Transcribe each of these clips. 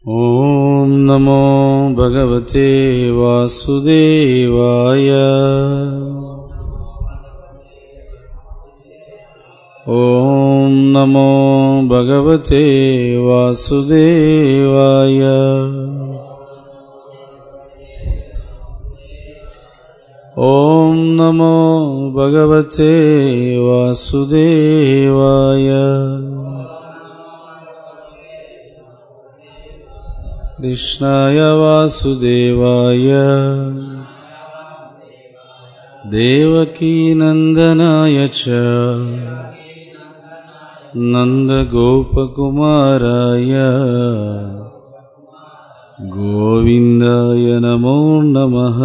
ॐ नमो भगवते वासुदेवाय ॐ नमो भगवते वासुदेवाय ॐ नमो भगवते वासुदेवाय कृष्णाय वासुदेवाय देवकीनन्दनाय च नन्दगोपकुमाराय गोविन्दाय नमो नमः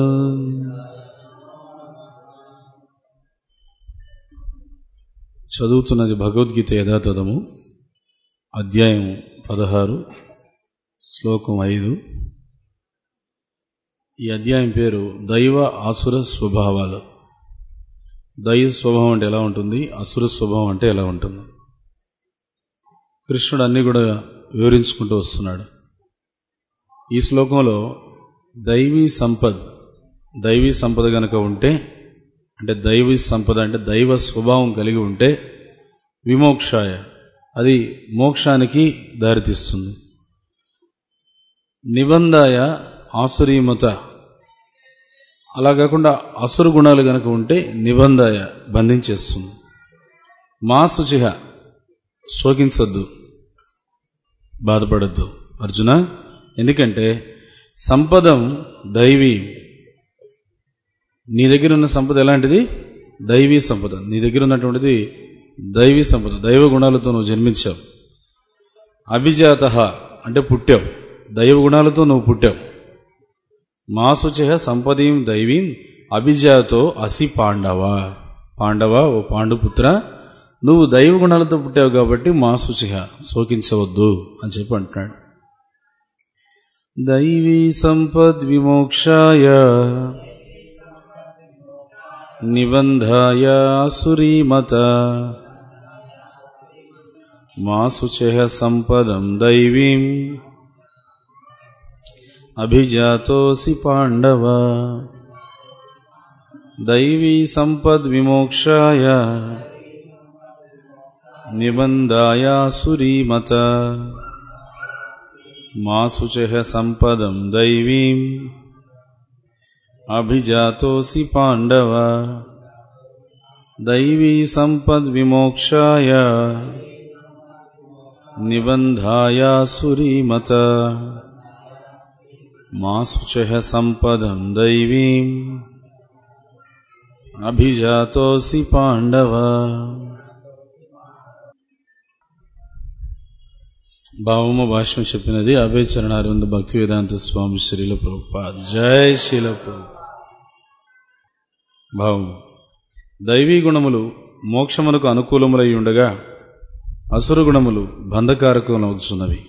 చదువుతున్నది భగవద్గీత యథాతథము అధ్యాయం పదహారు శ్లోకం ఐదు ఈ అధ్యాయం పేరు దైవ ఆసుర స్వభావాలు దైవ స్వభావం అంటే ఎలా ఉంటుంది అసుర స్వభావం అంటే ఎలా ఉంటుంది కృష్ణుడు అన్ని కూడా వివరించుకుంటూ వస్తున్నాడు ఈ శ్లోకంలో దైవీ సంపద్ దైవీ సంపద గనక ఉంటే అంటే దైవీ సంపద అంటే దైవ స్వభావం కలిగి ఉంటే విమోక్షాయ అది మోక్షానికి దారితీస్తుంది నిబంధాయ ఆసురీమత అలా కాకుండా అసురు గుణాలు గనక ఉంటే నిబంధాయ బంధించేస్తుంది మా శుచిహ శోకించద్దు బాధపడద్దు అర్జున ఎందుకంటే సంపదం దైవీ నీ దగ్గర ఉన్న సంపద ఎలాంటిది దైవీ సంపద నీ దగ్గర ఉన్నటువంటిది దైవీ సంపద దైవ గుణాలతో నువ్వు జన్మించావు అభిజాత అంటే పుట్టావు దైవ గుణాలతో నువ్వు పుట్టావు మాసుచ సంపదీం దైవీం అభిజాతో అసి పాండవ పాండవ ఓ పాండుపుత్ర నువ్వు దైవ గుణాలతో పుట్టావు కాబట్టి మాసుచిహ శోకించవద్దు అని చెప్పి అంటున్నాడు దైవీ సంపద్ విమోక్షాయ నిబంధాయ సురీమత మాసుచ సంపదం దైవీం అభిజాతోసి పాండవ దైవీ సంపద్ విమోక్షాయ నిబంధాయ సురీమత మాసుచ సంపదం దైవీం అభిజాతోసి పాండవ దైవీ సంపద్ విమోక్షాయ నిబంధాయ సురీమత మాసుచ సంపదం దైవీం అభిజాతోసి పాండవ భావమ భాష్యం చెప్పినది అభయ చరణారంద భక్తి వేదాంత స్వామి శ్రీల ప్రభుపా జయ శీల ప్రభు భావం దైవీ గుణములు మోక్షమునకు అనుకూలములై ఉండగా అసురు గుణములు బంధకారకములవుతున్నవి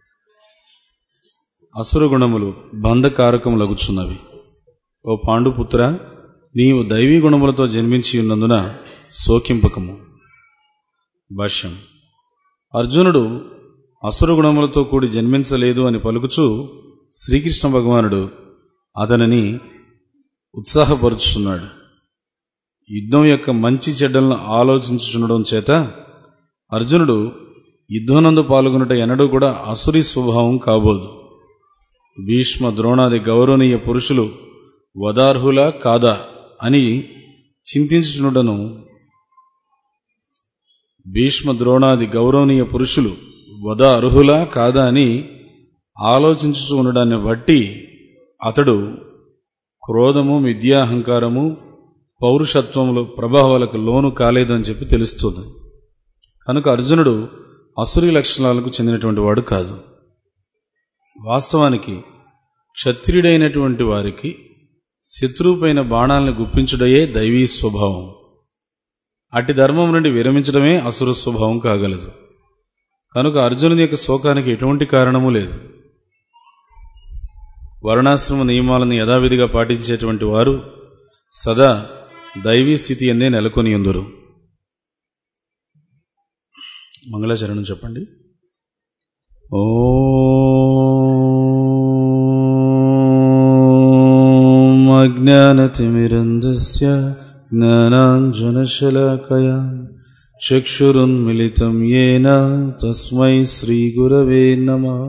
అసురు గుణములు బంధకారకములగుచున్నవి ఓ పాండుపుత్ర నీవు దైవీ గుణములతో జన్మించి ఉన్నందున శోకింపకము భాష్యం అర్జునుడు అసురు గుణములతో కూడి జన్మించలేదు అని పలుకుచూ శ్రీకృష్ణ భగవానుడు అతనిని ఉత్సాహపరుచుతున్నాడు యుద్ధం యొక్క మంచి చెడ్డలను ఆలోచించుచుండడం చేత అర్జునుడు యుద్ధనందు పాల్గొనుట ఎన్నడూ కూడా అసురి స్వభావం కాబోదు భీష్మ ద్రోణాది గౌరవనీయ పురుషులు వదార్హులా కాదా అని చింతించుచుండను భీష్మ ద్రోణాది గౌరవనీయ పురుషులు వద అర్హులా కాదా అని ఆలోచించుచు ఉండడాన్ని బట్టి అతడు క్రోధము విద్యాహంకారము పౌరుషత్వములు ప్రభావాలకు లోను కాలేదని చెప్పి తెలుస్తుంది కనుక అర్జునుడు అసురి లక్షణాలకు చెందినటువంటి వాడు కాదు వాస్తవానికి క్షత్రియుడైనటువంటి వారికి శత్రువుపైన బాణాలను గుప్పించుడయే దైవీ స్వభావం అట్టి ధర్మం నుండి విరమించడమే అసుర స్వభావం కాగలదు కనుక అర్జునుని యొక్క శోకానికి ఎటువంటి కారణము లేదు వర్ణాశ్రమ నియమాలను యథావిధిగా పాటించేటువంటి వారు సదా దైవీ స్థితి ఎందే నెలకొని ఉందరు మంగళాచరణం చెప్పండి ఓ अज्ञानतिमिरन्दस्य ज्ञानाञ्जनशलाकया चक्षुरुन्मिलितं येन तस्मै श्रीगुरवे नमः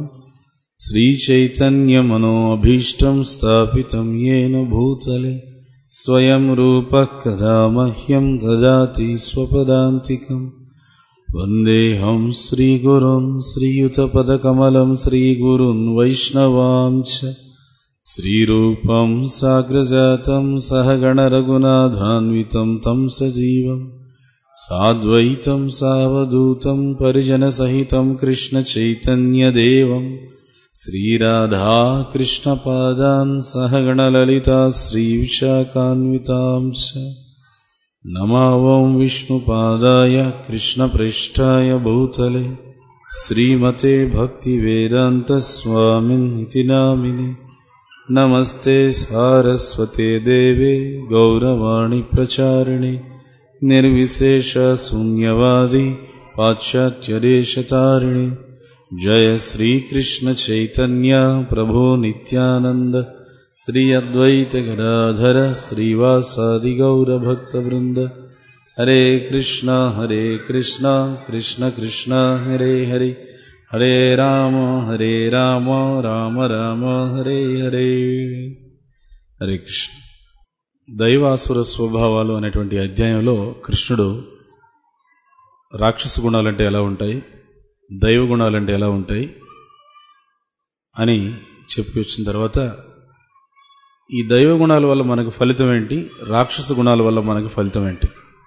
श्रीचैतन्यमनोऽभीष्टं स्थापितं येन भूतले स्वयं रूपः कदा मह्यं ददाति स्वपदान्तिकम् वन्देऽहं श्रीगुरुं श्रीयुतपदकमलं श्रीगुरुन् वैष्णवां च श्रीरूपं साग्रजातं सहगणरघुनाथान्वितं तं सजीवम् साद्वैतं सावधूतं परिजनसहितं कृष्णचैतन्यदेवम् श्रीराधा कृष्णपादान् सहगणललिता श्रीविशाखान्वितां च नमावं विष्णुपादाय कृष्णप्रेष्ठाय भूतले श्रीमते भक्तिवेदान्तस्वामिनिति नामिने नमस्ते सारस्वते देवे गौरवाणि प्रचारिणे निर्विशेषशून्यवादी पाश्चात्यदेशतारिणे जय श्रीकृष्णचैतन्य प्रभो नित्यानन्द श्री अद्वैत गदाधर श्रीवासादि गौरभक्तवृन्द हरे कृष्ण हरे कृष्ण कृष्ण कृष्ण हरे हरे हरे राम हरे राम రామ రామ హరే హరే హరే కృష్ణ దైవాసుర స్వభావాలు అనేటువంటి అధ్యాయంలో కృష్ణుడు రాక్షస గుణాలంటే ఎలా ఉంటాయి దైవ గుణాలంటే ఎలా ఉంటాయి అని చెప్పి వచ్చిన తర్వాత ఈ దైవ గుణాల వల్ల మనకు ఫలితం ఏంటి రాక్షస గుణాల వల్ల మనకు ఫలితం ఏంటి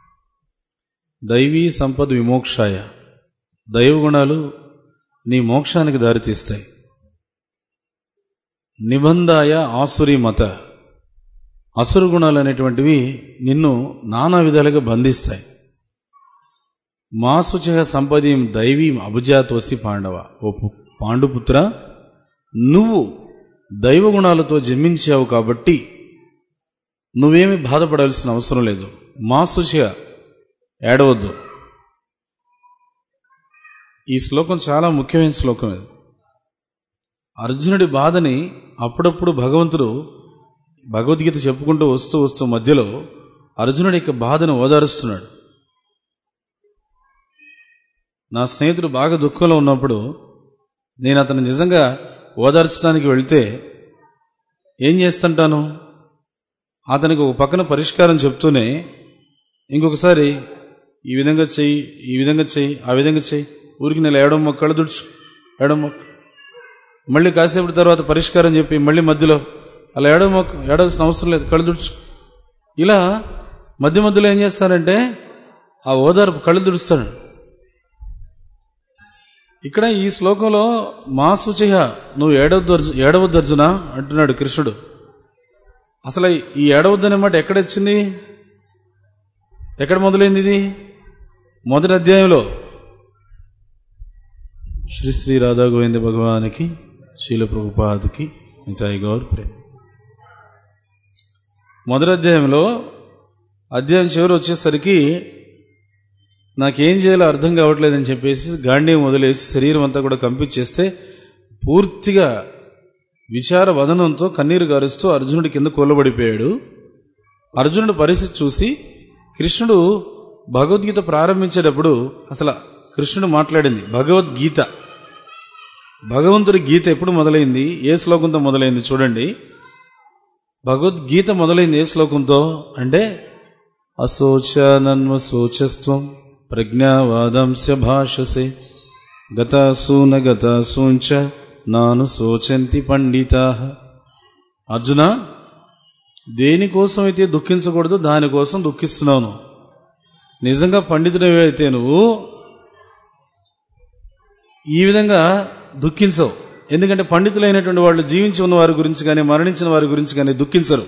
దైవీ సంపద విమోక్షాయ దైవ గుణాలు నీ మోక్షానికి దారితీస్తాయి నిబంధాయ ఆసురి మత అసురు గుణాలు అనేటువంటివి నిన్ను నానా విధాలుగా బంధిస్తాయి మాసుచ సంపదీం దైవీం అభిజాతోసి పాండవ ఓ పాండుపుత్ర నువ్వు దైవ గుణాలతో జన్మించావు కాబట్టి నువ్వేమి బాధపడాల్సిన అవసరం లేదు మాసుచిగా ఏడవద్దు ఈ శ్లోకం చాలా ముఖ్యమైన శ్లోకం ఇది అర్జునుడి బాధని అప్పుడప్పుడు భగవంతుడు భగవద్గీత చెప్పుకుంటూ వస్తూ వస్తూ మధ్యలో అర్జునుడి యొక్క బాధను ఓదారుస్తున్నాడు నా స్నేహితుడు బాగా దుఃఖంలో ఉన్నప్పుడు నేను అతను నిజంగా ఓదార్చడానికి వెళ్తే ఏం చేస్తుంటాను అతనికి ఒక పక్కన పరిష్కారం చెప్తూనే ఇంకొకసారి ఈ విధంగా చెయ్యి ఈ విధంగా చెయ్యి ఆ విధంగా చెయ్యి ఊరికి నెల ఏడవ మొక్క కళ్ళు దుడుచు ఏడవ మొక్క మళ్ళీ కాసేపటి తర్వాత పరిష్కారం చెప్పి మళ్ళీ మధ్యలో అలా ఏడవ మొక్క ఏడవలసిన అవసరం లేదు కళ్ళు దుడుచు ఇలా మధ్య మధ్యలో ఏం చేస్తానంటే ఆ ఓదార్పు కళ్ళు దుడుస్తాడు ఇక్కడ ఈ శ్లోకంలో మా శుచిహ నువ్వు ఏడవద్దు అర్జు ఏడవద్దు అర్జున అంటున్నాడు కృష్ణుడు అసలు ఈ ఏడవద్దనే మాట ఎక్కడొచ్చింది ఎక్కడ మొదలైంది ఇది మొదటి అధ్యాయంలో శ్రీ శ్రీ రాధా గోవింద భగవానికి శీల ప్రభుపాదికి నితాయి గౌర్ ప్రేమ మొదటి అధ్యాయంలో అధ్యాయం చివరి వచ్చేసరికి నాకేం చేయాలో అర్థం కావట్లేదని చెప్పేసి గాంధీ మొదలేసి శరీరం అంతా కూడా కంపించేస్తే పూర్తిగా విచార వదనంతో కన్నీరు గారుస్తూ అర్జునుడి కింద కూలబడిపోయాడు అర్జునుడి పరిస్థితి చూసి కృష్ణుడు భగవద్గీత ప్రారంభించేటప్పుడు అసలు కృష్ణుడు మాట్లాడింది భగవద్గీత భగవంతుడి గీత ఎప్పుడు మొదలైంది ఏ శ్లోకంతో మొదలైంది చూడండి భగవద్గీత మొదలైంది ఏ శ్లోకంతో అంటే అశోచనన్వ శోచస్వం ప్రజ్ఞావాదంశ భాషసే గతాసూన గతాసూంచ నాను శోచంతి పండితా అర్జున దేనికోసం అయితే దుఃఖించకూడదు దానికోసం దుఃఖిస్తున్నావు నిజంగా పండితుడవి అయితే నువ్వు ఈ విధంగా దుఃఖించవు ఎందుకంటే పండితులైనటువంటి వాళ్ళు జీవించి ఉన్న వారి గురించి కానీ మరణించిన వారి గురించి కానీ దుఃఖించరు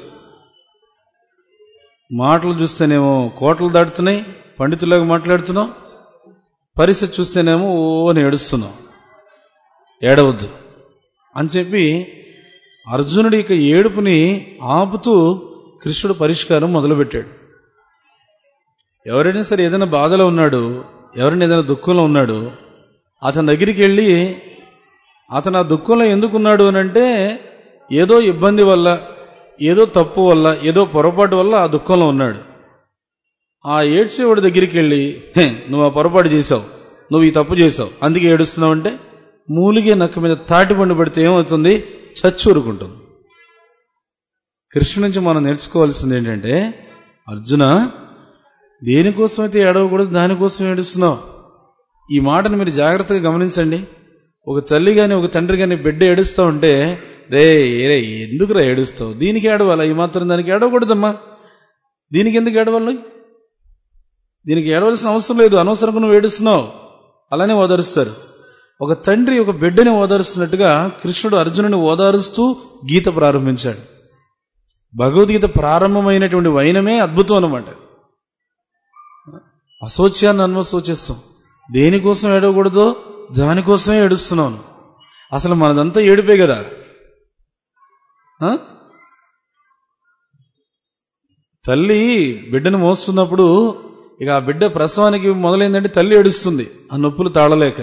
మాటలు చూస్తేనేమో కోటలు దాటుతున్నాయి పండితులాగా మాట్లాడుతున్నావు పరిస్థితి చూస్తేనేమో ఓ అని ఏడుస్తున్నావు ఏడవద్దు అని చెప్పి అర్జునుడి యొక్క ఏడుపుని ఆపుతూ కృష్ణుడు పరిష్కారం మొదలుపెట్టాడు ఎవరైనా సరే ఏదైనా బాధలో ఉన్నాడు ఎవరైనా ఏదైనా దుఃఖంలో ఉన్నాడు అతని దగ్గరికి వెళ్ళి అతను ఆ దుఃఖంలో ఎందుకున్నాడు అని అంటే ఏదో ఇబ్బంది వల్ల ఏదో తప్పు వల్ల ఏదో పొరపాటు వల్ల ఆ దుఃఖంలో ఉన్నాడు ఆ ఏడ్చేవాడి దగ్గరికి వెళ్ళి "హే, నువ్వు ఆ పొరపాటు చేసావు నువ్వు ఈ తప్పు చేసావు అందుకే ఏడుస్తున్నావు అంటే మూలిగే నక్క మీద తాటి పండు పడితే ఏమవుతుంది చచ్చూరుకుంటుంది కృష్ణ నుంచి మనం నేర్చుకోవాల్సింది ఏంటంటే అర్జున దేనికోసమైతే ఏడవకూడదు దానికోసం ఏడుస్తున్నావు ఈ మాటను మీరు జాగ్రత్తగా గమనించండి ఒక తల్లి గాని ఒక తండ్రి గాని బిడ్డ ఏడుస్తూ ఉంటే రే రే ఎందుకురా ఏడుస్తావు దీనికి ఏడవాలా ఈ మాత్రం దానికి ఏడవకూడదమ్మా దీనికి ఎందుకు ఏడవాలి దీనికి ఏడవలసిన అవసరం లేదు అనవసరంగా నువ్వు ఏడుస్తున్నావు అలానే ఓదారుస్తారు ఒక తండ్రి ఒక బిడ్డని ఓదారుస్తున్నట్టుగా కృష్ణుడు అర్జునుని ఓదారుస్తూ గీత ప్రారంభించాడు భగవద్గీత ప్రారంభమైనటువంటి వైనమే అద్భుతం అన్నమాట అశోచ్యాన్ని అన్వశోచిస్తాం దేనికోసం ఏడవకూడదో దానికోసమే ఏడుస్తున్నాను అసలు మనదంతా ఏడిపే కదా ఆ? తల్లి బిడ్డను మోస్తున్నప్పుడు ఇక ఆ బిడ్డ ప్రసవానికి మొదలైందంటే తల్లి ఏడుస్తుంది ఆ నొప్పులు తాళలేక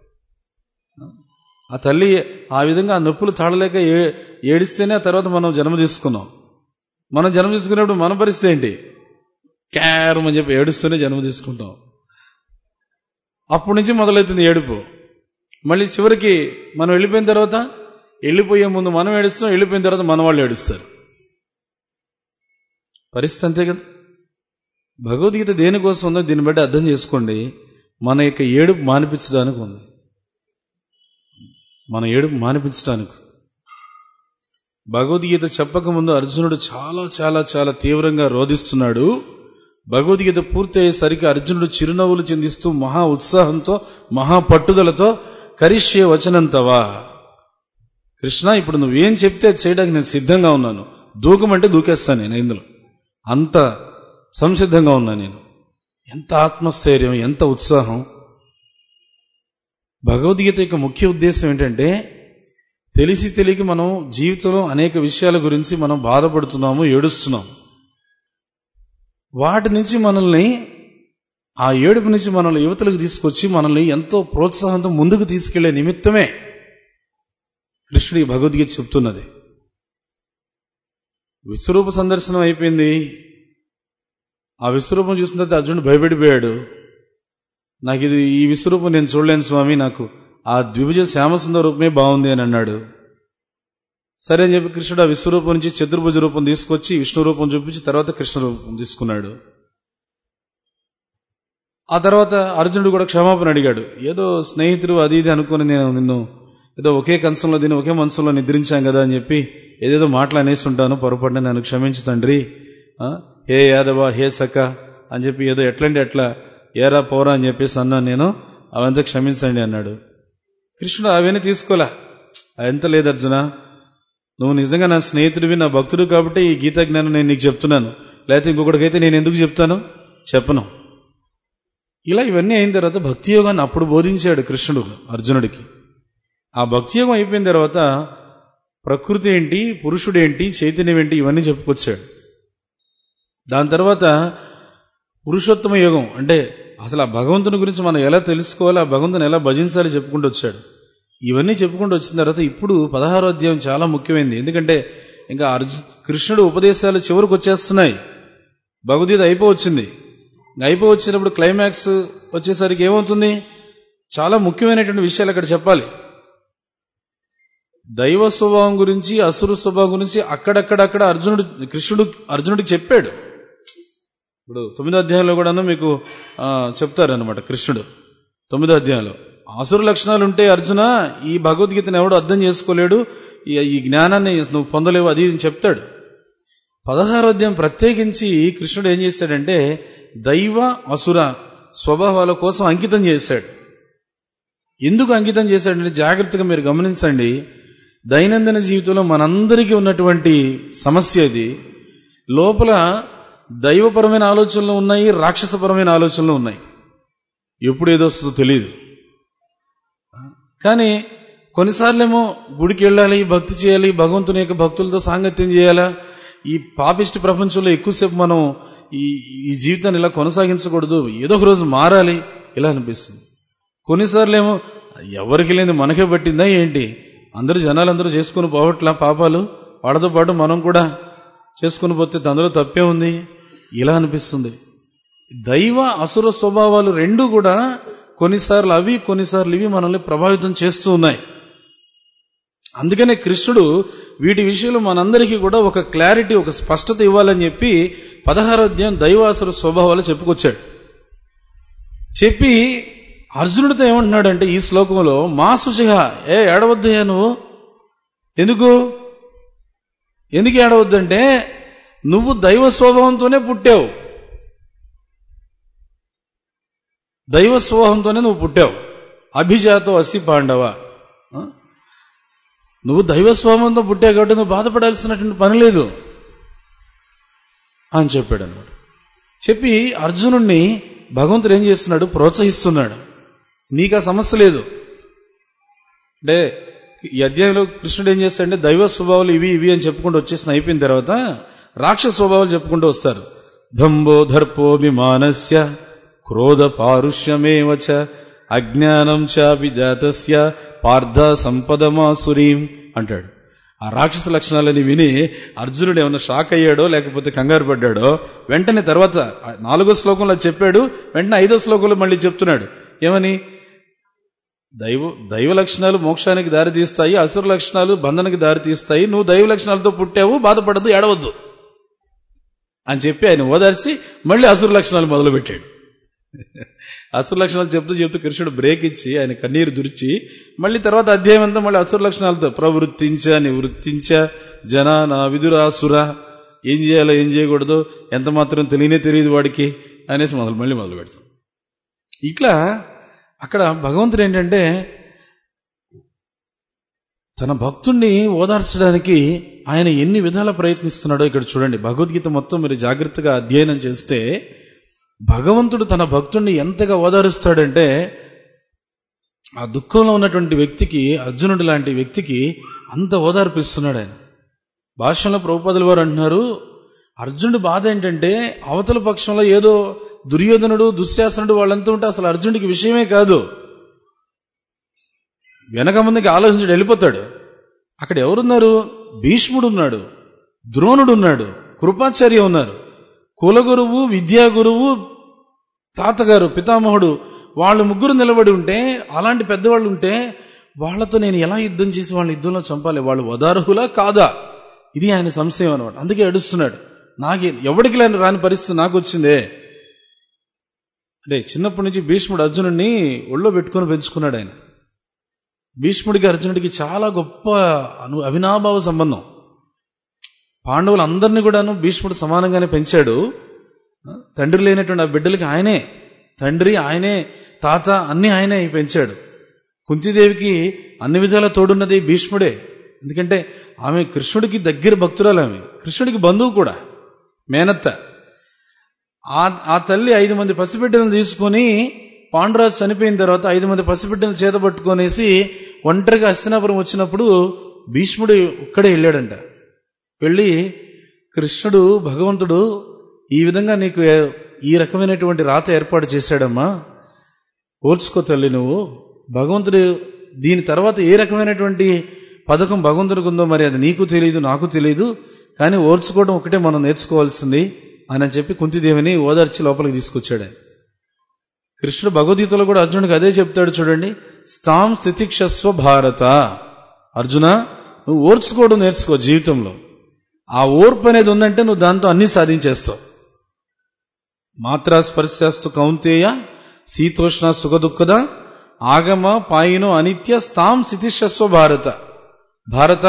ఆ తల్లి ఆ విధంగా ఆ నొప్పులు తాళలేక ఏ- ఏడిస్తేనే ఆ తర్వాత మనం జన్మ తీసుకున్నాం మనం జన్మ తీసుకున్నప్పుడు మన పరిస్థితి ఏంటి క్యారం అని చెప్పి ఏడుస్తూనే జన్మ తీసుకుంటాం అప్పటి నుంచి మొదలవుతుంది ఏడుపు మళ్ళీ చివరికి మనం వెళ్ళిపోయిన తర్వాత వెళ్ళిపోయే ముందు మనం ఏడుస్తాం వెళ్ళిపోయిన తర్వాత మన వాళ్ళు ఏడుస్తారు పరిస్థితి అంతే కదా భగవద్గీత దేనికోసం ఉందో దీన్ని బట్టి అర్థం చేసుకోండి మన యొక్క ఏడుపు మానిపించడానికి ఉంది మన ఏడుపు మానిపించడానికి భగవద్గీత చెప్పకముందు అర్జునుడు చాలా చాలా చాలా తీవ్రంగా రోధిస్తున్నాడు భగవద్గీత పూర్తయ్యేసరికి అర్జునుడు చిరునవ్వులు చిందిస్తూ మహా ఉత్సాహంతో మహా పట్టుదలతో కరిష్యే వచనంతవా కృష్ణ ఇప్పుడు నువ్వేం చెప్తే అది చేయడానికి నేను సిద్ధంగా ఉన్నాను దూకమంటే దూకేస్తాను నేను ఇందులో అంత సంసిద్ధంగా ఉన్నా నేను ఎంత ఆత్మస్థైర్యం ఎంత ఉత్సాహం భగవద్గీత యొక్క ముఖ్య ఉద్దేశం ఏంటంటే తెలిసి తెలియక మనం జీవితంలో అనేక విషయాల గురించి మనం బాధపడుతున్నాము ఏడుస్తున్నాం వాటి నుంచి మనల్ని ఆ ఏడుపు నుంచి మనల్ని యువతలకు తీసుకొచ్చి మనల్ని ఎంతో ప్రోత్సాహంతో ముందుకు తీసుకెళ్లే నిమిత్తమే కృష్ణుడి భగవద్గీత చెప్తున్నది విశ్వరూప సందర్శనం అయిపోయింది ఆ విశ్వరూపం చూసిన తర్వాత అర్జునుడు భయపడిపోయాడు నాకు ఇది ఈ విశ్వరూపం నేను చూడలేను స్వామి నాకు ఆ ద్విభుజ శ్యామసుందర రూపమే బాగుంది అని అన్నాడు సరే అని చెప్పి కృష్ణుడు ఆ విశ్వరూపం నుంచి చతుర్భుజ రూపం తీసుకొచ్చి విష్ణు రూపం చూపించి తర్వాత కృష్ణ రూపం తీసుకున్నాడు ఆ తర్వాత అర్జునుడు కూడా క్షమాపణ అడిగాడు ఏదో స్నేహితుడు అది ఇది అనుకుని నేను నిన్ను ఏదో ఒకే కంచంలో దీన్ని ఒకే మనసులో నిద్రించాం కదా అని చెప్పి ఏదేదో మాటలు అనేసి ఉంటాను పొరపాటున నన్ను క్షమించు తండ్రి ఆ, హే యాదవ హే సక్క అని చెప్పి ఏదో ఎట్లంటే ఎట్లా ఏరా పోరా అని చెప్పేసి అన్నాను నేను అవంతా క్షమించండి అన్నాడు కృష్ణుడు అవన్నీ తీసుకోలే అదంతా లేదు అర్జున నువ్వు నిజంగా నా స్నేహితుడివి నా భక్తుడు కాబట్టి ఈ గీతా జ్ఞానం నేను నీకు చెప్తున్నాను లేకపోతే ఇంకొకటికైతే నేను ఎందుకు చెప్తాను చెప్పను ఇలా ఇవన్నీ అయిన తర్వాత భక్తి యోగాన్ని అప్పుడు బోధించాడు కృష్ణుడు అర్జునుడికి ఆ భక్తి యోగం అయిపోయిన తర్వాత ప్రకృతి ఏంటి పురుషుడు ఏంటి చైతన్యం ఏంటి ఇవన్నీ చెప్పుకొచ్చాడు దాని తర్వాత పురుషోత్తమ యోగం అంటే అసలు ఆ భగవంతుని గురించి మనం ఎలా తెలుసుకోవాలి ఆ భగవంతుని ఎలా భజించాలి చెప్పుకుంటూ వచ్చాడు ఇవన్నీ చెప్పుకుంటూ వచ్చిన తర్వాత ఇప్పుడు పదహారో అధ్యాయం చాలా ముఖ్యమైనది ఎందుకంటే ఇంకా అర్జు కృష్ణుడు ఉపదేశాలు చివరికి వచ్చేస్తున్నాయి భగవద్గీత అయిపోవచ్చింది ఇంకా అయిపోవచ్చినప్పుడు క్లైమాక్స్ వచ్చేసరికి ఏమవుతుంది చాలా ముఖ్యమైనటువంటి విషయాలు అక్కడ చెప్పాలి దైవ స్వభావం గురించి అసురు స్వభావం గురించి అక్కడక్కడక్కడ అర్జునుడు కృష్ణుడు అర్జునుడికి చెప్పాడు ఇప్పుడు తొమ్మిదో అధ్యాయంలో కూడాను మీకు ఆ, చెప్తారన్నమాట కృష్ణుడు తొమ్మిదో అధ్యాయంలో అసురు లక్షణాలు ఉంటే అర్జున ఈ భగవద్గీతను ఎవడు అర్థం చేసుకోలేడు ఈ ఈ జ్ఞానాన్ని నువ్వు పొందలేవు అది ఇది అని చెప్తాడు పదహారో అధ్యాయం ప్రత్యేకించి కృష్ణుడు ఏం చేశాడంటే దైవ అసుర స్వభావాల కోసం అంకితం చేశాడు ఎందుకు అంకితం చేశాడంటే జాగ్రత్తగా మీరు గమనించండి దైనందిన జీవితంలో మనందరికీ ఉన్నటువంటి సమస్య ఇది లోపల దైవపరమైన ఆలోచనలు ఉన్నాయి రాక్షసపరమైన ఆలోచనలు ఉన్నాయి ఎప్పుడు ఏదో వస్తుందో తెలియదు కానీ కొన్నిసార్లేమో గుడికి వెళ్ళాలి భక్తి చేయాలి భగవంతుని యొక్క భక్తులతో సాంగత్యం చేయాలా ఈ పాపిష్టి ప్రపంచంలో ఎక్కువసేపు మనం ఈ ఈ జీవితాన్ని ఇలా కొనసాగించకూడదు ఏదో ఒక రోజు మారాలి ఇలా అనిపిస్తుంది కొన్నిసార్లేమో ఎవరికి లేని మనకే పట్టిందా ఏంటి అందరూ జనాలందరూ చేసుకుని పోవట్లా పాపాలు వాడితో పాటు మనం కూడా చేసుకుని పోతే అందులో తప్పే ఉంది ఇలా అనిపిస్తుంది దైవ అసుర స్వభావాలు రెండు కూడా కొన్నిసార్లు అవి కొన్నిసార్లు ఇవి మనల్ని ప్రభావితం చేస్తూ ఉన్నాయి అందుకనే కృష్ణుడు వీటి విషయంలో మనందరికీ కూడా ఒక క్లారిటీ ఒక స్పష్టత ఇవ్వాలని చెప్పి పదహారో అధ్యాయం దైవాసుర స్వభావాలు చెప్పుకొచ్చాడు చెప్పి అర్జునుడితో ఏమంటున్నాడంటే ఈ శ్లోకంలో మా సుచిహ ఏ ఏడవద్దయ్యా నువ్వు ఎందుకు ఎందుకు ఏడవద్దంటే నువ్వు దైవ స్వభావంతోనే పుట్టావు దైవ స్వభావంతోనే నువ్వు పుట్టావు అభిజాతో అసి పాండవ ఆ? నువ్వు దైవ స్వభావంతో పుట్టావు కాబట్టి నువ్వు బాధపడాల్సినటువంటి పని లేదు అని చెప్పాడు అనమాట చెప్పి అర్జునుణ్ణి భగవంతుడు ఏం చేస్తున్నాడు ప్రోత్సహిస్తున్నాడు నీకు ఆ సమస్య లేదు అంటే ఈ అధ్యాయంలో కృష్ణుడు ఏం చేస్తాడంటే దైవ స్వభావాలు ఇవి ఇవి అని చెప్పుకుంటూ వచ్చేసిన అయిపోయిన తర్వాత రాక్షస స్వభావాలు చెప్పుకుంటూ వస్తారు దంభో దర్పోభిమానస్య క్రోధ పారుష్యమేవచ అజ్ఞానం చాపి జాతస్య పార్థ సంపదమాసురీం అంటాడు ఆ రాక్షస లక్షణాలని విని అర్జునుడు ఏమన్నా షాక్ అయ్యాడో లేకపోతే కంగారు పడ్డాడో వెంటనే తర్వాత ఆ నాలుగో శ్లోకంలో చెప్పాడు వెంటనే ఐదో శ్లోకంలో మళ్ళీ చెప్తున్నాడు ఏమని దైవ దైవ లక్షణాలు మోక్షానికి దారి తీస్తాయి అసుర లక్షణాలు బంధనకి దారి తీస్తాయి నువ్వు దైవ లక్షణాలతో పుట్టావు బాధపడద్దు ఏడవద్దు అని చెప్పి ఆయన ఓదార్చి మళ్ళీ అసుర లక్షణాలు మొదలుపెట్టాడు అసుర లక్షణాలు చెప్తూ చెప్తూ కృష్ణుడు బ్రేక్ ఇచ్చి ఆయన కన్నీరు దురిచి మళ్ళీ తర్వాత అధ్యాయం అంతా మళ్ళీ అసుర లక్షణాలతో ప్రవృత్తించ నివృత్తించ జన నా విదురాసుర ఏం చేయాలో ఏం చేయకూడదు ఎంత మాత్రం తెలియనే తెలియదు వాడికి అనేసి మొదలు మళ్ళీ మొదలు పెడతాం ఇట్లా అక్కడ భగవంతుడు ఏంటంటే తన భక్తుణ్ణి ఓదార్చడానికి ఆయన ఎన్ని విధాల ప్రయత్నిస్తున్నాడో ఇక్కడ చూడండి భగవద్గీత మొత్తం మీరు జాగ్రత్తగా అధ్యయనం చేస్తే భగవంతుడు తన భక్తుణ్ణి ఎంతగా ఓదారుస్తాడంటే ఆ దుఃఖంలో ఉన్నటువంటి వ్యక్తికి అర్జునుడు లాంటి వ్యక్తికి అంత ఓదార్పిస్తున్నాడు ఆయన భాషలో ప్రభుపదుల వారు అంటున్నారు అర్జునుడి బాధ ఏంటంటే అవతల పక్షంలో ఏదో దుర్యోధనుడు దుశ్శాసనుడు వాళ్ళంతా ఉంటే అసలు అర్జునుడికి విషయమే కాదు వెనక ముందుకి ఆలోచించి వెళ్ళిపోతాడు అక్కడ ఎవరున్నారు భీష్ముడు ఉన్నాడు ద్రోణుడు ఉన్నాడు కృపాచార్య ఉన్నారు కులగురువు విద్యా గురువు తాతగారు పితామహుడు వాళ్ళు ముగ్గురు నిలబడి ఉంటే అలాంటి పెద్దవాళ్ళు ఉంటే వాళ్ళతో నేను ఎలా యుద్ధం చేసి వాళ్ళ యుద్ధంలో చంపాలి వాళ్ళు వదార్హులా కాదా ఇది ఆయన సంశయం అనమాట అందుకే అడుస్తున్నాడు నాకే ఎవడికి లేని రాని పరిస్థితి నాకు వచ్చిందే అంటే చిన్నప్పటి నుంచి భీష్ముడు అర్జునుడిని ఒళ్ళో పెట్టుకొని పెంచుకున్నాడు ఆయన భీష్ముడికి అర్జునుడికి చాలా గొప్ప అను అవినాభావ సంబంధం పాండవులందరినీ కూడాను భీష్ముడు సమానంగానే పెంచాడు తండ్రి లేనటువంటి ఆ బిడ్డలకి ఆయనే తండ్రి ఆయనే తాత అన్ని ఆయనే పెంచాడు కుంతిదేవికి అన్ని విధాల తోడున్నది భీష్ముడే ఎందుకంటే ఆమె కృష్ణుడికి దగ్గర భక్తురాలు ఆమె కృష్ణుడికి బంధువు కూడా మేనత్త ఆ ఆ తల్లి ఐదు మంది పసిబిడ్డలను తీసుకొని పాండురాజు చనిపోయిన తర్వాత ఐదు మంది పసిబిడ్డలను చేత పట్టుకొనేసి ఒంటరిగా హస్తినాపురం వచ్చినప్పుడు భీష్ముడు ఒక్కడే వెళ్ళాడంట వెళ్ళి కృష్ణుడు భగవంతుడు ఈ విధంగా నీకు ఏ- ఈ రకమైనటువంటి రాత ఏర్పాటు చేశాడమ్మా ఓర్చుకో తల్లి నువ్వు భగవంతుడు దీని తర్వాత ఏ రకమైనటువంటి పథకం భగవంతుడికి ఉందో మరి అది నీకు తెలియదు నాకు తెలియదు కానీ ఓర్చుకోవడం ఒకటే మనం నేర్చుకోవాల్సింది అని చెప్పి కుంతిదేవిని ఓదార్చి లోపలికి తీసుకొచ్చాడు ఆయన. కృష్ణుడు భగవద్గీతలో కూడా అర్జునుడికి అదే చెప్తాడు చూడండి స్థాం స్థితిక్షస్వ భారత అర్జున నువ్వు ఓర్చుకోవడం నేర్చుకో జీవితంలో ఆ ఓర్పు అనేది ఉందంటే నువ్వు దాంతో అన్ని సాధించేస్తావు మాత్రా స్పర్శాస్తు కౌంతేయ శీతోష్ణ సుఖ దుఃఖద ఆగమ పాయిను అనిత్య స్థాం స్థితిక్షస్వ భారత భారత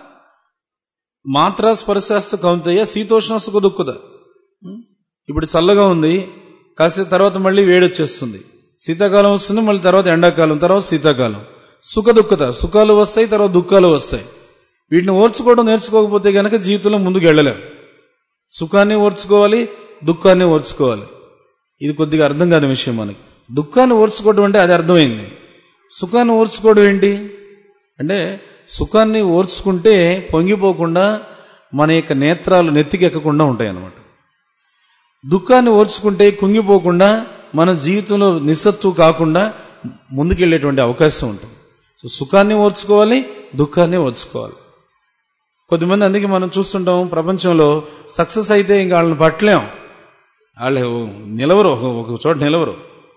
మాత్రా స్పర్శాస్తు కౌంతేయ శీతోష్ణ సుఖ దుఃఖద ఇప్పుడు చల్లగా ఉంది కాసేపు తర్వాత మళ్ళీ వేడి వచ్చేస్తుంది శీతాకాలం వస్తుంది మళ్ళీ తర్వాత ఎండాకాలం తర్వాత శీతాకాలం సుఖ దుఃఖత సుఖాలు వస్తాయి తర్వాత దుఃఖాలు వస్తాయి వీటిని ఓర్చుకోవడం నేర్చుకోకపోతే గనక జీవితంలో ముందుకు వెళ్ళలేం సుఖాన్ని ఓర్చుకోవాలి దుఃఖాన్ని ఓర్చుకోవాలి ఇది కొద్దిగా అర్థం కాని విషయం మనకి దుఃఖాన్ని ఓర్చుకోవడం అంటే అది అర్థమైంది సుఖాన్ని ఓర్చుకోవడం ఏంటి అంటే సుఖాన్ని ఓర్చుకుంటే పొంగిపోకుండా మన యొక్క నేత్రాలు నెత్తికెక్కకుండా ఉంటాయి అన్నమాట దుఃఖాన్ని ఓర్చుకుంటే కుంగిపోకుండా మన జీవితంలో నిస్సత్తు కాకుండా ముందుకెళ్లేటువంటి అవకాశం ఉంటుంది సో సుఖాన్ని ఓర్చుకోవాలి దుఃఖాన్ని ఓర్చుకోవాలి కొద్దిమంది అందుకే మనం చూస్తుంటాం ప్రపంచంలో సక్సెస్ అయితే ఇంకా వాళ్ళని పట్టలేం వాళ్ళు నిలవరు ఒక- ఒక చోట నిలవరు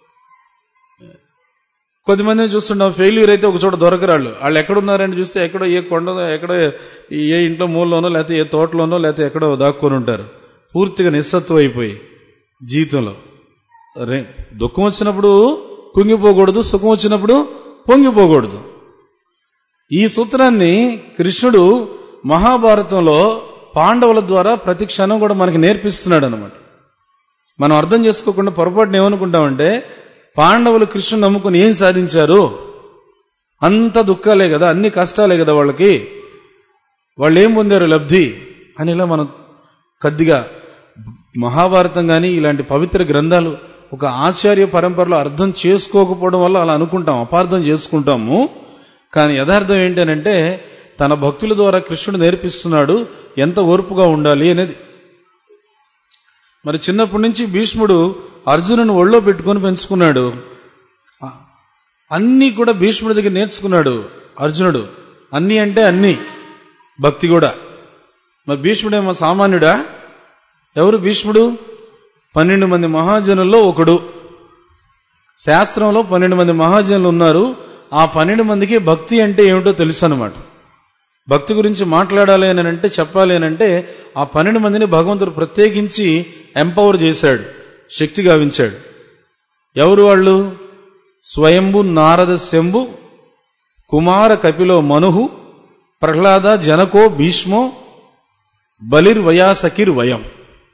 కొద్దిమందిని చూస్తుంటాం ఫెయిల్యూర్ అయితే ఒక చోట దొరకరాళ్ళు వాళ్ళు ఎక్కడున్నారని చూస్తే ఎక్కడో ఏ కొండ ఎక్కడో ఏ ఇంట్లో మూలలోనో లేకపోతే ఏ తోటలోనో లేకపోతే ఎక్కడో దాక్కొని ఉంటారు పూర్తిగా నిస్సత్వం అయిపోయి జీవితంలో సరే దుఃఖం వచ్చినప్పుడు కుంగిపోకూడదు సుఖం వచ్చినప్పుడు పొంగిపోకూడదు ఈ సూత్రాన్ని కృష్ణుడు మహాభారతంలో పాండవుల ద్వారా ప్రతి క్షణం కూడా మనకి నేర్పిస్తున్నాడు అనమాట మనం అర్థం చేసుకోకుండా పొరపాటున ఏమనుకుంటామంటే పాండవులు కృష్ణుని నమ్ముకుని ఏం సాధించారు అంత దుఃఖాలే కదా అన్ని కష్టాలే కదా వాళ్ళకి వాళ్ళు ఏం పొందారు లబ్ధి అని ఇలా మనం కొద్దిగా మహాభారతం కానీ ఇలాంటి పవిత్ర గ్రంథాలు ఒక ఆచార్య పరంపరలో అర్థం చేసుకోకపోవడం వల్ల అలా అనుకుంటాం అపార్థం చేసుకుంటాము కానీ యథార్థం ఏంటనంటే తన భక్తుల ద్వారా కృష్ణుడు నేర్పిస్తున్నాడు ఎంత ఓర్పుగా ఉండాలి అనేది మరి చిన్నప్పటి నుంచి భీష్ముడు అర్జునుని ఒళ్ళో పెట్టుకొని పెంచుకున్నాడు ఆ- అన్నీ కూడా భీష్ముడి దగ్గర నేర్చుకున్నాడు అర్జునుడు అన్నీ అంటే అన్నీ భక్తి కూడా మరి భీష్ముడేమో సామాన్యుడా ఎవరు భీష్ముడు పన్నెండు మంది మహాజనుల్లో ఒకడు శాస్త్రంలో పన్నెండు మంది మహాజనులు ఉన్నారు ఆ పన్నెండు మందికి భక్తి అంటే ఏమిటో తెలుసు అనమాట భక్తి గురించి మాట్లాడాలి అని అంటే చెప్పాలి అని అంటే ఆ పన్నెండు మందిని భగవంతుడు ప్రత్యేకించి ఎంపవర్ చేశాడు శక్తి గావించాడు ఎవరు వాళ్ళు స్వయంభు నారద శంభు కుమార కపిలో మనుహు ప్రహ్లాద జనకో భీష్మో బలిర్వయాసకిర్ వయం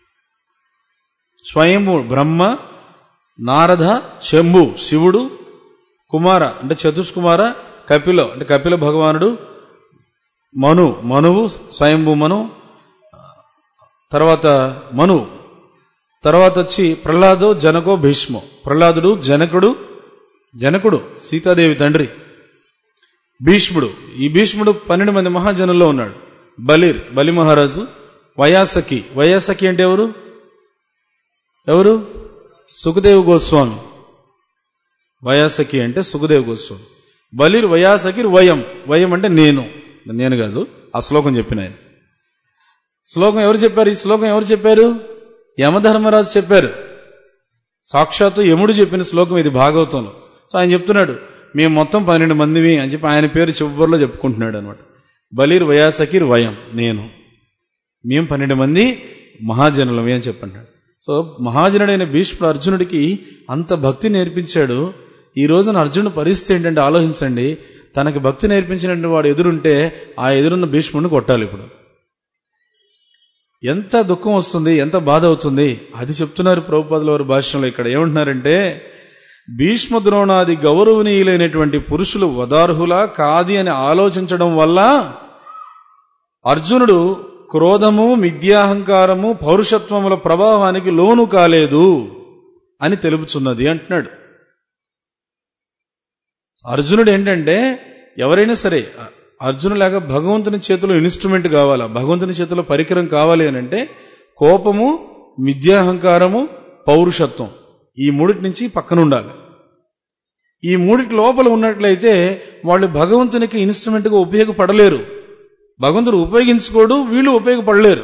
స్వయంభు బ్రహ్మ నారద శంభు శివుడు కుమార అంటే చతుష్కుమార కపిల అంటే కపిల భగవానుడు మను మనువు స్వయంభూ మను తర్వాత మను తర్వాత వచ్చి ప్రహ్లాదు జనకో భీష్మో ప్రహ్లాదుడు జనకుడు జనకుడు సీతాదేవి తండ్రి భీష్ముడు ఈ భీష్ముడు పన్నెండు మంది మహాజనుల్లో ఉన్నాడు బలిర్ బలి మహారాజు వయాసకి వయాసకి అంటే ఎవరు ఎవరు సుఖదేవ్ గోస్వామి వయాసకి అంటే సుఖదేవ్ గోస్వామి బలిర్ వయాసకిర్ వయం వయం అంటే నేను నేను కాదు ఆ శ్లోకం చెప్పిన ఆయన శ్లోకం ఎవరు చెప్పారు ఈ శ్లోకం ఎవరు చెప్పారు యమధర్మరాజు చెప్పారు సాక్షాత్తు యముడు చెప్పిన శ్లోకం ఇది భాగవతంలో సో ఆయన చెప్తున్నాడు మేము మొత్తం పన్నెండు మందివి అని చెప్పి ఆయన పేరు చివరిలో చెప్పుకుంటున్నాడు అనమాట బలిర్ వయాసకిర్ వయం నేను మేము పన్నెండు మంది మహాజనులమే అని చెప్పన్నాడు సో మహాజనుడైన భీష్ముడు అర్జునుడికి అంత భక్తి నేర్పించాడు ఈ రోజున అర్జునుడి పరిస్థితి ఏంటంటే ఆలోచించండి తనకి భక్తి నేర్పించినటువంటి వాడు ఎదురుంటే ఆ ఎదురున్న భీష్ముడిని కొట్టాలి ఇప్పుడు ఎంత దుఃఖం వస్తుంది ఎంత బాధ అవుతుంది అది చెప్తున్నారు ప్రభుపాదుల వారి భాషలో ఇక్కడ ఏమంటున్నారంటే భీష్మ ద్రోణాది గౌరవనీయులైనటువంటి పురుషులు వదార్హులా కాది అని ఆలోచించడం వల్ల అర్జునుడు క్రోధము మిథ్యాహంకారము పౌరుషత్వముల ప్రభావానికి లోను కాలేదు అని తెలుపుచున్నది అంటున్నాడు అర్జునుడు ఏంటంటే ఎవరైనా సరే అర్జునులాగా భగవంతుని చేతిలో ఇన్స్ట్రుమెంట్ కావాలా భగవంతుని చేతిలో పరికరం కావాలి అని అంటే కోపము మిథ్యాహంకారము పౌరుషత్వం ఈ మూడిటి నుంచి పక్కన ఉండాలి ఈ మూడిటి లోపల ఉన్నట్లయితే వాళ్ళు భగవంతునికి ఇన్స్ట్రుమెంట్గా ఉపయోగపడలేరు భగవంతుడు ఉపయోగించుకోడు వీళ్ళు ఉపయోగపడలేరు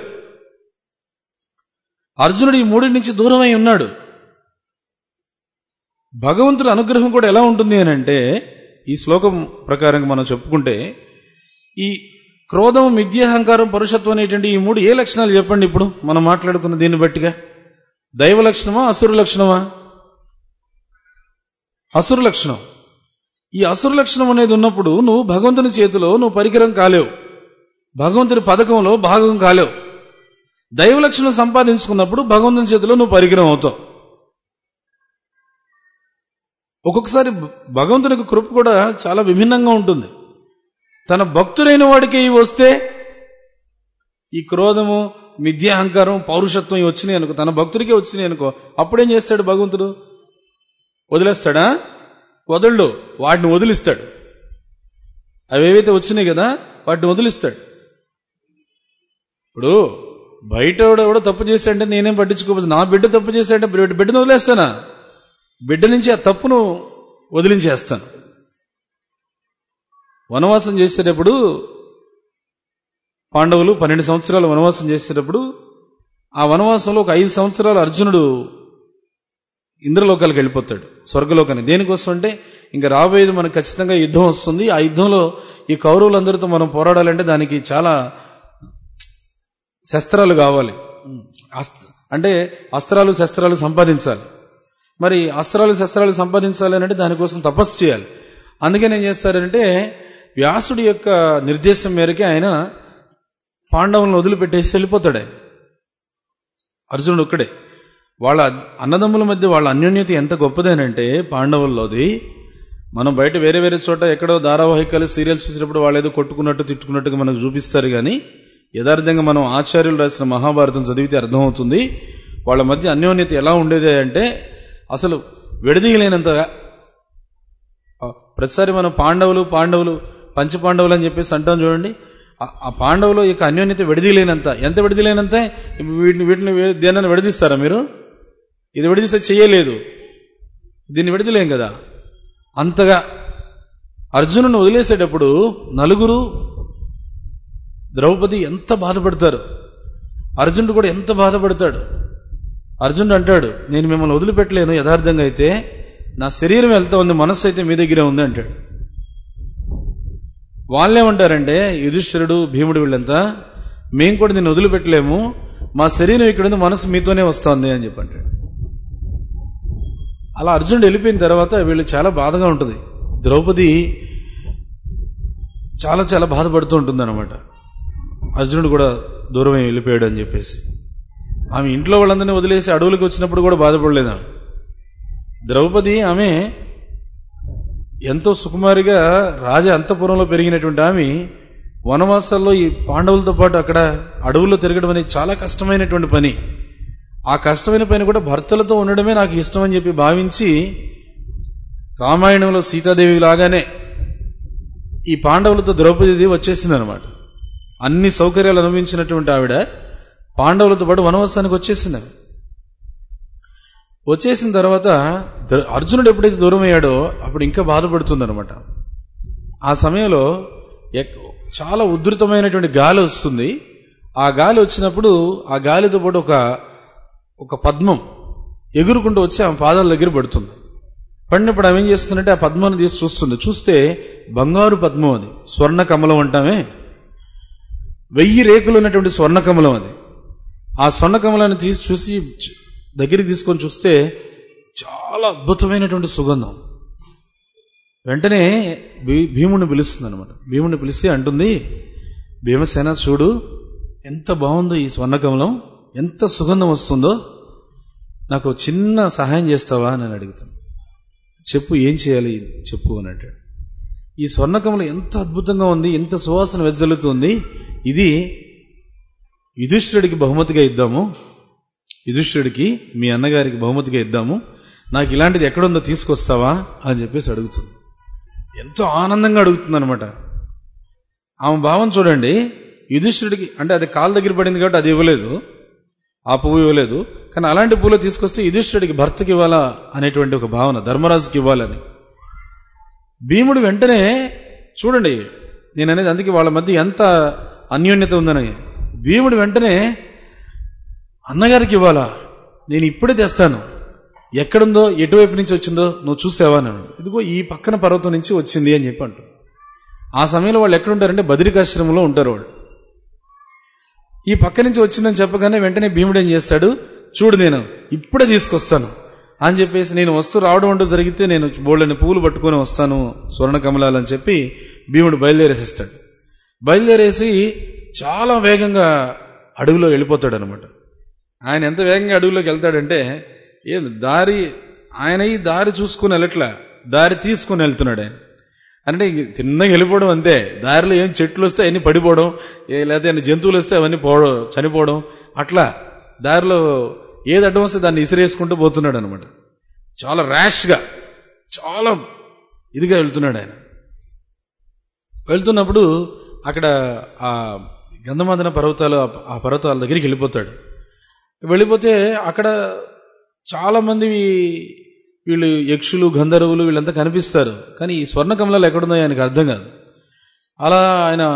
అర్జునుడు ఈ మూడింటి నుంచి దూరమై ఉన్నాడు భగవంతుడి అనుగ్రహం కూడా ఎలా ఉంటుంది అని అంటే ఈ శ్లోకం ప్రకారంగా మనం చెప్పుకుంటే ఈ క్రోధం మిథ్యాహంకారం పరుషత్వం అనేటువంటి ఈ మూడు ఏ లక్షణాలు చెప్పండి ఇప్పుడు మనం మాట్లాడుకున్న దీన్ని బట్టిగా దైవ లక్షణమా అసురు లక్షణమా అసురు లక్షణం ఈ అసురు లక్షణం అనేది ఉన్నప్పుడు నువ్వు భగవంతుని చేతిలో నువ్వు పరికరం కాలేవు భగవంతుని పథకంలో భాగం కాలేవు దైవ లక్షణం సంపాదించుకున్నప్పుడు భగవంతుని చేతిలో నువ్వు పరికరం అవుతావు ఒక్కొక్కసారి భగవంతునికి కృప కూడా చాలా విభిన్నంగా ఉంటుంది తన భక్తుడైన వాడికి ఇవి వస్తే ఈ క్రోధము మిథ్యాహంకారం పౌరుషత్వం ఇవి వచ్చినాయి అనుకో తన భక్తుడికే వచ్చినాయి అనుకో అప్పుడేం చేస్తాడు భగవంతుడు వదిలేస్తాడా వదళ్ళు వాటిని వదిలిస్తాడు అవి ఏవైతే వచ్చినాయి కదా వాటిని వదిలిస్తాడు ఇప్పుడు బయట ఎవడో తప్పు చేశాడంటే నేనేం పట్టించుకోవచ్చు నా బిడ్డ తప్పు చేశాడంటే బిడ్డను వదిలేస్తానా బిడ్డ నుంచి ఆ తప్పును వదిలించేస్తాను వనవాసం చేసేటప్పుడు పాండవులు పన్నెండు సంవత్సరాలు వనవాసం చేసేటప్పుడు ఆ వనవాసంలో ఒక ఐదు సంవత్సరాలు అర్జునుడు ఇంద్రలోకాలకు వెళ్ళిపోతాడు స్వర్గలోకానికి దేనికోసం అంటే ఇంకా రాబోయేది మనకు ఖచ్చితంగా యుద్ధం వస్తుంది ఆ యుద్ధంలో ఈ కౌరవులందరితో మనం పోరాడాలంటే దానికి చాలా శస్త్రాలు కావాలి అస్త్ర- అంటే అస్త్రాలు శస్త్రాలు సంపాదించాలి మరి అస్త్రాలు శస్త్రాలు సంపాదించాలి అంటే దానికోసం తపస్సు చేయాలి అందుకని ఏం చేస్తారంటే వ్యాసుడి యొక్క నిర్దేశం మేరకి ఆయన పాండవులను వదిలిపెట్టేసి వెళ్ళిపోతాడు ఆయన అర్జునుడు ఒక్కడే వాళ్ళ అన్నదమ్ముల మధ్య వాళ్ళ అన్యోన్యత ఎంత గొప్పదేనంటే పాండవుల్లోది మనం బయట వేరే వేరే చోట ఎక్కడో ధారావాహికాలు సీరియల్స్ చూసినప్పుడు వాళ్ళు ఏదో కొట్టుకున్నట్టు తిట్టుకున్నట్టుగా మనకు చూపిస్తారు కానీ యథార్థంగా మనం ఆచార్యులు రాసిన మహాభారతం చదివితే అర్థమవుతుంది వాళ్ళ మధ్య అన్యోన్యత ఎలా ఉండేది అంటే అసలు విడదీయలేనంతగా ఆ, ప్రతిసారి మనం పాండవులు పాండవులు పంచపాండవులు అని చెప్పేసి అంటాం చూడండి ఆ- ఆ పాండవులు యొక్క అన్యోన్యత విడదీయలేనంత ఎంత విడదీయలేనంత వీటిని వీటిని వే- దేనైనా విడదీస్తారా మీరు ఇది విడదీస్తే చెయ్యలేదు దీన్ని విడదలేం కదా అంతగా అర్జునుని వదిలేసేటప్పుడు నలుగురు ద్రౌపది ఎంత బాధపడతారు అర్జునుడు కూడా ఎంత బాధపడతాడు అర్జునుడు అంటాడు నేను మిమ్మల్ని వదిలిపెట్టలేను యథార్థంగా అయితే నా శరీరం వెళ్తా ఉంది మనస్సు అయితే మీ దగ్గరే ఉంది అంటాడు వాళ్ళేమంటారంటే యుధిష్ఠిరుడు భీముడు వీళ్ళంతా మేము కూడా నేను వదిలిపెట్టలేము మా శరీరం ఇక్కడ ఉంది మనసు మీతోనే వస్తుంది అని చెప్పి అంటాడు అలా అర్జునుడు వెళ్ళిపోయిన తర్వాత వీళ్ళు చాలా బాధగా ఉంటుంది ద్రౌపది చాలా చాలా బాధపడుతూ ఉంటుంది అనమాట అర్జునుడు కూడా దూరం వెళ్ళిపోయాడు అని చెప్పేసి ఆమె ఇంట్లో వాళ్ళందరినీ వదిలేసి అడవులకు వచ్చినప్పుడు కూడా బాధపడలేదు ఆమె. ద్రౌపది ఆమె ఎంతో సుకుమారిగా రాజ అంతపురంలో పెరిగినటువంటి ఆమె వనవాసాల్లో ఈ పాండవులతో పాటు అక్కడ అడవుల్లో తిరగడం అనేది చాలా కష్టమైనటువంటి పని ఆ కష్టమైన పని కూడా భర్తలతో ఉండడమే నాకు ఇష్టం అని చెప్పి భావించి రామాయణంలో సీతాదేవి లాగానే ఈ పాండవులతో ద్రౌపది వచ్చేసింది అనమాట అన్ని సౌకర్యాలు అనుభవించినటువంటి ఆవిడ పాండవులతో పాటు వనవాసానికి వచ్చేసింది ఆమె. వచ్చేసిన తర్వాత ద- అర్జునుడు ఎప్పుడైతే దూరం అయ్యాడో అప్పుడు ఇంకా బాధపడుతుంది అనమాట ఆ సమయంలో ఎక్- చాలా ఉధృతమైనటువంటి గాలి వస్తుంది ఆ గాలి వచ్చినప్పుడు ఆ గాలితో పాటు ఒక ఒక పద్మం ఎగురుకుంటూ వచ్చి ఆమె పాదాల దగ్గర పడుతుంది పడినప్పుడు ఆమె ఏం చేస్తుందంటే ఆ పద్మాన్ని తీసి చూస్తుంది చూస్తే బంగారు పద్మం అది స్వర్ణ కమలం అంటామే వెయ్యి రేకులు ఉన్నటువంటి స్వర్ణ కమలం అది ఆ స్వర్ణ కమలాన్ని తీసి చూసి చ- దగ్గరికి తీసుకొని చూస్తే చాలా అద్భుతమైనటువంటి సుగంధం వెంటనే భీ- భీముడిని పిలుస్తుంది అనమాట భీముడిని పిలిచి అంటుంది భీమసేన చూడు ఎంత బాగుందో ఈ స్వర్ణకమలం ఎంత సుగంధం వస్తుందో నాకు ఒక చిన్న సహాయం చేస్తావా అని నేను అడుగుతాను చెప్పు ఏం చేయాలి చెప్పు అని అంటాడు ఈ స్వర్ణకమలం ఎంత అద్భుతంగా ఉంది ఎంత సువాసన వెజ్జల్లుతుంది ఇది యుధిష్ఠుడికి బహుమతిగా ఇద్దాము యుధిష్ఠుడికి మీ అన్నగారికి బహుమతిగా ఇద్దాము నాకు ఇలాంటిది ఎక్కడుందో తీసుకొస్తావా అని చెప్పేసి అడుగుతుంది ఎంతో ఆనందంగా అడుగుతుంది అనమాట ఆమె భావం చూడండి యుధిష్ఠుడికి అంటే అది కాళ్ళ దగ్గర పడింది కాబట్టి అది ఇవ్వలేదు ఆ పువ్వు ఇవ్వలేదు కానీ అలాంటి పూలు తీసుకొస్తే యుధిష్ఠుడికి భర్తకి ఇవ్వాలా అనేటువంటి ఒక భావన ధర్మరాజుకి ఇవ్వాలని భీముడు వెంటనే చూడండి నేను అనేది అందుకే వాళ్ళ మధ్య ఎంత అన్యోన్యత ఉందని భీముడు వెంటనే అన్నగారికి ఇవ్వాలా నేను ఇప్పుడే తెస్తాను ఎక్కడుందో ఎటువైపు నుంచి వచ్చిందో నువ్వు చూసావా అన్నాడు ఇదిగో ఈ పక్కన పర్వతం నుంచి వచ్చింది అని చెప్పి అంటాడు ఆ సమయంలో వాళ్ళు ఎక్కడుంటారంటే బద్రికాశ్రమంలో ఉంటారు వాళ్ళు ఈ పక్క నుంచి వచ్చిందని చెప్పగానే వెంటనే భీముడు ఏం చేస్తాడు చూడు నేను ఇప్పుడే తీసుకొస్తాను అని చెప్పేసి నేను వస్తూ రావడం అంటూ జరిగితే నేను బోళ్ళని పువ్వులు పట్టుకొని వస్తాను స్వర్ణ కమలాలని చెప్పి భీముడు బయలుదేరేసేస్తాడు బయలుదేరేసి చాలా వేగంగా అడవిలో వెళ్ళిపోతాడు అనమాట ఆయన ఎంత వేగంగా అడవిలోకి వెళ్తాడంటే ఏం దారి ఆయన ఈ దారి చూసుకుని వెళ్ళట్లా దారి తీసుకుని వెళ్తున్నాడు ఆయన అంటే ఇంక తిన్నగా వెళ్ళిపోవడం అంతే దారిలో ఏం చెట్లు వస్తే అవన్నీ పడిపోవడం ఏ లేకపోతే ఏమైనా జంతువులు వస్తే అవన్నీ పోవడం చనిపోవడం అట్లా దారిలో ఏది అడ్డం వస్తే దాన్ని ఇసిరేసుకుంటూ పోతున్నాడు అనమాట చాలా ర్యాష్గా చాలా ఇదిగా వెళ్తున్నాడు ఆయన వెళ్తున్నప్పుడు అక్కడ ఆ గంధమాదన పర్వతాలు ఆ- ఆ పర్వతాల దగ్గరికి వెళ్ళిపోతాడు వెళ్ళిపోతే అక్కడ చాలా మంది వీళ్ళు యక్షులు గంధర్వులు వీళ్ళంతా కనిపిస్తారు కానీ ఈ స్వర్ణ కమలాలు ఎక్కడున్నాయో ఆయనకు అర్థం కాదు అలా ఆయన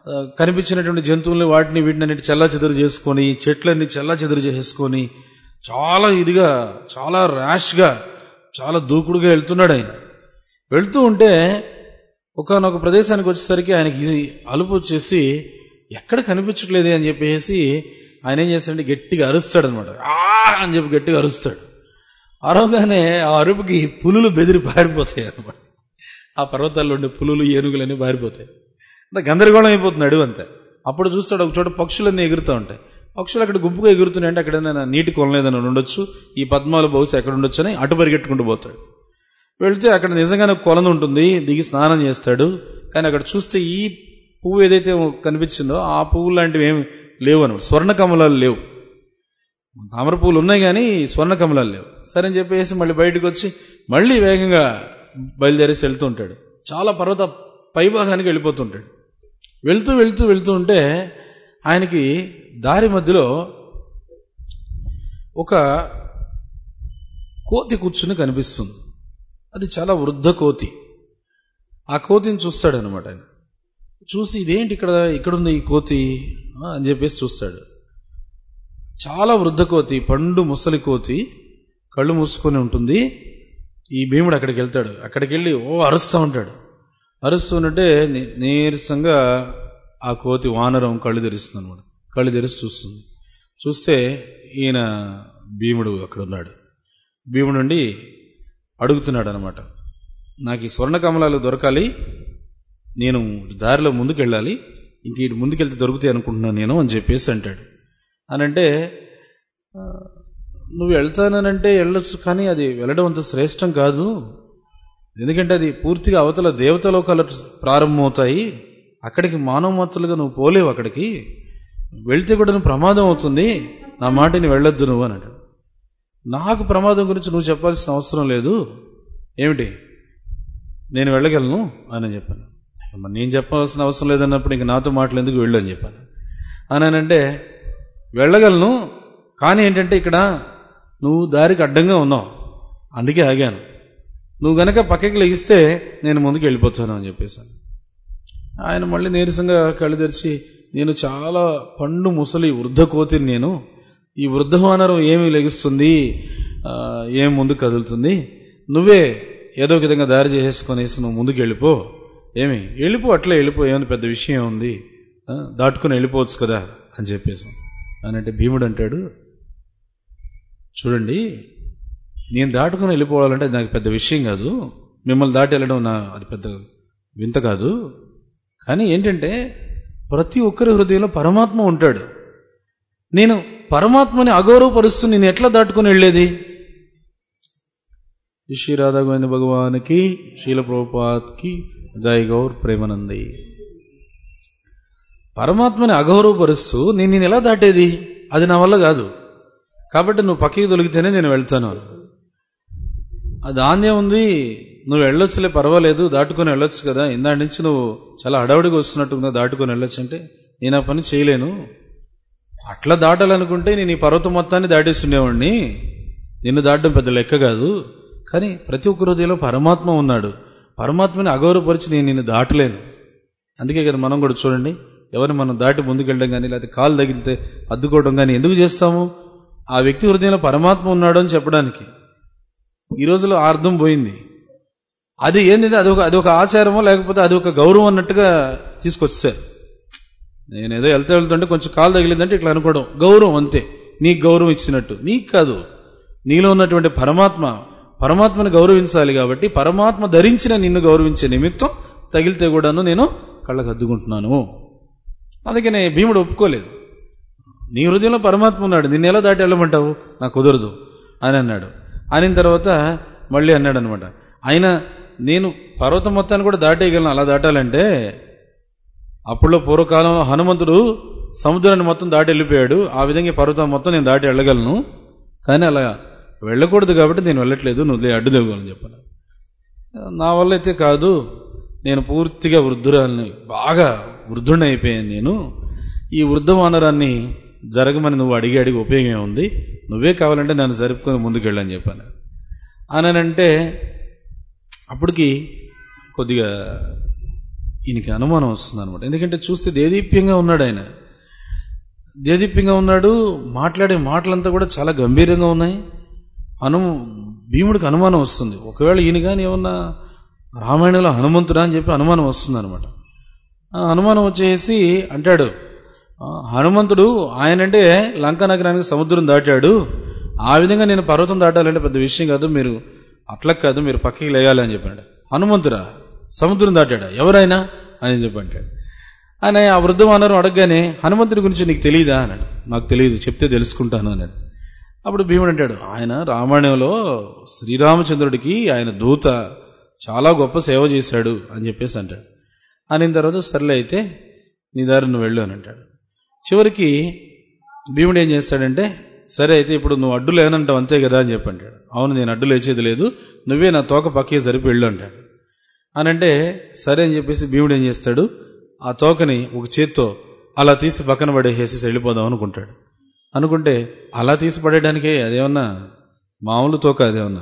ఆ, కనిపించినటువంటి జంతువుల్ని వాటిని వీటిని అన్నిటి చల్లా చెదురు చేసుకొని చెట్లన్నీ చల్లా చెదురు చేసుకొని చాలా ఇదిగా చాలా ర్యాష్గా చాలా దూకుడుగా వెళ్తున్నాడు ఆయన వెళ్తూ ఉంటే ఒకనొక ప్రదేశానికి వచ్చేసరికి ఆయనకి ఇది అలుపు వచ్చేసి ఎక్కడ కనిపించట్లేదు అని చెప్పేసి ఆయన ఏం చేస్తాడంటే గట్టిగా అరుస్తాడు అనమాట అని చెప్పి గట్టిగా అరుస్తాడు అరవగానే ఆ అరుపుకి పులులు బెదిరి పారిపోతాయి అనమాట ఆ పర్వతాల్లో ఉండే పులులు ఏనుగులన్నీ పారిపోతాయి అంత గందరగోళం అయిపోతుంది అడుగు అంతే అప్పుడు చూస్తాడు ఒక చోట పక్షులన్నీ ఎగురుతూ ఉంటాయి పక్షులు అక్కడ గుంపుగా ఎగురుతున్నాయి అంటే అక్కడ ఏదైనా నీటి కొనలేదని ఉండొచ్చు ఈ పద్మాలు బహుశా ఎక్కడ ఉండొచ్చు అని అటు పరిగెట్టుకుంటూ పోతాడు వెళితే అక్కడ నిజంగానే ఒక కొలను ఉంటుంది దిగి స్నానం చేస్తాడు కానీ అక్కడ చూస్తే ఈ పువ్వు ఏదైతే కనిపించిందో ఆ పువ్వు లాంటివి ఏమి లేవు అనమాట స్వర్ణ కమలాలు లేవు తామర పువ్వులు ఉన్నాయి కానీ స్వర్ణ కమలాలు లేవు సరే అని చెప్పేసి మళ్ళీ బయటకు వచ్చి మళ్ళీ వేగంగా బయలుదేరేసి వెళ్తూ ఉంటాడు చాలా పర్వత పైభాగానికి వెళ్ళిపోతుంటాడు వెళ్తూ వెళ్తూ వెళ్తూ ఉంటే ఆయనకి దారి మధ్యలో ఒక కోతి కూర్చుని కనిపిస్తుంది అది చాలా వృద్ధ కోతి ఆ కోతిని చూస్తాడు అనమాట ఆయన చూసి ఇదేంటి ఇక్కడ ఇక్కడ ఉంది ఈ కోతి ఆ, అని చెప్పేసి చూస్తాడు చాలా వృద్ధ కోతి పండు ముసలి కోతి కళ్ళు మూసుకొని ఉంటుంది ఈ భీముడు అక్కడికి వెళ్తాడు అక్కడికి వెళ్ళి ఓ అరుస్తూ ఉంటాడు అరుస్తుంటే నీ- నీరసంగా ఆ కోతి వానరం కళ్ళు తెరుస్తుంది అనమాట కళ్ళు తెరిచి చూస్తుంది చూస్తే ఈయన భీముడు అక్కడ ఉన్నాడు భీముడు నుండి అడుగుతున్నాడు అనమాట నాకు ఈ స్వర్ణ కమలాలు దొరకాలి నేను దారిలో ముందుకు వెళ్ళాలి ఇంక ఇటు ముందుకెళ్తే దొరుకుతాయి అనుకుంటున్నాను నేను అని చెప్పేసి అంటాడు అని అంటే "ఆ, నువ్వు వెళ్తానంటే వెళ్ళొచ్చు కానీ అది వెళ్ళడం అంత శ్రేష్టం కాదు ఎందుకంటే అది పూర్తిగా అవతల దేవతలోకాలు ప్రారంభమవుతాయి అక్కడికి మానవమత్తులుగా నువ్వు పోలేవు అక్కడికి వెళ్తే కూడా నువ్వు ప్రమాదం అవుతుంది నా మాటని వెళ్ళొద్దు నువ్వు అని అంటాడు నాకు ప్రమాదం గురించి నువ్వు చెప్పాల్సిన అవసరం లేదు ఏమిటి నేను వెళ్ళగలను అని చెప్పాను "మరి నేను చెప్పాల్సిన అవసరం లేదన్నప్పుడు ఇంక నాతో మాటలు ఎందుకు వెళ్ళు అని చెప్పాను అని అంటే వెళ్ళగలను కానీ ఏంటంటే ఇక్కడ నువ్వు దారికి అడ్డంగా ఉన్నావు అందుకే ఆగాను నువ్వు గనక పక్కకి లెగిస్తే నేను ముందుకు వెళ్ళిపోతాను అని చెప్పేశాను ఆయన మళ్ళీ నీరసంగా కళ్ళు తెరిచి నేను చాలా పండు ముసలి వృద్ధ కోతిని నేను ఈ వృద్ధ వానరం ఏమి లెగుస్తుంది ఆ, ఏం ముందుకు కదులుతుంది నువ్వే ఏదో ఒక విధంగా దారి చేసేసుకొనేసి నువ్వు ముందుకు వెళ్ళిపో ఏమి వెళ్ళిపో అట్లే వెళ్ళిపో ఏమైనా పెద్ద విషయం ఉంది ఆ, దాటుకుని వెళ్ళిపోవచ్చు కదా అని చెప్పేసి అని అంటే భీముడు అంటాడు చూడండి నేను దాటుకుని వెళ్ళిపోవాలంటే అది నాకు పెద్ద విషయం కాదు మిమ్మల్ని దాటి వెళ్ళడం నా అది పెద్ద వింత కాదు కానీ ఏంటంటే ప్రతి ఒక్కరి హృదయంలో పరమాత్మ ఉంటాడు నేను పరమాత్మని అగౌరవపరుస్తూ నేను ఎట్లా దాటుకుని వెళ్ళేది శ్రీ రాధా గోవింద భగవానికి శీల ప్రభుపాత్కి జై గౌర్ ప్రేమనంది పరమాత్మని అగౌరవపరుస్తూ నేను నేను ఎలా దాటేది అది నా వల్ల కాదు కాబట్టి నువ్వు పక్కకి తొలిగితేనే నేను వెళ్తాను ఆ ధాన్యం ఉంది నువ్వు వెళ్ళొచ్చులే పర్వాలేదు దాటుకొని వెళ్ళొచ్చు కదా ఇందాటి నుంచి నువ్వు చాలా హడావుడిగా వస్తున్నట్టుందా దాటుకొని వెళ్ళొచ్చు అంటే నేను ఆ పని చేయలేను అట్లా దాటాలనుకుంటే నేను ఈ పర్వతం మొత్తాన్ని దాటేస్తుండేవాడిని నిన్ను దాటడం పెద్ద లెక్క కాదు కానీ ప్రతి ఒక్క హృదయంలో పరమాత్మ ఉన్నాడు పరమాత్మని అగౌరవపరిచి నేను నిన్ను దాటలేను అందుకే కదా మనం కూడా చూడండి ఎవరిని మనం దాటి ముందుకెళ్ళడం కానీ లేకపోతే కాలు తగిలితే అద్దుకోవడం కానీ ఎందుకు చేస్తాము ఆ వ్యక్తి హృదయంలో పరమాత్మ ఉన్నాడు అని చెప్పడానికి ఈ రోజులో ఆ అర్థం పోయింది అది ఏంటంటే అదొక అదొక ఆచారమో లేకపోతే అది ఒక గౌరవం అన్నట్టుగా తీసుకొచ్చారు నేను ఏదో వెళ్తే వెళ్తుంటే కొంచెం కాలు తగిలిందంటే ఇట్లా అనుకోవడం గౌరవం అంతే నీకు గౌరవం ఇచ్చినట్టు నీకు కాదు నీలో ఉన్నటువంటి పరమాత్మ పరమాత్మని గౌరవించాలి కాబట్టి పరమాత్మ ధరించిన నిన్ను గౌరవించే నిమిత్తం తగిలితే కూడాను నేను కళ్ళకు అద్దుకుంటున్నాను అందుకనే భీముడు ఒప్పుకోలేదు నీ హృదయంలో పరమాత్మ ఉన్నాడు నిన్ను ఎలా దాటి వెళ్ళమంటావు నాకు కుదరదు అని అన్నాడు అనిన తర్వాత మళ్ళీ అన్నాడు అనమాట ఆయన నేను పర్వతం మొత్తాన్ని కూడా దాటేయగలను అలా దాటాలంటే అప్పుడులో పూర్వకాలంలో హనుమంతుడు సముద్రాన్ని మొత్తం దాటి వెళ్ళిపోయాడు ఆ విధంగా ఈ పర్వతం మొత్తం నేను దాటి వెళ్ళగలను కానీ అలా వెళ్ళకూడదు కాబట్టి నేను వెళ్ళట్లేదు నువ్వు అడ్డు తగ్గలని చెప్పాను నా వల్ల అయితే కాదు నేను పూర్తిగా వృద్ధురాలని బాగా వృద్ధుడిని అయిపోయాను నేను ఈ వృద్ధ వానరాన్ని జరగమని నువ్వు అడిగి అడిగి ఉపయోగం ఉంది నువ్వే కావాలంటే నన్ను జరుపుకొని ముందుకెళ్ళని చెప్పాను అననంటే అప్పటికి కొద్దిగా ఈయనకి అనుమానం వస్తుంది అనమాట ఎందుకంటే చూస్తే దేదీప్యంగా ఉన్నాడు ఆయన దేదీప్యంగా ఉన్నాడు మాట్లాడే మాటలంతా కూడా చాలా గంభీరంగా ఉన్నాయి అను భీముడికి అనుమానం వస్తుంది ఒకవేళ ఈయన కానీ ఏమన్నా రామాయణంలో హనుమంతుడా అని చెప్పి అనుమానం వస్తుంది అనమాట అనుమానం వచ్చేసి అంటాడు "ఆ, హనుమంతుడు ఆయనంటే లంకా నగరానికి సముద్రం దాటాడు ఆ విధంగా నేను పర్వతం దాటాలంటే పెద్ద విషయం కాదు మీరు అట్లా కాదు మీరు పక్కకి లేయాలి అని చెప్పాడు హనుమంతుడా సముద్రం దాటాడా ఎవరైనా అని చెప్పి అంటాడు ఆయన ఆ వృద్ధ వానరు అడగగానే హనుమంతుడి గురించి నీకు తెలియదా అన్నాడు నాకు తెలియదు చెప్తే తెలుసుకుంటాను అన్నాడు అప్పుడు భీముడు అంటాడు ఆయన రామాయణంలో శ్రీరామచంద్రుడికి ఆయన దూత చాలా గొప్ప సేవ చేశాడు అని చెప్పేసి అంటాడు అనిన తర్వాత సర్లే అయితే నీ దారి నువ్వు వెళ్ళు అని అంటాడు చివరికి భీముడు ఏం చేస్తాడంటే సరే అయితే ఇప్పుడు నువ్వు అడ్డు లేనంటావు అంతే కదా అని చెప్పి అంటాడు అవును నేను అడ్డు లేచేది లేదు నువ్వే నా తోక పక్కే సరిపి వెళ్ళు అంటాడు అని అంటే సరే అని చెప్పేసి భీముడు ఏం చేస్తాడు ఆ తోకని ఒక చేత్తో అలా తీసి పక్కన పడేసేసి వెళ్ళిపోదాం అనుకుంటాడు అనుకుంటే అలా తీసి పడేయడానికే అదేమన్నా మామూలు తోక అదేమన్నా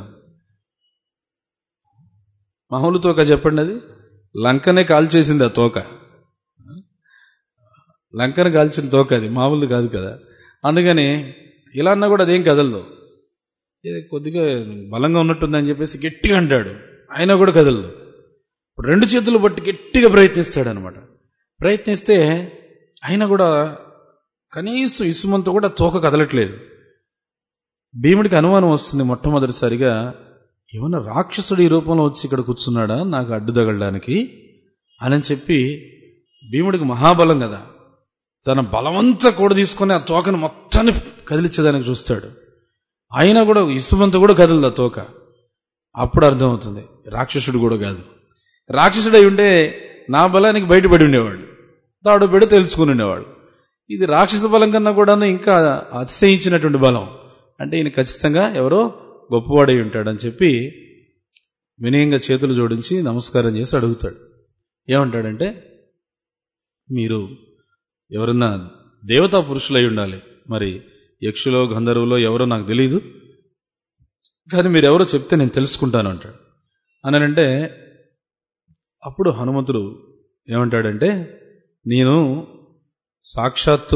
మామూలు తోక చెప్పండి అది లంకనే కాల్చేసింది ఆ తోక లంకను కాల్చిన తోక అది మామూలు కాదు కదా అందుకని ఇలా అన్నా కూడా అదేం కదలదు ఇది కొద్దిగా బలంగా ఉన్నట్టుందని చెప్పేసి గట్టిగా అంటాడు అయినా కూడా కదలదు ఇప్పుడు రెండు చేతులు బట్టి గట్టిగా ప్రయత్నిస్తాడు అనమాట ప్రయత్నిస్తే అయినా కూడా కనీసం ఇసుమంతో కూడా తోక కదలట్లేదు భీముడికి అనుమానం వస్తుంది మొట్టమొదటిసారిగా ఏమన్నా రాక్షసుడు ఈ రూపంలో వచ్చి ఇక్కడ కూర్చున్నాడా నాకు అడ్డు తగలడానికి అని చెప్పి భీముడికి మహాబలం కదా తన బలమంతా కూడా తీసుకొని ఆ తోకను మొత్తాన్ని కదిలించేదానికి చూస్తాడు అయినా కూడా ఇసుమంతా కూడా కదలదు ఆ తోక అప్పుడు అర్థమవుతుంది రాక్షసుడు కూడా కాదు రాక్షసుడు అయి ఉంటే నా బలానికి బయటపడి ఉండేవాడు తాడు పెడి తెలుసుకుని ఉండేవాడు ఇది రాక్షస బలం కన్నా కూడా ఇంకా అతిశయించినటువంటి బలం అంటే ఈయన ఖచ్చితంగా ఎవరో గొప్పవాడై ఉంటాడని చెప్పి వినయంగా చేతులు జోడించి నమస్కారం చేసి అడుగుతాడు ఏమంటాడంటే మీరు ఎవరన్నా దేవతా పురుషులై ఉండాలి మరి యక్షులో గంధర్వులో ఎవరో నాకు తెలియదు కానీ మీరు ఎవరో చెప్తే నేను తెలుసుకుంటాను అంటాడు అనంటే అప్పుడు హనుమంతుడు ఏమంటాడంటే నేను సాక్షాత్తు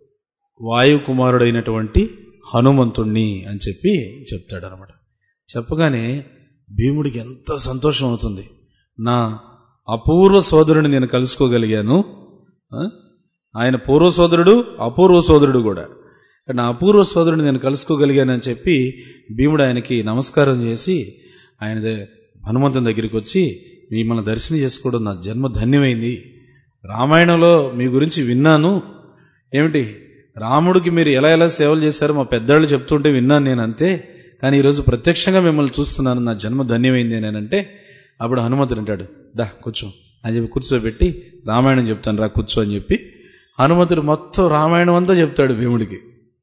వాయుకుమారుడైనటువంటి హనుమంతుణ్ణి అని చెప్పి చెప్తాడు అనమాట చెప్పగానే భీముడికి ఎంత సంతోషం అవుతుంది నా అపూర్వ సోదరుని నేను కలుసుకోగలిగాను ఆ? ఆయన పూర్వ సోదరుడు అపూర్వ సోదరుడు కూడా నా అపూర్వ సోదరుని నేను కలుసుకోగలిగానని చెప్పి భీముడు ఆయనకి నమస్కారం చేసి ఆయన ద- హనుమంతుని దగ్గరికి వచ్చి మిమ్మల్ని దర్శనం చేసుకోవడం నా జన్మ ధన్యమైంది రామాయణంలో మీ గురించి విన్నాను ఏమిటి రాముడికి మీరు ఎలా ఎలా సేవలు చేశారో మా పెద్దవాళ్ళు చెప్తుంటే విన్నాను నేను అంతే కానీ ఈరోజు ప్రత్యక్షంగా మిమ్మల్ని చూస్తున్నాను నా జన్మ ధన్యమైంది నేనంటే అప్పుడు హనుమంతుడు అంటాడు దా కూర్చో అని చెప్పి కూర్చోబెట్టి రామాయణం చెప్తాను రా కూర్చో అని చెప్పి హనుమంతుడు మొత్తం రామాయణం అంతా చెప్తాడు భీముడికి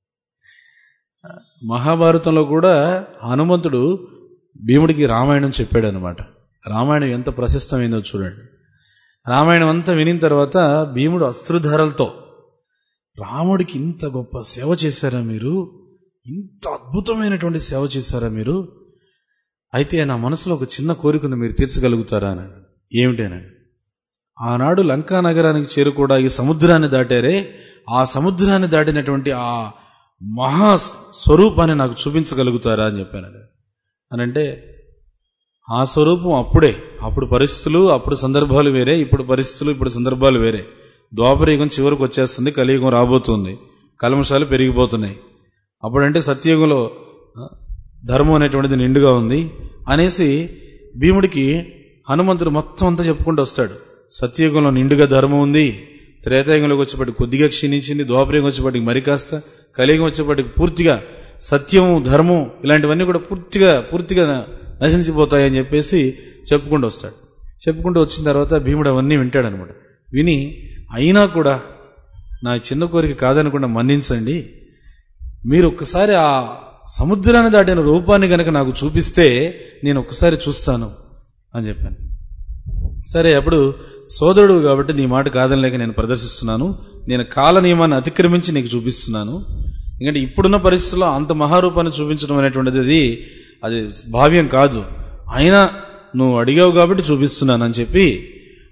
మహాభారతంలో కూడా హనుమంతుడు భీముడికి రామాయణం చెప్పాడు అనమాట రామాయణం ఎంత ప్రశస్తమైందో చూడండి రామాయణం అంతా వినిన తర్వాత భీముడు అశ్రుధారలతో రాముడికి ఇంత గొప్ప సేవ చేశారా మీరు ఇంత అద్భుతమైనటువంటి సేవ చేశారా మీరు అయితే నా మనసులో ఒక చిన్న కోరికను మీరు తీర్చగలుగుతారా అని ఏమిటేనండి ఆనాడు లంకా నగరానికి చేరుకోవడా ఈ సముద్రాన్ని దాటారే ఆ సముద్రాన్ని దాటినటువంటి ఆ మహా స్వరూపాన్ని నాకు చూపించగలుగుతారా అని చెప్పానండి అని అంటే ఆ స్వరూపం అప్పుడే అప్పుడు పరిస్థితులు అప్పుడు సందర్భాలు వేరే ఇప్పుడు పరిస్థితులు ఇప్పుడు సందర్భాలు వేరే ద్వాపరయుగం చివరికి వచ్చేస్తుంది కలియుగం రాబోతుంది కల్మషాలు పెరిగిపోతున్నాయి అప్పుడంటే సత్యయుగంలో ఆ, ధర్మం అనేటువంటిది నిండుగా ఉంది అనేసి భీముడికి హనుమంతుడు మొత్తం అంతా చెప్పుకుంటూ వస్తాడు సత్యయుగంలో నిండుగా ధర్మం ఉంది త్రేతాయుగంలోకి వచ్చేప్పటికి కొద్దిగా క్షీణించింది ద్వాపరయుగం వచ్చేప్పటికి మరి కాస్త కలియుగం వచ్చేప్పటికి పూర్తిగా సత్యము ధర్మం ఇలాంటివన్నీ కూడా పూర్తిగా పూర్తిగా నశించిపోతాయని చెప్పేసి చెప్పుకుంటూ వస్తాడు చెప్పుకుంటూ వచ్చిన తర్వాత భీముడు అవన్నీ వింటాడనమాట విని అయినా కూడా నా చిన్న కోరిక కాదనకుండా మన్నించండి మీరు ఒక్కసారి ఆ సముద్రాన్ని దాటిన రూపాన్ని గనక నాకు చూపిస్తే నేను ఒక్కసారి చూస్తాను అని చెప్పాను సరే అప్పుడు సోదరుడు కాబట్టి నీ మాట కాదనలేక నేను ప్రదర్శిస్తున్నాను నేను కాల నియమాన్ని అతిక్రమించి నీకు చూపిస్తున్నాను ఎందుకంటే ఇప్పుడున్న పరిస్థితుల్లో అంత మహారూపాన్ని చూపించడం అనేటువంటిది అది అది భావ్యం కాదు అయినా నువ్వు అడిగావు కాబట్టి చూపిస్తున్నాను అని చెప్పి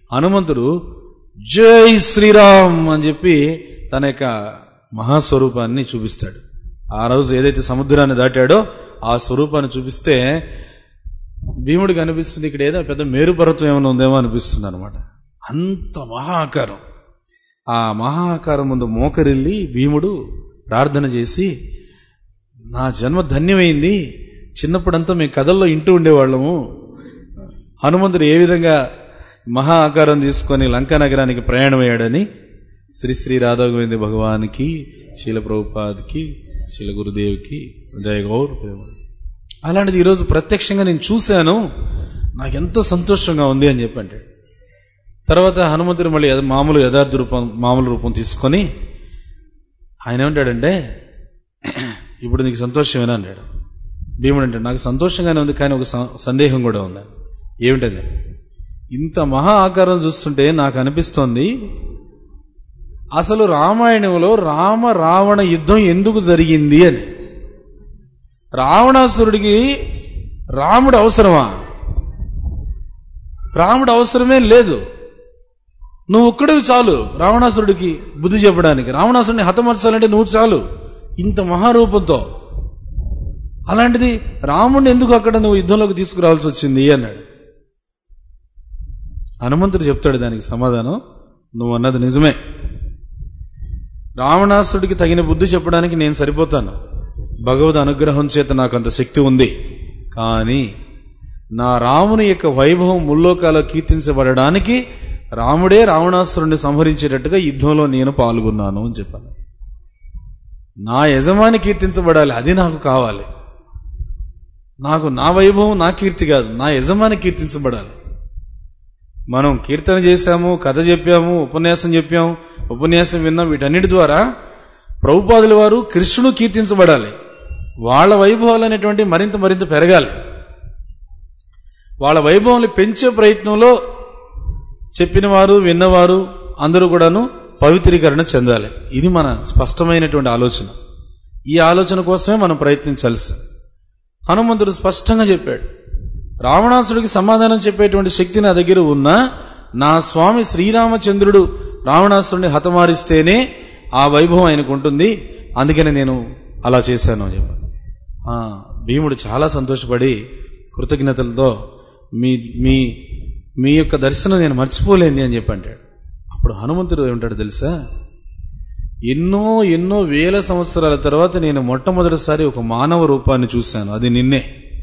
హనుమంతుడు జై శ్రీరామ్ అని చెప్పి తన యొక్క మహాస్వరూపాన్ని చూపిస్తాడు ఆ రోజు ఏదైతే సముద్రాన్ని దాటాడో ఆ స్వరూపాన్ని చూపిస్తే భీముడికి అనిపిస్తుంది ఇక్కడ ఏదో పెద్ద మేరు పర్వతం ఏమైనా ఉందేమో అనిపిస్తుంది అనమాట అంత మహా ఆకారం ఆ మహా ఆకారం ముందు మోకరిల్లి భీముడు ప్రార్థన చేసి నా జన్మ ధన్యమైంది చిన్నప్పుడంతా మేము కథల్లో ఇంటూ ఉండేవాళ్ళము హనుమంతుడు ఏ విధంగా మహా ఆకారం తీసుకొని లంకా నగరానికి ప్రయాణమయ్యాడని శ్రీ శ్రీ రాధాగోవింద భగవానికి శీల ప్రభుపాద్కి శీల గురుదేవ్కి జయ గౌర్ ప్రేమ అలాంటిది ఈరోజు ప్రత్యక్షంగా నేను చూశాను నాకెంత సంతోషంగా ఉంది అని చెప్పి అంటాడు తర్వాత హనుమంతుడు మళ్ళీ యథ- మామూలు యథార్థ రూపం మామూలు రూపం తీసుకొని ఆయన ఏమంటాడంటే ఇప్పుడు నీకు సంతోషమేనా అంటాడు భీముడు అంటాడు నాకు సంతోషంగానే ఉంది కానీ ఒక స- సందేహం కూడా ఉంది ఏమిటది ఇంత మహా ఆకారం చూస్తుంటే నాకు అనిపిస్తోంది అసలు రామాయణంలో రామ రావణ యుద్ధం ఎందుకు జరిగింది అని రావణాసురుడికి రాముడు అవసరమా రాముడు అవసరమే లేదు నువ్వు ఒక్కడివి చాలు రావణాసురుడికి బుద్ధి చెప్పడానికి రావణాసురుడిని హతమర్చాలంటే నువ్వు చాలు ఇంత మహారూపంతో అలాంటిది రాముడిని ఎందుకు అక్కడ నువ్వు యుద్ధంలోకి తీసుకురావాల్సి వచ్చింది అన్నాడు హనుమంతుడు చెప్తాడు దానికి సమాధానం నువ్వు అన్నది నిజమే రావణాసుడికి తగిన బుద్ధి చెప్పడానికి నేను సరిపోతాను భగవద్ అనుగ్రహం చేత నాకు అంత శక్తి ఉంది కానీ నా రాముని యొక్క వైభవం ముల్లోకాలో కీర్తించబడడానికి రాముడే రావణాసురుడిని సంహరించేటట్టుగా యుద్ధంలో నేను పాల్గొన్నాను అని చెప్పాను నా యజమాని కీర్తించబడాలి అది నాకు కావాలి నాకు నా వైభవం నా కీర్తి కాదు నా యజమాని కీర్తించబడాలి మనం కీర్తన చేశాము కథ చెప్పాము ఉపన్యాసం చెప్పాము ఉపన్యాసం విన్నాం వీటన్నిటి ద్వారా ప్రభుపాదుల వారు కృష్ణుడు కీర్తించబడాలి వాళ్ళ వైభవాలు అనేటువంటి మరింత మరింత పెరగాలి వాళ్ళ వైభవాన్ని పెంచే ప్రయత్నంలో చెప్పిన వారు విన్నవారు అందరూ కూడాను పవిత్రీకరణ చెందాలి ఇది మన స్పష్టమైనటువంటి ఆలోచన ఈ ఆలోచన కోసమే మనం ప్రయత్నించాల్సి హనుమంతుడు స్పష్టంగా చెప్పాడు రావణాసుడికి సమాధానం చెప్పేటువంటి శక్తి నా దగ్గర ఉన్నా నా స్వామి శ్రీరామచంద్రుడు రావణాసురుడిని హతమారిస్తేనే ఆ వైభవం ఆయనకు ఉంటుంది అందుకని నేను అలా చేశాను అని చెప్పాను ఆ, భీముడు చాలా సంతోషపడి కృతజ్ఞతలతో మీ మీ మీ యొక్క దర్శనం నేను మర్చిపోలేంది అని చెప్పి అంటాడు అప్పుడు హనుమంతుడు ఏమంటాడు తెలుసా ఎన్నో ఎన్నో వేల సంవత్సరాల తర్వాత నేను మొట్టమొదటిసారి ఒక మానవ రూపాన్ని చూశాను అది నిన్నే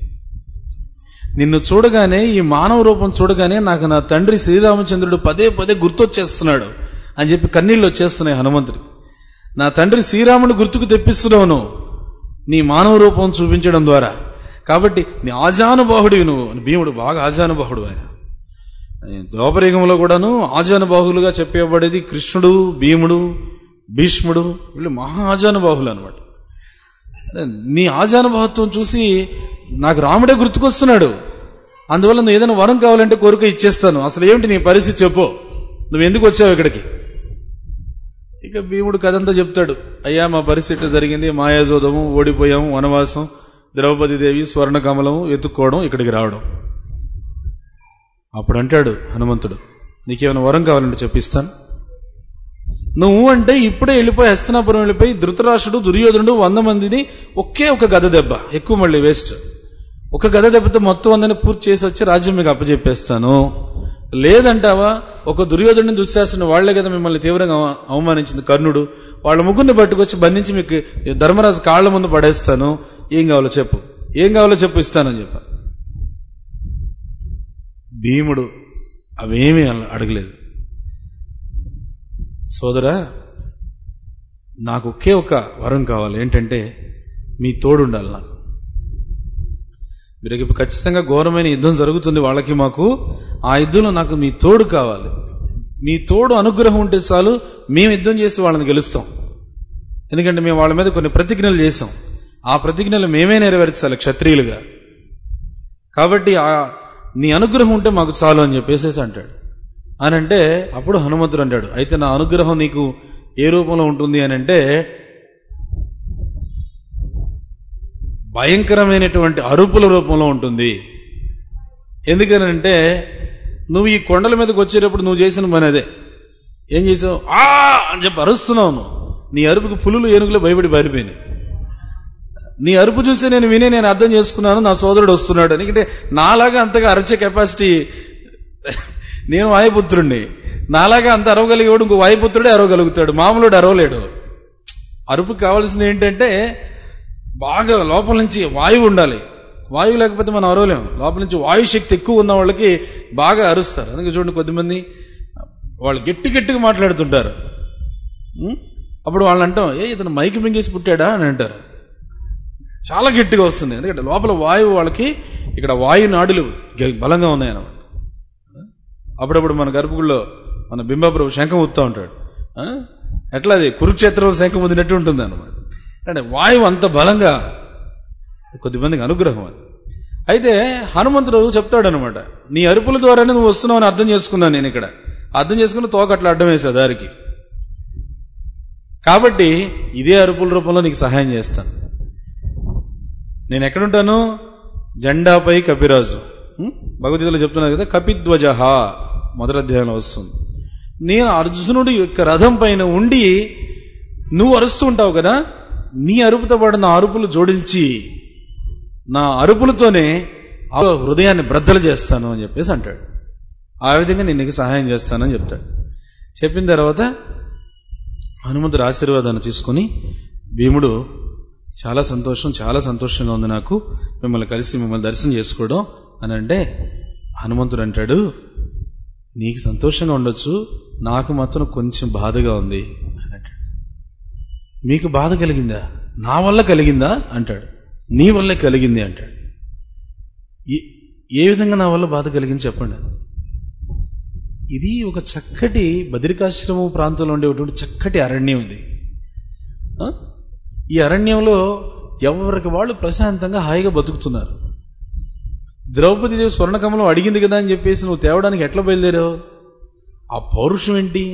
నిన్ను చూడగానే ఈ మానవ రూపం చూడగానే నాకు నా తండ్రి శ్రీరామచంద్రుడు పదే పదే గుర్తొచ్చేస్తున్నాడు అని చెప్పి కన్నీళ్ళు వచ్చేస్తున్నాయి హనుమంతుడి నా తండ్రి శ్రీరాముడు గుర్తుకు తెప్పిస్తున్నావు నువ్వు నీ మానవ రూపం చూపించడం ద్వారా కాబట్టి నీ ఆజానుబాహుడివి నువ్వు భీముడు బాగా ఆజానుబాహుడు ఆయన ద్వాపరయుగంలో కూడాను ఆజానుబాహులుగా చెప్పబడేది కృష్ణుడు భీముడు భీష్ముడు వీళ్ళు మహా ఆజానుబాహులు అనమాట నీ ఆజానుభావత్వం చూసి నాకు రాముడే గుర్తుకొస్తున్నాడు అందువల్ల నువ్వు ఏదైనా వరం కావాలంటే కోరిక ఇచ్చేస్తాను అసలు ఏమిటి నీ పరిస్థితి చెప్పు నువ్వు ఎందుకు వచ్చావు ఇక్కడికి ఇక భీముడు కథంతా చెప్తాడు అయ్యా మా పరిస్థితి ఇట్లా జరిగింది మాయాజోదము ఓడిపోయాము వనవాసం ద్రౌపది దేవి స్వర్ణ కమలము ఎత్తుక్కోవడం ఇక్కడికి రావడం అప్పుడు అంటాడు హనుమంతుడు నీకేమైనా వరం కావాలంటే చెప్పిస్తాను నువ్వు అంటే ఇప్పుడే వెళ్ళిపోయి హస్తనాపురం వెళ్ళిపోయి ధృతరాష్ట్రుడు దుర్యోధనుడు వంద మందిని ఒకే ఒక గద దెబ్బ ఎక్కువ మళ్ళీ వేస్ట్ ఒక గద దెబ్బతో మొత్తం అందరిని పూర్తి చేసి వచ్చి రాజ్యం మీకు అప్పచెప్పేస్తాను లేదంటావా ఒక దుర్యోధనుని దుశ్శాసన వాళ్లే కదా మిమ్మల్ని తీవ్రంగా అవ- అవమానించింది కర్ణుడు వాళ్ళ ముగ్గురిని పట్టుకొచ్చి బంధించి మీకు ధర్మరాజు కాళ్ల ముందు పడేస్తాను ఏం కావాలో చెప్పు ఏం కావాలో చెప్పు ఇస్తానని చెప్ప భీముడు అవేమీ అల- అడగలేదు సోదరా నాకు ఒకే ఒక వరం కావాలి ఏంటంటే మీ తోడు ఉండాలి నాకు మీరు ఇప్పుడు ఖచ్చితంగా ఘోరమైన యుద్ధం జరుగుతుంది వాళ్ళకి మాకు ఆ యుద్ధంలో నాకు మీ తోడు కావాలి మీ తోడు అనుగ్రహం ఉంటే చాలు మేము యుద్ధం చేసి వాళ్ళని గెలుస్తాం ఎందుకంటే మేము వాళ్ళ మీద కొన్ని ప్రతిజ్ఞలు చేసాం ఆ ప్రతిజ్ఞలు మేమే నెరవేర్చాలి క్షత్రియులుగా కాబట్టి ఆ నీ అనుగ్రహం ఉంటే మాకు చాలు అని చెప్పేసేసి అంటాడు అని అంటే అప్పుడు హనుమంతుడు అంటాడు అయితే నా అనుగ్రహం నీకు ఏ రూపంలో ఉంటుంది అని అంటే భయంకరమైనటువంటి అరుపుల రూపంలో ఉంటుంది ఎందుకనంటే నువ్వు ఈ కొండల మీదకి వచ్చేటప్పుడు నువ్వు చేసిన పని అదే ఏం చేసావు ఆ అని చెప్పి అరుస్తున్నావు నువ్వు నీ అరుపుకి పులులు ఏనుగులు భయపడి పారిపోయినాయి నీ అరుపు చూసి నేను విని నేను అర్థం చేసుకున్నాను నా సోదరుడు వస్తున్నాడు ఎందుకంటే నాలాగా అంతగా అరచే కెపాసిటీ నేను వాయుపుత్రుణ్ణి నాలాగా అంత అరవగలిగేవాడు ఇంకో వాయుపుత్రుడే అరవగలుగుతాడు మామూలుడు అరవలేడు అరుపుకి కావాల్సింది ఏంటంటే బాగా లోపల నుంచి వాయువు ఉండాలి వాయువు లేకపోతే మనం అరవలేము లోపల నుంచి వాయు శక్తి ఎక్కువ ఉన్న వాళ్ళకి బాగా అరుస్తారు అందుకే చూడండి కొద్దిమంది వాళ్ళు గట్టి గట్టిగా మాట్లాడుతుంటారు ఉం? అప్పుడు వాళ్ళు అంటాం ఏ ఇతను మైకి మింగేసి పుట్టాడా అని అంటారు చాలా గట్టిగా వస్తుంది ఎందుకంటే లోపల వాయువు వాళ్ళకి ఇక్కడ వాయు నాడులు గ- బలంగా ఉన్నాయన్నమాట అప్పుడప్పుడు మన గర్భగుడిలో మన బింబాప్రభు శంఖం ఊపుతూ ఉంటాడు ఆ? ఎట్లా అది కురుక్షేత్రంలో శంఖం ఊదినట్టు ఉంటుంది అనమాట అంటే వాయువు అంత బలంగా కొద్దిమందికి అనుగ్రహం అది అయితే హనుమంతుడు చెప్తాడు అనమాట నీ అరుపుల ద్వారానే నువ్వు వస్తున్నావు అని అర్థం చేసుకున్నాను నేను ఇక్కడ అర్థం చేసుకుని తోక అట్లా అడ్డం వేసా దారికి కాబట్టి ఇదే అరుపుల రూపంలో నీకు సహాయం చేస్తాను నేను ఎక్కడుంటాను జెండాపై కపిరాజు ఉం? భగవద్గీతలో చెప్తున్నారు కదా కపిధ్వజ మొదటి అధ్యాయంలో వస్తుంది నేను అర్జునుడి యొక్క రథం పైన ఉండి నువ్వు అరుస్తూ ఉంటావు కదా నీ అరుపుతో పాటు నా అరుపులు జోడించి నా అరుపులతోనే ఆ హృదయాన్ని బ్రద్దలు చేస్తాను అని చెప్పేసి అంటాడు ఆ విధంగా నేను నీకు సహాయం చేస్తానని చెప్తాడు చెప్పిన తర్వాత హనుమంతుడు ఆశీర్వాదాన్ని తీసుకుని భీముడు చాలా సంతోషం చాలా సంతోషంగా ఉంది నాకు మిమ్మల్ని కలిసి మిమ్మల్ని దర్శనం చేసుకోవడం అని అంటే హనుమంతుడు అంటాడు నీకు సంతోషంగా ఉండొచ్చు నాకు మాత్రం కొంచెం బాధగా ఉంది అని అంటాడు మీకు బాధ కలిగిందా నా వల్ల కలిగిందా అంటాడు నీ వల్లే కలిగింది అంటాడు ఏ- ఏ విధంగా నా వల్ల బాధ కలిగింది చెప్పండి ఇది ఒక చక్కటి బదిరికాశ్రమం ప్రాంతంలో ఉండేటువంటి చక్కటి అరణ్యం ఇది ఆ? ఈ అరణ్యంలో ఎవరికి వాళ్ళు ప్రశాంతంగా హాయిగా బతుకుతున్నారు ద్రౌపది దేవి స్వర్ణకమలం అడిగింది కదా అని చెప్పేసి నువ్వు తేవడానికి ఎట్లా బయలుదేరావు ఆ పౌరుషం ఏంటి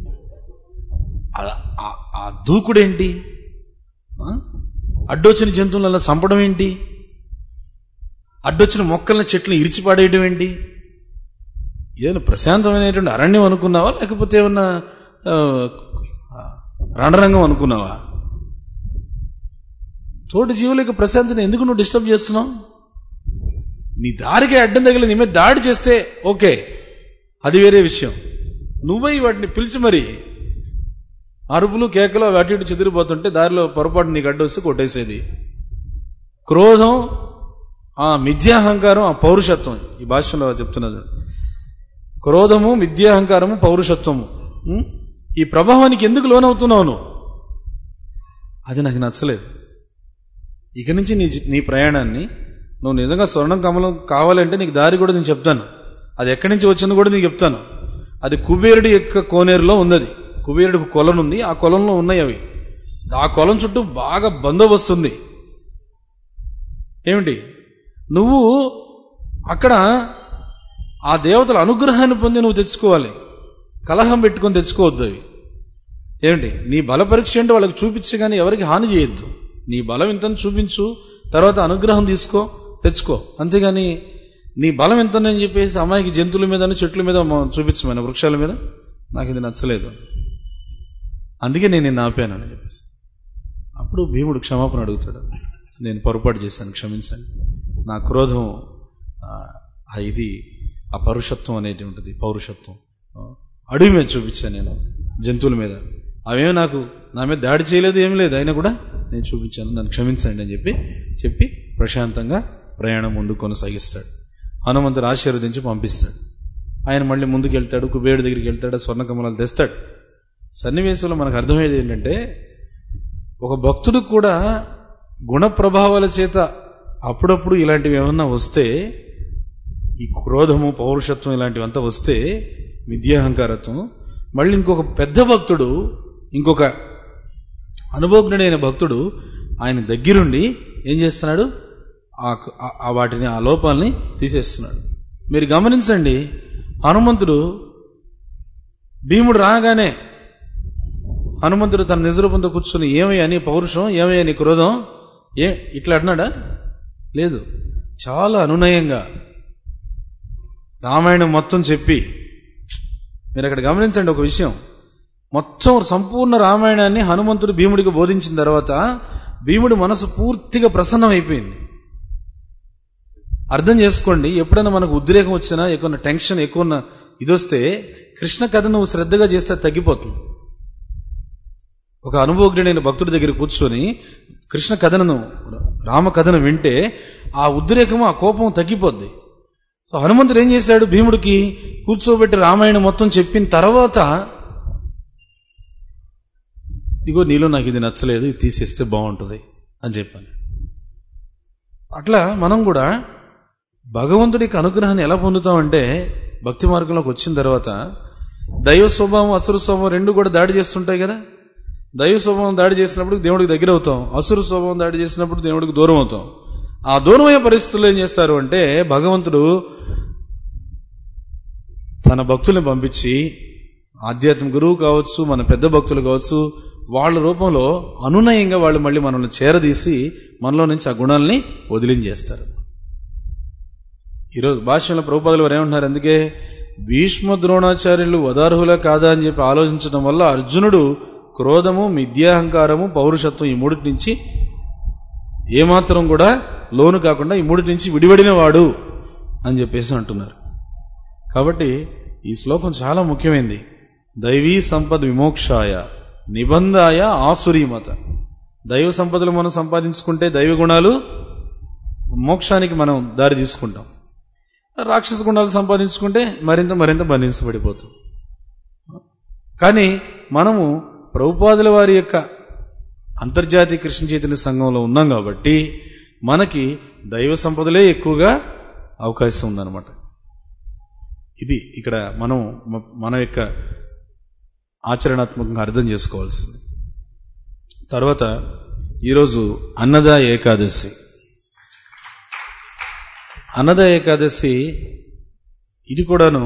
ఆ- ఆ- ఆ దూకుడేంటి ఆ? అడ్డొచ్చిన జంతువులను అలా చంపడం ఏంటి అడ్డొచ్చిన మొక్కల్ని చెట్లను ఇరిచిపాడేయడం ఏంటి ఏదైనా ప్రశాంతమైనటువంటి అరణ్యం అనుకున్నావా లేకపోతే ఏమన్నా ఆ, రణరంగం అనుకున్నావా తోటి జీవుల యొక్క ప్రశాంతని ఎందుకు నువ్వు డిస్టర్బ్ చేస్తున్నావు నీ దారికి అడ్డం తగిలి నీ మీద దాడి చేస్తే ఓకే అది వేరే విషయం నువ్వై వాటిని పిలిచి మరి అరుపులు కేకలు అవి అటు ఇటు చెదిరిపోతుంటే దారిలో పొరపాటు నీకు అడ్డు వస్తే కొట్టేసేది క్రోధం ఆ మిథ్యాహంకారం ఆ పౌరుషత్వం ఈ భాషలో చెప్తున్నది క్రోధము మిథ్యాహంకారము పౌరుషత్వము ఉం? ఈ ప్రభావానికి ఎందుకు లోనవుతున్నావు నువ్వు అది నాకు నచ్చలేదు ఇక నుంచి నీ జీ- నీ ప్రయాణాన్ని నువ్వు నిజంగా స్వర్ణం కమలం కావాలంటే నీకు దారి కూడా నేను చెప్తాను అది ఎక్కడి నుంచి వచ్చిందో కూడా నీకు చెప్తాను అది కుబేరుడి యొక్క కోనేరులో ఉన్నది కుబేరుడికి కొలను ఉంది ఆ కొలంలో ఉన్నాయి అవి ఆ కొలం చుట్టూ బాగా బందోబస్తు ఉంది ఏమిటి నువ్వు అక్కడ ఆ దేవతల అనుగ్రహాన్ని పొంది నువ్వు తెచ్చుకోవాలి కలహం పెట్టుకొని తెచ్చుకోవద్దు అవి ఏమిటి నీ బల పరీక్ష అంటే వాళ్ళకి చూపించి కానీ ఎవరికి హాని చేయొద్దు నీ బలం ఇంతని చూపించు తర్వాత అనుగ్రహం తీసుకో తెచ్చుకో అంతేగాని నీ బలం ఎంతని చెప్పేసి అమ్మాయికి జంతువుల మీద చెట్ల మీద మ- చూపించమని వృక్షాల మీద నాకు ఇది నచ్చలేదు అందుకే నేను నిన్ను ఆపాను అని చెప్పేసి అప్పుడు భీముడు క్షమాపణ అడుగుతాడు నేను పొరపాటు చేశాను క్షమించండి నా క్రోధం ఆ, ఆ ఇది ఆ పరుషత్వం అనేది ఉంటుంది పౌరుషత్వం ఆ, అడవి మీద చూపించాను నేను జంతువుల మీద అవేమో నాకు నా మీద దాడి చేయలేదు ఏం లేదు అయినా కూడా నేను చూపించాను నన్ను క్షమించండి అని చెప్పి చెప్పి ప్రశాంతంగా ప్రయాణం ముందు కొనసాగిస్తాడు హనుమంతుడు ఆశీర్వదించి పంపిస్తాడు ఆయన మళ్ళీ ముందుకు వెళ్తాడు కుబేరుడి దగ్గరికి వెళ్తాడు స్వర్ణకమలాలు తెస్తాడు సన్నివేశంలో మనకు అర్థమయ్యేది ఏంటంటే ఒక భక్తుడు కూడా గుణ ప్రభావాల చేత అప్పుడప్పుడు ఇలాంటివి ఏమన్నా వస్తే ఈ క్రోధము పౌరుషత్వం ఇలాంటివంతా వస్తే విద్యాహంకారత్వం మళ్ళీ ఇంకొక పెద్ద భక్తుడు ఇంకొక అనుభవజ్ఞుడైన భక్తుడు ఆయన దగ్గరుండి ఏం చేస్తున్నాడు ఆ ఆ- ఆ వాటిని ఆ లోపాలని తీసేస్తున్నాడు మీరు గమనించండి హనుమంతుడు భీముడు రాగానే హనుమంతుడు తన నిజరూపంతో కూర్చుని ఏమయ్యా నీ పౌరుషం ఏమయ్యా నీ క్రోధం ఏ ఇట్లా అన్నాడా లేదు చాలా అనునయంగా రామాయణం మొత్తం చెప్పి మీరు అక్కడ గమనించండి ఒక విషయం మొత్తం సంపూర్ణ రామాయణాన్ని హనుమంతుడు భీముడికి బోధించిన తర్వాత భీముడి మనసు పూర్తిగా ప్రసన్నం అయిపోయింది అర్థం చేసుకోండి ఎప్పుడైనా మనకు ఉద్రేకం వచ్చినా ఎక్కువ టెన్షన్ ఎక్కువ ఇది వస్తే కృష్ణ కథ నువ్వు శ్రద్ధగా చేస్తే తగ్గిపోతుంది ఒక అనుభవజ్ఞుడైన భక్తుడి దగ్గర కూర్చొని కృష్ణ కథను రామ కథను వింటే ఆ ఉద్రేకము ఆ కోపం తగ్గిపోద్ది సో హనుమంతుడు ఏం చేశాడు భీముడికి కూర్చోబెట్టి రామాయణం మొత్తం చెప్పిన తర్వాత ఇగో నీలో నాకు ఇది నచ్చలేదు ఇది తీసేస్తే బాగుంటుంది అని చెప్పాను అట్లా మనం కూడా భగవంతుడికి అనుగ్రహాన్ని ఎలా పొందుతామంటే భక్తి మార్గంలోకి వచ్చిన తర్వాత దైవ స్వభావం అసురు స్వభావం రెండు కూడా దాడి చేస్తుంటాయి కదా దైవ స్వభావం దాడి చేసినప్పుడు దేవుడికి దగ్గర అవుతాం అసురు స్వభావం దాడి చేసినప్పుడు దేవుడికి దూరం అవుతాం ఆ దూరమయ్యే పరిస్థితుల్లో ఏం చేస్తారు అంటే భగవంతుడు తన భక్తుల్ని పంపించి ఆధ్యాత్మిక గురువు కావచ్చు మన పెద్ద భక్తులు కావచ్చు వాళ్ళ రూపంలో అనునయంగా వాళ్ళు మళ్ళీ మనల్ని చేరదీసి మనలో నుంచి ఆ గుణాలని వదిలించేస్తారు ఈరోజు భాష్యంలో ప్రభుపాదులు వారు ఏమంటున్నారు అందుకే భీష్మ ద్రోణాచార్యులు వదార్హులా కాదా అని చెప్పి ఆలోచించడం వల్ల అర్జునుడు క్రోధము మిథ్యాహంకారము పౌరుషత్వం ఈ మూడిటి నుంచి ఏమాత్రం కూడా లోను కాకుండా ఈ మూడిటి నుంచి విడివడిన వాడు అని చెప్పేసి అంటున్నారు కాబట్టి ఈ శ్లోకం చాలా ముఖ్యమైనది దైవీ సంపద విమోక్షాయ నిబంధాయ ఆసురీమత దైవ సంపదలు మనం సంపాదించుకుంటే దైవ గుణాలు మోక్షానికి మనం దారి తీసుకుంటాం రాక్షస గుణాలు సంపాదించుకుంటే మరింత మరింత బంధించబడిపోతాం కానీ మనము ప్రభుపాదుల వారి యొక్క అంతర్జాతీయ కృష్ణ చైతన్య సంఘంలో ఉన్నాం కాబట్టి మనకి దైవ సంపదలే ఎక్కువగా అవకాశం ఉందన్నమాట ఇది ఇక్కడ మనం మ- మన యొక్క ఆచరణాత్మకంగా అర్థం చేసుకోవాల్సింది తర్వాత ఈరోజు అన్నద ఏకాదశి అన్నద ఏకాదశి ఇది కూడాను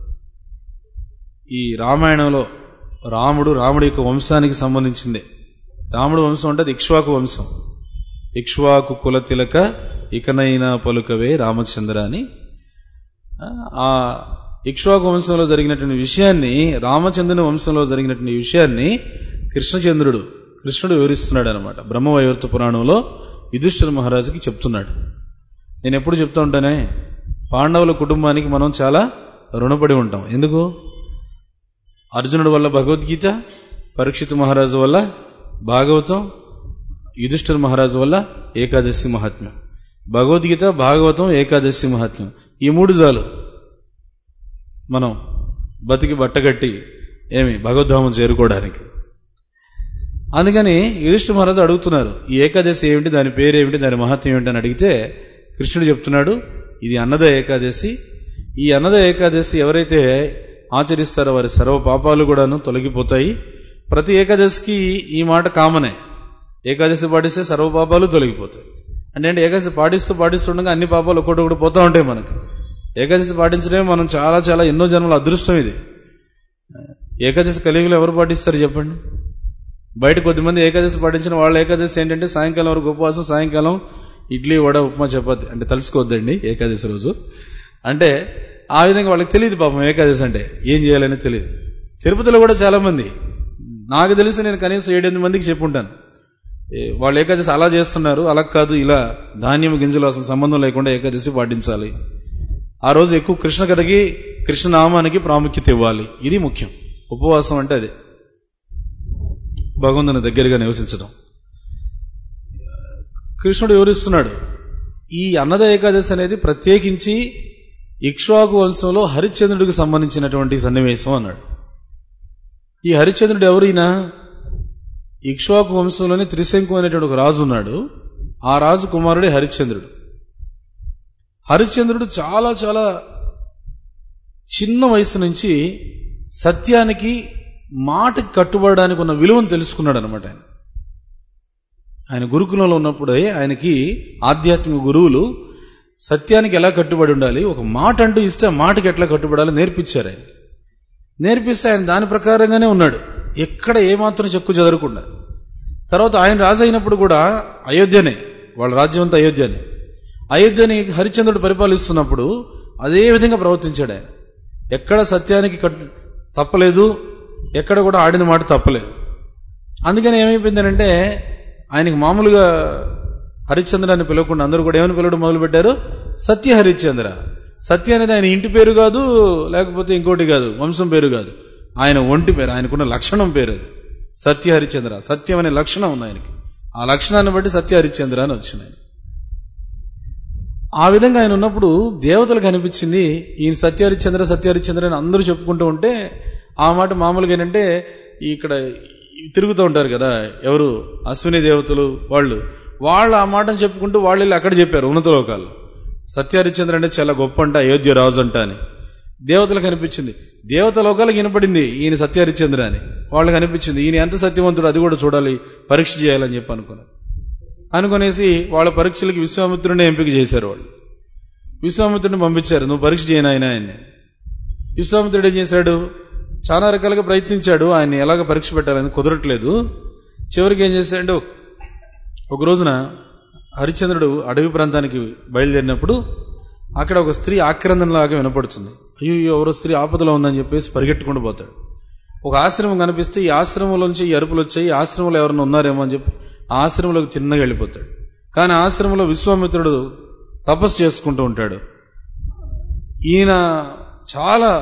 ఈ రామాయణంలో రాముడు రాముడి యొక్క వంశానికి సంబంధించిందే రాముడు వంశం అంటే అది ఇక్ష్వాకు వంశం ఇక్ష్వాకు కుల తిలక ఇకనైనా పలుకవే రామచంద్ర అని ఆ ఇక్ష్వాకు వంశంలో జరిగినటువంటి విషయాన్ని రామచంద్రుని వంశంలో జరిగినటువంటి విషయాన్ని కృష్ణచంద్రుడు కృష్ణుడు వివరిస్తున్నాడు అనమాట బ్రహ్మవైవర్త పురాణంలో యుధిష్ఠిర మహారాజుకి చెప్తున్నాడు నేను ఎప్పుడు చెప్తా ఉంటానే పాండవుల కుటుంబానికి మనం చాలా రుణపడి ఉంటాం ఎందుకు అర్జునుడి వల్ల భగవద్గీత పరీక్షిత్ మహారాజు వల్ల భాగవతం యుధిష్ఠిర మహారాజు వల్ల ఏకాదశి మహాత్మ్యం భగవద్గీత భాగవతం ఏకాదశి మహాత్మ్యం ఈ మూడు చాలు మనం బతికి బట్టగట్టి ఏమి భగవద్ధామం చేరుకోవడానికి అందుకని యుధిష్ఠిర మహారాజు అడుగుతున్నారు ఈ ఏకాదశి ఏమిటి దాని పేరు ఏమిటి దాని మహత్యం ఏమిటి అని అడిగితే కృష్ణుడు చెప్తున్నాడు ఇది అన్నద ఏకాదశి ఈ అన్నద ఏకాదశి ఎవరైతే ఆచరిస్తారో వారి సర్వ పాపాలు కూడాను తొలగిపోతాయి ప్రతి ఏకాదశికి ఈ మాట కామనే ఏకాదశి పాటిస్తే సర్వ పాపాలు తొలగిపోతాయి అంటే ఏంటి ఏకాదశి పాటిస్తూ పాటిస్తుండగా అన్ని పాపాలు ఒక్కొక్కటి ఒకటి పోతా ఉంటాయి మనకి ఏకాదశి పాటించడమే మనం చాలా చాలా ఎన్నో జన్మల అదృష్టం ఇది ఏకాదశి కలియుగలో ఎవరు పాటిస్తారు చెప్పండి బయట కొద్దిమంది ఏకాదశి పాటించిన వాళ్ళ ఏకాదశి ఏంటంటే సాయంకాలం వరకు ఉపవాసం సాయంకాలం ఇడ్లీ వడ ఉప్మా చపాతి అంటే తలుసుకోవద్దండి ఏకాదశి రోజు అంటే ఆ విధంగా వాళ్ళకి తెలియదు పాపం ఏకాదశి అంటే ఏం చేయాలని తెలియదు తిరుపతిలో కూడా చాలా మంది నాకు తెలిసి నేను కనీసం ఏడెనిమిది మందికి చెప్పుంటాను ఏ, వాళ్ళు ఏకాదశి అలా చేస్తున్నారు అలా కాదు ఇలా ధాన్యం గింజలు అసలు సంబంధం లేకుండా ఏకాదశి పాటించాలి ఆ రోజు ఎక్కువ కృష్ణ కథకి కృష్ణనామానికి ప్రాముఖ్యత ఇవ్వాలి ఇది ముఖ్యం ఉపవాసం అంటే అదే భగవంతుని దగ్గరగా నివసించడం కృష్ణుడు వివరిస్తున్నాడు ఈ అన్నద ఏకాదశి అనేది ప్రత్యేకించి ఇక్ష్వాకు వంశంలో హరిశ్చంద్రుడికి సంబంధించినటువంటి సన్నివేశం అన్నాడు ఈ హరిశ్చంద్రుడు ఎవరైనా ఇక్ష్వాకు వంశంలోని త్రిశంకు అనేటువంటి ఒక రాజు ఉన్నాడు ఆ రాజు కుమారుడే హరిశ్చంద్రుడు హరిశ్చంద్రుడు చాలా చాలా చిన్న వయసు నుంచి సత్యానికి మాటకి కట్టుబడడానికి ఉన్న విలువను తెలుసుకున్నాడు అనమాట ఆయన ఆయన గురుకులంలో ఉన్నప్పుడే ఆయనకి ఆధ్యాత్మిక గురువులు సత్యానికి ఎలా కట్టుబడి ఉండాలి ఒక మాట అంటూ ఇస్తే ఆ మాటకి ఎట్లా కట్టుబడాలో నేర్పించారు ఆయన నేర్పిస్తే ఆయన దాని ప్రకారంగానే ఉన్నాడు ఎక్కడ ఏమాత్రం చెక్కు చెదరకుండా తర్వాత ఆయన రాజు అయినప్పుడు కూడా అయోధ్యనే వాళ్ళ రాజ్యం అంతా అయోధ్యనే అయోధ్యని హరిశ్చంద్రుడు పరిపాలిస్తున్నప్పుడు అదే విధంగా ప్రవర్తించాడు ఆయన ఎక్కడ సత్యానికి కట్- తప్పలేదు ఎక్కడ కూడా ఆడిన మాట తప్పలేదు అందుకని ఏమైపోయిందనంటే ఆయనకి మామూలుగా హరిశ్చంద్ర అని పిలవకుండా అందరూ కూడా ఏమని పిలవడం మొదలు పెట్టారు సత్య హరిశ్చంద్ర సత్య అనేది ఆయన ఇంటి పేరు కాదు లేకపోతే ఇంకోటి కాదు వంశం పేరు కాదు ఆయన ఒంటి పేరు ఆయనకున్న లక్షణం పేరు అది సత్య హరిశ్చంద్ర సత్యం అనే లక్షణం ఉంది ఆయనకి ఆ లక్షణాన్ని బట్టి సత్య హరిశ్చంద్ర అని వచ్చింది ఆయన ఆ విధంగా ఆయన ఉన్నప్పుడు దేవతలకు అనిపించింది ఈయన సత్యహరిచంద్ర సత్యహరిచంద్ర అని అందరూ చెప్పుకుంటూ ఉంటే ఆ మాట మామూలుగా ఏంటంటే ఇక్కడ తిరుగుతూ ఉంటారు కదా ఎవరు అశ్విని దేవతలు వాళ్ళు వాళ్ళు ఆ మాటను చెప్పుకుంటూ వాళ్ళు వెళ్ళి అక్కడ చెప్పారు ఉన్నత లోకాలు సత్యహరిచంద్ర అంటే చాలా గొప్ప అంట అయోధ్య రాజు అంట అని దేవతలకు అనిపించింది దేవత లోకాలకు వినపడింది ఈయన సత్యహరిచంద్ర అని వాళ్ళకి అనిపించింది ఈయన ఎంత సత్యవంతుడు అది కూడా చూడాలి పరీక్ష చేయాలని చెప్పి అనుకున్నారు అనుకునేసి వాళ్ళ పరీక్షలకి విశ్వామిత్రుడిని ఎంపిక చేశారు వాళ్ళు విశ్వామిత్రుడిని పంపించారు నువ్వు పరీక్ష చేయను ఆయన ఆయన్ని విశ్వామిత్రుడు ఏం చేశాడు చాలా రకాలుగా ప్రయత్నించాడు ఆయన్ని ఎలాగ పరీక్ష పెట్టాలని కుదరట్లేదు చివరికి ఏం చేశాడు ఒక రోజున హరిశ్చంద్రుడు అడవి ప్రాంతానికి బయలుదేరినప్పుడు అక్కడ ఒక స్త్రీ ఆక్రందనలాగా వినపడుతుంది అయ్యో ఎవరో స్త్రీ ఆపదలో ఉందని చెప్పేసి పరిగెట్టుకుంటూ పోతాడు ఒక ఆశ్రమం కనిపిస్తే ఈ ఆశ్రమంలోంచి ఈ అరుపులు వచ్చాయి ఈ ఆశ్రమంలో ఎవరైనా ఉన్నారేమో అని చెప్పి ఆ ఆశ్రమంలోకి చిన్నగా వెళ్ళిపోతాడు కానీ ఆ ఆశ్రమంలో విశ్వామిత్రుడు తపస్సు చేసుకుంటూ ఉంటాడు ఈయన చాలా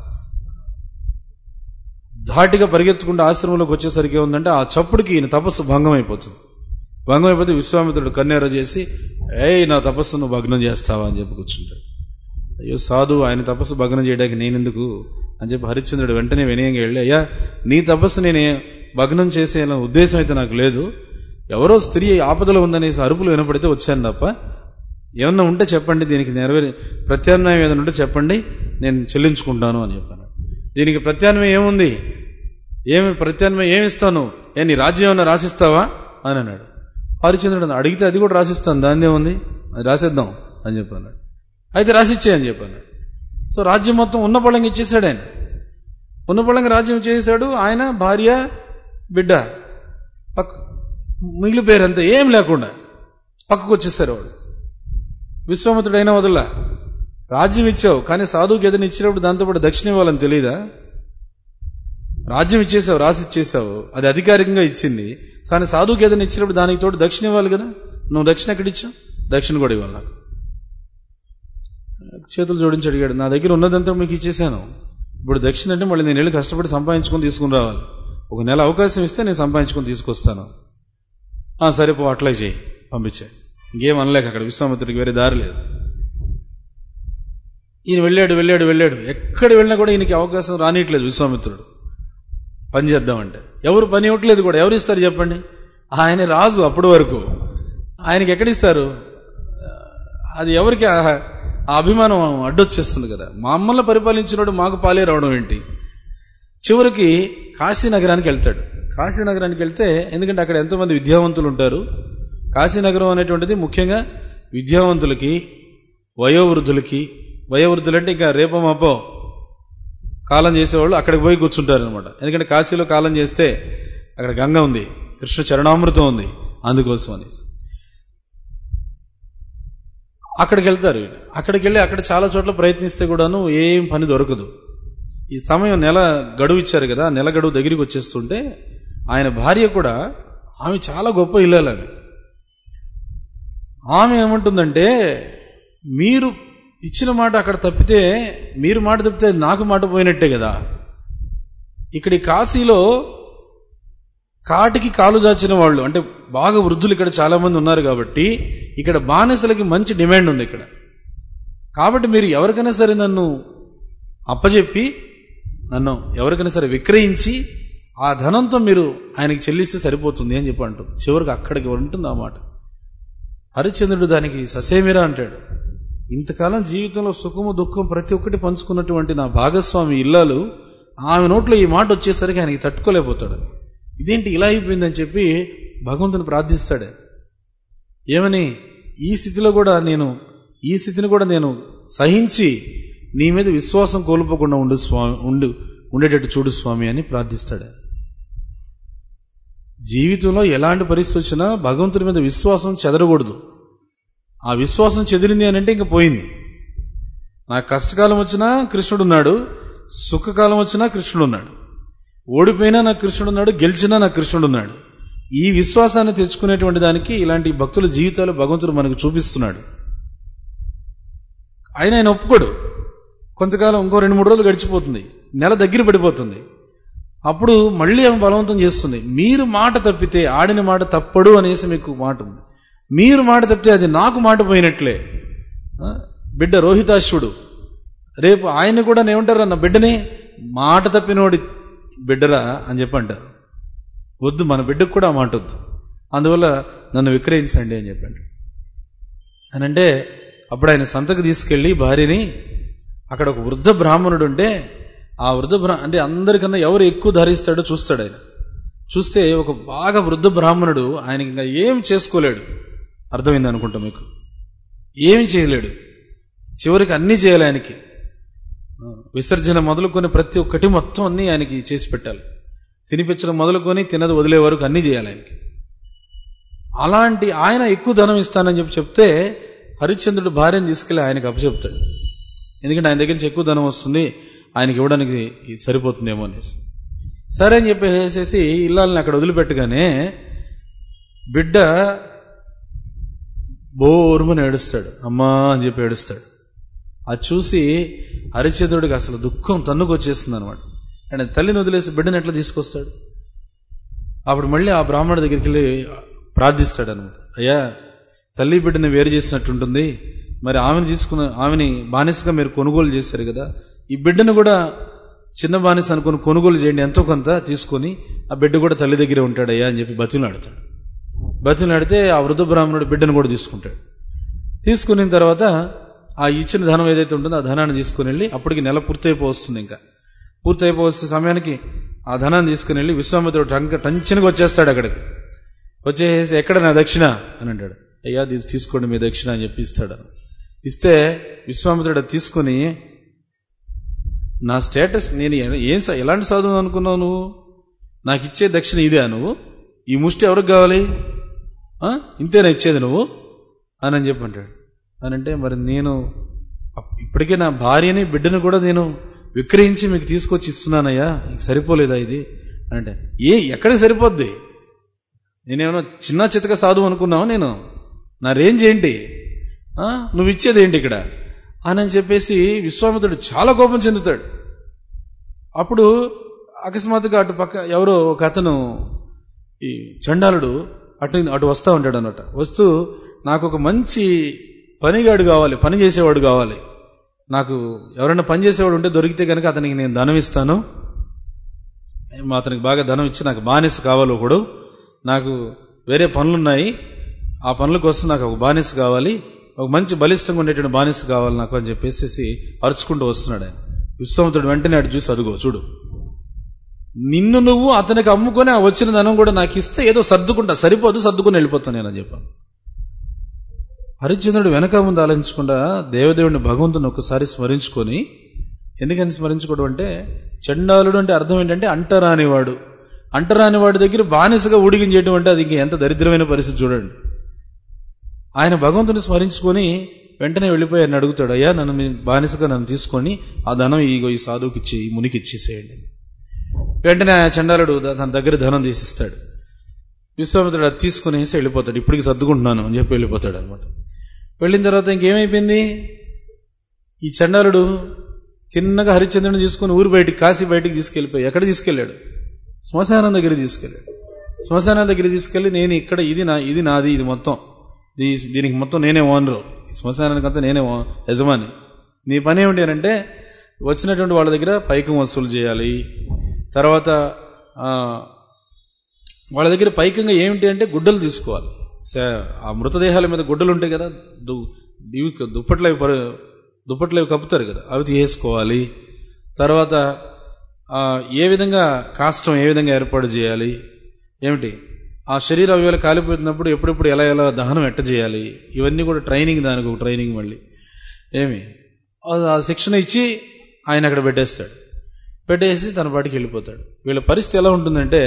ధాటిగా పరిగెత్తుకుంటూ ఆశ్రమంలోకి వచ్చేసరికి ఏముందంటే ఆ చప్పుడుకి ఈయన తపస్సు భంగం అయిపోతుంది భంగం అయిపోతే విశ్వామిత్రుడు కన్నేర చేసి ఏయ్ నా తపస్సును భగ్నం చేస్తావా అని చెప్పి కూర్చుంటాడు అయ్యో సాధు ఆయన తపస్సు భగ్నం చేయడానికి నేనెందుకు అని చెప్పి హరిశ్చంద్రుడు వెంటనే వినయంగా వెళ్ళి అయ్యా నీ తపస్సు నేనే భగ్నం చేసే ఉద్దేశం అయితే నాకు లేదు ఎవరో స్త్రీ ఆపదలో ఉందనేసి అరుపులు వినపడితే వచ్చాను తప్ప ఏమన్నా ఉంటే చెప్పండి దీనికి నెరవేరి ప్రత్యామ్నాయం ఏదైనా ఉంటే చెప్పండి నేను చెల్లించుకుంటాను అని చెప్పాను దీనికి ప్రత్యామ్నాయం ఏముంది ఏమి ప్రత్యామ్నాయం ఏమి ఇస్తాను ఏ నీ రాజ్యం ఏమన్నా రాసిస్తావా అని అన్నాడు హరిచంద్రుడు అన్నాడు, అడిగితే అది కూడా రాసిస్తాను దాన్ని ఏముంది అది రాసేద్దాం అని చెప్పాను అయితే రాసిచ్చే అని చెప్పాను సో రాజ్యం మొత్తం ఉన్న పొలంగా ఇచ్చేసాడు ఆయన ఉన్న పొలంగా రాజ్యం ఇచ్చేసాడు ఆయన భార్య బిడ్డ పక్క మిగిలిపోయారు అంతే ఏం లేకుండా పక్కకు వచ్చేసారు వాడు విశ్వామిత్రుడైనా వదల్లా రాజ్యం ఇచ్చావు కానీ సాధువుకి ఏదైనా ఇచ్చినప్పుడు దాంతోపాటు దక్షిణ ఇవ్వాలని తెలియదా రాజ్యం ఇచ్చేసావు రాసి ఇచ్చేసావు అది అధికారికంగా ఇచ్చింది కానీ సాధువుకి ఏదైనా ఇచ్చినప్పుడు దానికి తోడు దక్షిణ ఇవ్వాలి కదా నువ్వు దక్షిణ ఎక్కడ ఇచ్చావు దక్షిణ కూడా ఇవ్వాలి నాకు చేతులు జోడించి అడిగాడు నా దగ్గర ఉన్నదంతా మీకు ఇచ్చేసాను ఇప్పుడు దక్షిణ అంటే మళ్ళీ నేను వెళ్ళి కష్టపడి సంపాదించుకొని తీసుకుని రావాలి ఒక నెల అవకాశం ఇస్తే నేను సంపాదించుకొని తీసుకొస్తాను "ఆ, సరే పో అట్లే చేయి పంపించే ఇంకేం అనలేక అక్కడ విశ్వామిత్రుడికి వేరే దారి లేదు ఈయన వెళ్ళాడు వెళ్ళాడు వెళ్ళాడు ఎక్కడ వెళ్ళినా కూడా ఈయనకి అవకాశం రానియట్లేదు విశ్వామిత్రుడు పని చేద్దామంటే ఎవరు పని ఇవ్వట్లేదు కూడా ఎవరు ఇస్తారు చెప్పండి ఆయన రాజు అప్పటి వరకు ఆయనకి ఎక్కడిస్తారు అది ఎవరికి ఆ ఆ అభిమానం అడ్డొచ్చేస్తుంది కదా మా అమ్మల్ని పరిపాలించినోడు మాకు పాలే రావడం ఏంటి చివరికి కాశీ నగరానికి వెళ్తాడు కాశీ నగరానికి వెళ్తే ఎందుకంటే అక్కడ ఎంతోమంది విద్యావంతులు ఉంటారు కాశీనగరం అనేటువంటిది ముఖ్యంగా విద్యావంతులకి వయోవృద్ధులకి వయోవృద్ధులు అంటే ఇంకా రేపో మాపో కాలం చేసేవాళ్ళు అక్కడికి పోయి కూర్చుంటారు అనమాట ఎందుకంటే కాశీలో కాలం చేస్తే అక్కడ గంగ ఉంది కృష్ణ చరణామృతం ఉంది అందుకోసం అనేసి అక్కడికి వెళ్తారు వీళ్ళు. అక్కడికి వెళ్ళి అక్కడ చాలా చోట్ల ప్రయత్నిస్తే కూడాను ఏం పని దొరకదు ఈ సమయం నెల గడువు ఇచ్చారు కదా ఆ నెల గడువు దగ్గరికి వచ్చేస్తుంటే ఆయన భార్య కూడా ఆమె చాలా గొప్ప ఇల్లాలని ఆమె ఏమంటుందంటే మీరు ఇచ్చిన మాట అక్కడ తప్పితే మీరు మాట తప్పితే నాకు మాట పోయినట్టే కదా ఇక్కడ ఈ కాశీలో కాటికి కాలు జాచిన వాళ్ళు అంటే బాగా వృద్ధులు ఇక్కడ చాలా మంది ఉన్నారు కాబట్టి ఇక్కడ బానిసలకి మంచి డిమాండ్ ఉంది ఇక్కడ కాబట్టి మీరు ఎవరికైనా సరే నన్ను అప్పజెప్పి నన్ను ఎవరికైనా సరే విక్రయించి ఆ ధనంతో మీరు ఆయనకి చెల్లిస్తే సరిపోతుంది అని చెప్పి అంటాం చివరికి అక్కడికి ఉంటుంది ఆ మాట హరిశ్చంద్రుడు దానికి ససేమిరా అంటాడు ఇంతకాలం జీవితంలో సుఖము దుఃఖం ప్రతి ఒక్కటి పంచుకున్నటువంటి నా భాగస్వామి ఇల్లాలు ఆమె నోట్లో ఈ మాట వచ్చేసరికి ఆయనకి తట్టుకోలేకపోతాడు ఇదేంటి ఇలా అయిపోయిందని చెప్పి భగవంతుని ప్రార్థిస్తాడు ఏమని ఈ స్థితిలో కూడా నేను ఈ స్థితిని కూడా నేను సహించి నీ మీద విశ్వాసం కోల్పోకుండా ఉండు స్వామి ఉండు ఉండేటట్టు చూడు స్వామి అని ప్రార్థిస్తాడు జీవితంలో ఎలాంటి పరిస్థితి వచ్చినా భగవంతుని మీద విశ్వాసం చెదరకూడదు ఆ విశ్వాసం చెదిరింది అని అంటే ఇంక పోయింది నాకు కష్టకాలం వచ్చినా కృష్ణుడు ఉన్నాడు సుఖకాలం వచ్చినా కృష్ణుడు ఉన్నాడు ఓడిపోయినా నాకు కృష్ణుడు ఉన్నాడు గెలిచినా నాకు కృష్ణుడు ఉన్నాడు ఈ విశ్వాసాన్ని తెచ్చుకునేటువంటి దానికి ఇలాంటి భక్తుల జీవితాలు భగవంతుడు మనకు చూపిస్తున్నాడు ఆయన ఆయన ఒప్పుకోడు కొంతకాలం ఇంకో రెండు మూడు రోజులు గడిచిపోతుంది నెల దగ్గర పడిపోతుంది అప్పుడు మళ్ళీ ఆమె బలవంతం చేస్తుంది మీరు మాట తప్పితే ఆడిన మాట తప్పడు అనేసి మీకు మాట ఉంది మీరు మాట తప్పితే అది నాకు మాట పోయినట్లే ఆ, బిడ్డ రోహితాశ్వుడు రేపు ఆయన కూడా ఏమంటారు అన్న బిడ్డని మాట తప్పినోడి బిడ్డరా అని చెప్పి అంటారు వద్దు మన బిడ్డకు కూడా ఆ మాట వద్దు అందువల్ల నన్ను విక్రయించండి అని చెప్పండి అని అంటే అప్పుడు ఆయన సంతకు తీసుకెళ్లి భార్యని అక్కడ ఒక వృద్ధ బ్రాహ్మణుడు ఉంటే ఆ వృద్ధ బ్రా అంటే అందరికన్నా ఎవరు ఎక్కువ ధరిస్తాడో చూస్తాడు ఆయన చూస్తే ఒక బాగా వృద్ధ బ్రాహ్మణుడు ఆయనకి ఇంకా ఏం చేసుకోలేడు అర్థమైంది అనుకుంటా మీకు ఏమి చేయలేడు చివరికి అన్నీ చేయాలి ఆయనకి ఆ, విసర్జన మొదలుకొని ప్రతి ఒక్కటి మొత్తం అన్ని ఆయనకి చేసి పెట్టాలి తినిపించడం మొదలుకొని తినది వదిలే వరకు అన్నీ చేయాలి ఆయనకి అలాంటి ఆయన ఎక్కువ ధనం ఇస్తానని చెప్పి చెప్తే హరిశ్చంద్రుడు భార్యను తీసుకెళ్లి ఆయనకు అప్పచెప్తాడు ఎందుకంటే ఆయన దగ్గర నుంచి ఎక్కువ ధనం వస్తుంది ఆయనకి ఇవ్వడానికి ఇది సరిపోతుందేమో అనేసి సరే అని చెప్పేసేసి ఇల్లాలని అక్కడ వదిలిపెట్టగానే బిడ్డ బోరుమని ఏడుస్తాడు అమ్మా అని చెప్పి ఏడుస్తాడు అది చూసి హరిశ్చంద్రుడికి అసలు దుఃఖం తన్నుకు వచ్చేస్తుంది అనమాట అండ్ తల్లిని వదిలేసి బిడ్డను ఎట్లా తీసుకొస్తాడు అప్పుడు మళ్ళీ ఆ బ్రాహ్మణుడి దగ్గరికి వెళ్ళి ప్రార్థిస్తాడు అనమాట అయ్యా తల్లి బిడ్డని వేరు చేసినట్టుంటుంది మరి ఆమెను తీసుకున్న ఆమెని బానిసగా మీరు కొనుగోలు చేశారు కదా ఈ బిడ్డను కూడా చిన్న బానిస అనుకుని కొనుగోలు చేయండి ఎంతో కొంత తీసుకొని ఆ బిడ్డ కూడా తల్లి దగ్గరే ఉంటాడయ్యా అని చెప్పి బతిలాడతాడు బతిలాడితే ఆ వృద్ధ బ్రాహ్మణుడు బిడ్డను కూడా తీసుకుంటాడు తీసుకున్న తర్వాత ఆ ఇచ్చిన ధనం ఏదైతే ఉంటుందో ఆ ధనాన్ని తీసుకుని వెళ్ళి అప్పటికి నెల పూర్తయిపో వస్తుంది ఇంకా పూర్తయిపో వస్తే సమయానికి ఆ ధనాన్ని తీసుకుని వెళ్ళి విశ్వామిత్రుడు టంక టంచనగా వచ్చేస్తాడు అక్కడికి వచ్చేసి ఎక్కడ నా దక్షిణ అని అంటాడు అయ్యా ఇది తీసుకోండి మీ దక్షిణ అని చెప్పి ఇస్తాడు ఇస్తే విశ్వామిత్రుడు అది తీసుకుని నా స్టేటస్ నేను ఎ- ఏం స- ఎలాంటి సాధువు అనుకున్నావు నువ్వు నాకు ఇచ్చే దక్షిణ ఇదే నువ్వు ఈ ముష్టి ఎవరికి కావాలి ఆ? ఇంతేనా ఇచ్చేది నువ్వు అని అని చెప్పి అంటాడు అని అంటే మరి నేను అప్- ఇప్పటికే నా భార్యని బిడ్డను కూడా నేను విక్రయించి మీకు తీసుకొచ్చి ఇస్తున్నానయ్యా నీకు సరిపోలేదా ఇది అని అంటే ఏ ఎక్కడికి సరిపోద్ది నేనేమన్నా చిన్న చితక సాధువు అనుకున్నావు నేను నా రేంజ్ ఏంటి ఆ? నువ్వు ఇచ్చేది ఏంటి ఇక్కడ అని అని చెప్పేసి విశ్వామిత్రుడు చాలా కోపం చెందుతాడు అప్పుడు అకస్మాత్తుగా అటు పక్క ఎవరో ఒక అతను ఈ చండాలుడు అటు అటు వస్తా ఉంటాడు అన్నమాట వస్తూ నాకు ఒక మంచి పనిగాడు కావాలి పని చేసేవాడు కావాలి నాకు ఎవరైనా పని చేసేవాడు ఉంటే దొరికితే కనుక అతనికి నేను ధనం ఇస్తాను ఏం అతనికి బాగా ధనం ఇచ్చి నాకు బానిస కావాలి ఒకడు నాకు వేరే పనులున్నాయి ఆ పనుల కోసం నాకు ఒక బానిస కావాలి ఒక మంచి బలిష్టంగా ఉండేటువంటి బానిస కావాలి నాకు అని చెప్పేసి అరుచుకుంటూ వస్తున్నాడు ఆయన విశ్వామిత్రుడు వెంటనే అటు చూసి అదుగో చూడు నిన్ను నువ్వు అతనికి అమ్ముకొని ఆ వచ్చిన ధనం కూడా నాకు ఇస్తే ఏదో సర్దుకుంటా సరిపోదు సర్దుకుని వెళ్ళిపోతాను నేను అని చెప్పాను హరిశ్చంద్రుడు వెనక ముందు ఆలోచించకుండా దేవదేవుడిని భగవంతుని ఒకసారి స్మరించుకొని ఎందుకని స్మరించుకోవడం అంటే చండాలుడు అంటే అర్థం ఏంటంటే అంటరానివాడు అంటరానివాడి దగ్గర బానిసగా ఊడిగించేయడం అంటే అది ఇంక ఎంత దరిద్రమైన పరిస్థితి చూడండి ఆయన భగవంతుని స్మరించుకొని వెంటనే వెళ్ళిపోయి ఆయన అడుగుతాడు అయ్యా నన్ను మీ బానిసగా నన్ను తీసుకొని ఆ ధనం ఈగో ఈ సాధువుకి ఇచ్చి ఈ మునికి ఇచ్చేసేయండి వెంటనే ఆ చండాలుడు ద- తన దగ్గర ధనం తీసిస్తాడు విశ్వామిత్రుడు అది తీసుకునేసి వెళ్ళిపోతాడు ఇప్పటికి సర్దుకుంటున్నాను అని చెప్పి వెళ్ళిపోతాడు అనమాట వెళ్ళిన తర్వాత ఇంకేమైపోయింది ఈ చండాలుడు చిన్నగా హరిశ్చంద్రుని తీసుకుని ఊరు బయటికి కాశీ బయటికి తీసుకెళ్ళిపోయి ఎక్కడ తీసుకెళ్ళాడు శ్మశానం దగ్గర తీసుకెళ్ళాడు శ్మశానం దగ్గర తీసుకెళ్ళి నేను ఇక్కడ ఇది నా ఇది నాది ఇది మొత్తం దీ- దీనికి మొత్తం నేనే ఓనరు ఈ శ్మశానానికి అంతా నేనే ఓ- యజమాని నీ పని ఏమిటి అని అంటే వచ్చినటువంటి వాళ్ళ దగ్గర పైకం వసూలు చేయాలి తర్వాత ఆ, వాళ్ళ దగ్గర పైకంగా ఏమిటి అంటే గుడ్డలు తీసుకోవాలి స- ఆ మృతదేహాల మీద గుడ్డలు ఉంటాయి కదా దు ఇవి దుప్పట్లు అవి పరు దుప్పట్లు అవి కప్పుతారు కదా అవి తీసుకోవాలి తర్వాత ఆ, ఏ విధంగా కాష్టం ఏ విధంగా ఏర్పాటు చేయాలి ఏమిటి ఆ శరీర అవయవాలు కాలిపోతున్నప్పుడు ఎప్పుడెప్పుడు ఎలా ఎలా దహనం ఎట్ట చేయాలి ఇవన్నీ కూడా ట్రైనింగ్ దానికి ఒక ట్రైనింగ్ మళ్ళీ ఏమి ఆ- ఆ శిక్షణ ఇచ్చి ఆయన అక్కడ పెట్టేస్తాడు పెట్టేసి తన పాటికి వెళ్ళిపోతాడు వీళ్ళ పరిస్థితి ఎలా ఉంటుందంటే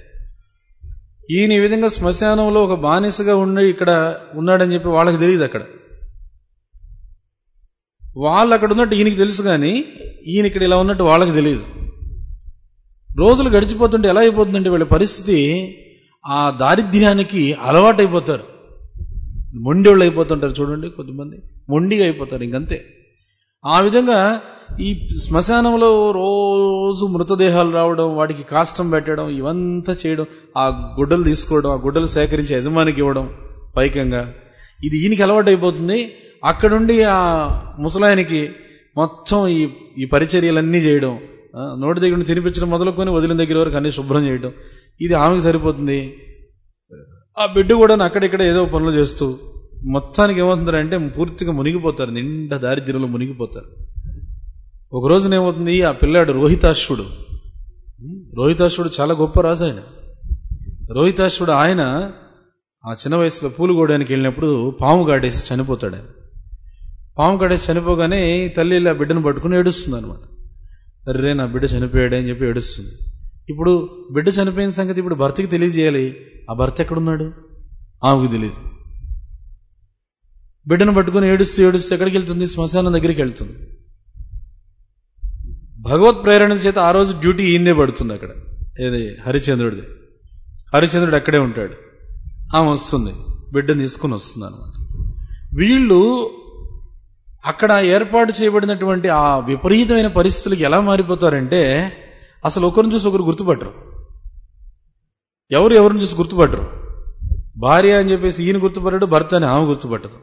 ఈయన ఈ విధంగా శ్మశానంలో ఒక బానిసగా ఉండి ఇక్కడ ఉన్నాడని చెప్పి వాళ్ళకి తెలియదు అక్కడ వాళ్ళు అక్కడ ఉన్నట్టు ఈయనకి తెలుసు కానీ ఈయన ఇక్కడ ఇలా ఉన్నట్టు వాళ్ళకి తెలియదు రోజులు గడిచిపోతుంటే ఎలా అయిపోతుందంటే వీళ్ళ పరిస్థితి ఆ దారిద్ర్యానికి అలవాటైపోతారు మొండోళ్ళు అయిపోతుంటారు చూడండి కొద్దిమంది మొండిగా అయిపోతారు ఇంకంతే ఆ విధంగా ఈ శ్మశానంలో రోజు మృతదేహాలు రావడం వాటికి కాష్టం పెట్టడం ఇవంతా చేయడం ఆ గుడ్డలు తీసుకోవడం ఆ గుడ్డలు సేకరించి యజమానికి ఇవ్వడం పైకంగా ఇది ఈయనకి అలవాటు అయిపోతుంది అక్కడుండి ఆ ముసలాయనికి మొత్తం ఈ ఈ పరిచర్యలన్నీ చేయడం ఆ, నోటి దగ్గర నుండి తినిపించడం మొదలుకొని వదిలిన దగ్గర వరకు అన్ని శుభ్రం చేయడం ఇది ఆమెకు సరిపోతుంది ఆ బిడ్డ కూడా అక్కడిక్కడ ఏదో పనులు చేస్తూ మొత్తానికి ఏమవుతుందంటే పూర్తిగా మునిగిపోతారు నిండా దారిద్ర్యంలో మునిగిపోతారు ఒక రోజున ఏమవుతుంది ఆ పిల్లాడు రోహితాశ్వుడు రోహితాశ్వుడు చాలా గొప్ప రాజు ఆయన రోహితాశ్వుడు ఆయన ఆ చిన్న వయసులో పూలు కోయడానికి వెళ్ళినప్పుడు పాము కాడేసి చనిపోతాడు ఆయన పాము కాడేసి చనిపోగానే తల్లి ఇలా బిడ్డను పట్టుకుని ఏడుస్తుంది అనమాట అర్రే నా బిడ్డ చనిపోయాడే అని చెప్పి ఏడుస్తుంది ఇప్పుడు బిడ్డ చనిపోయిన సంగతి ఇప్పుడు భర్తకి తెలియజేయాలి ఆ భర్త ఎక్కడున్నాడు ఆమెకు తెలియదు బిడ్డను పట్టుకుని ఏడుస్తూ ఏడుస్తూ ఎక్కడికి వెళ్తుంది శ్మశానం దగ్గరికి వెళ్తుంది భగవత్ ప్రేరణ చేత ఆ రోజు డ్యూటీ ఈయన్నే పడుతుంది అక్కడ ఏది హరిచంద్రుడిది హరిచంద్రుడు అక్కడే ఉంటాడు ఆమె వస్తుంది బిడ్డను తీసుకుని వస్తుంది అనమాట వీళ్ళు అక్కడ ఏర్పాటు చేయబడినటువంటి ఆ విపరీతమైన పరిస్థితులకు ఎలా మారిపోతారంటే అసలు ఒకరిని చూసి ఒకరు గుర్తుపట్టరు ఎవరు ఎవరిని చూసి గుర్తుపట్టరు భార్య అని చెప్పేసి ఈయన గుర్తుపట్టడు భర్త అని ఆమె గుర్తుపట్టదు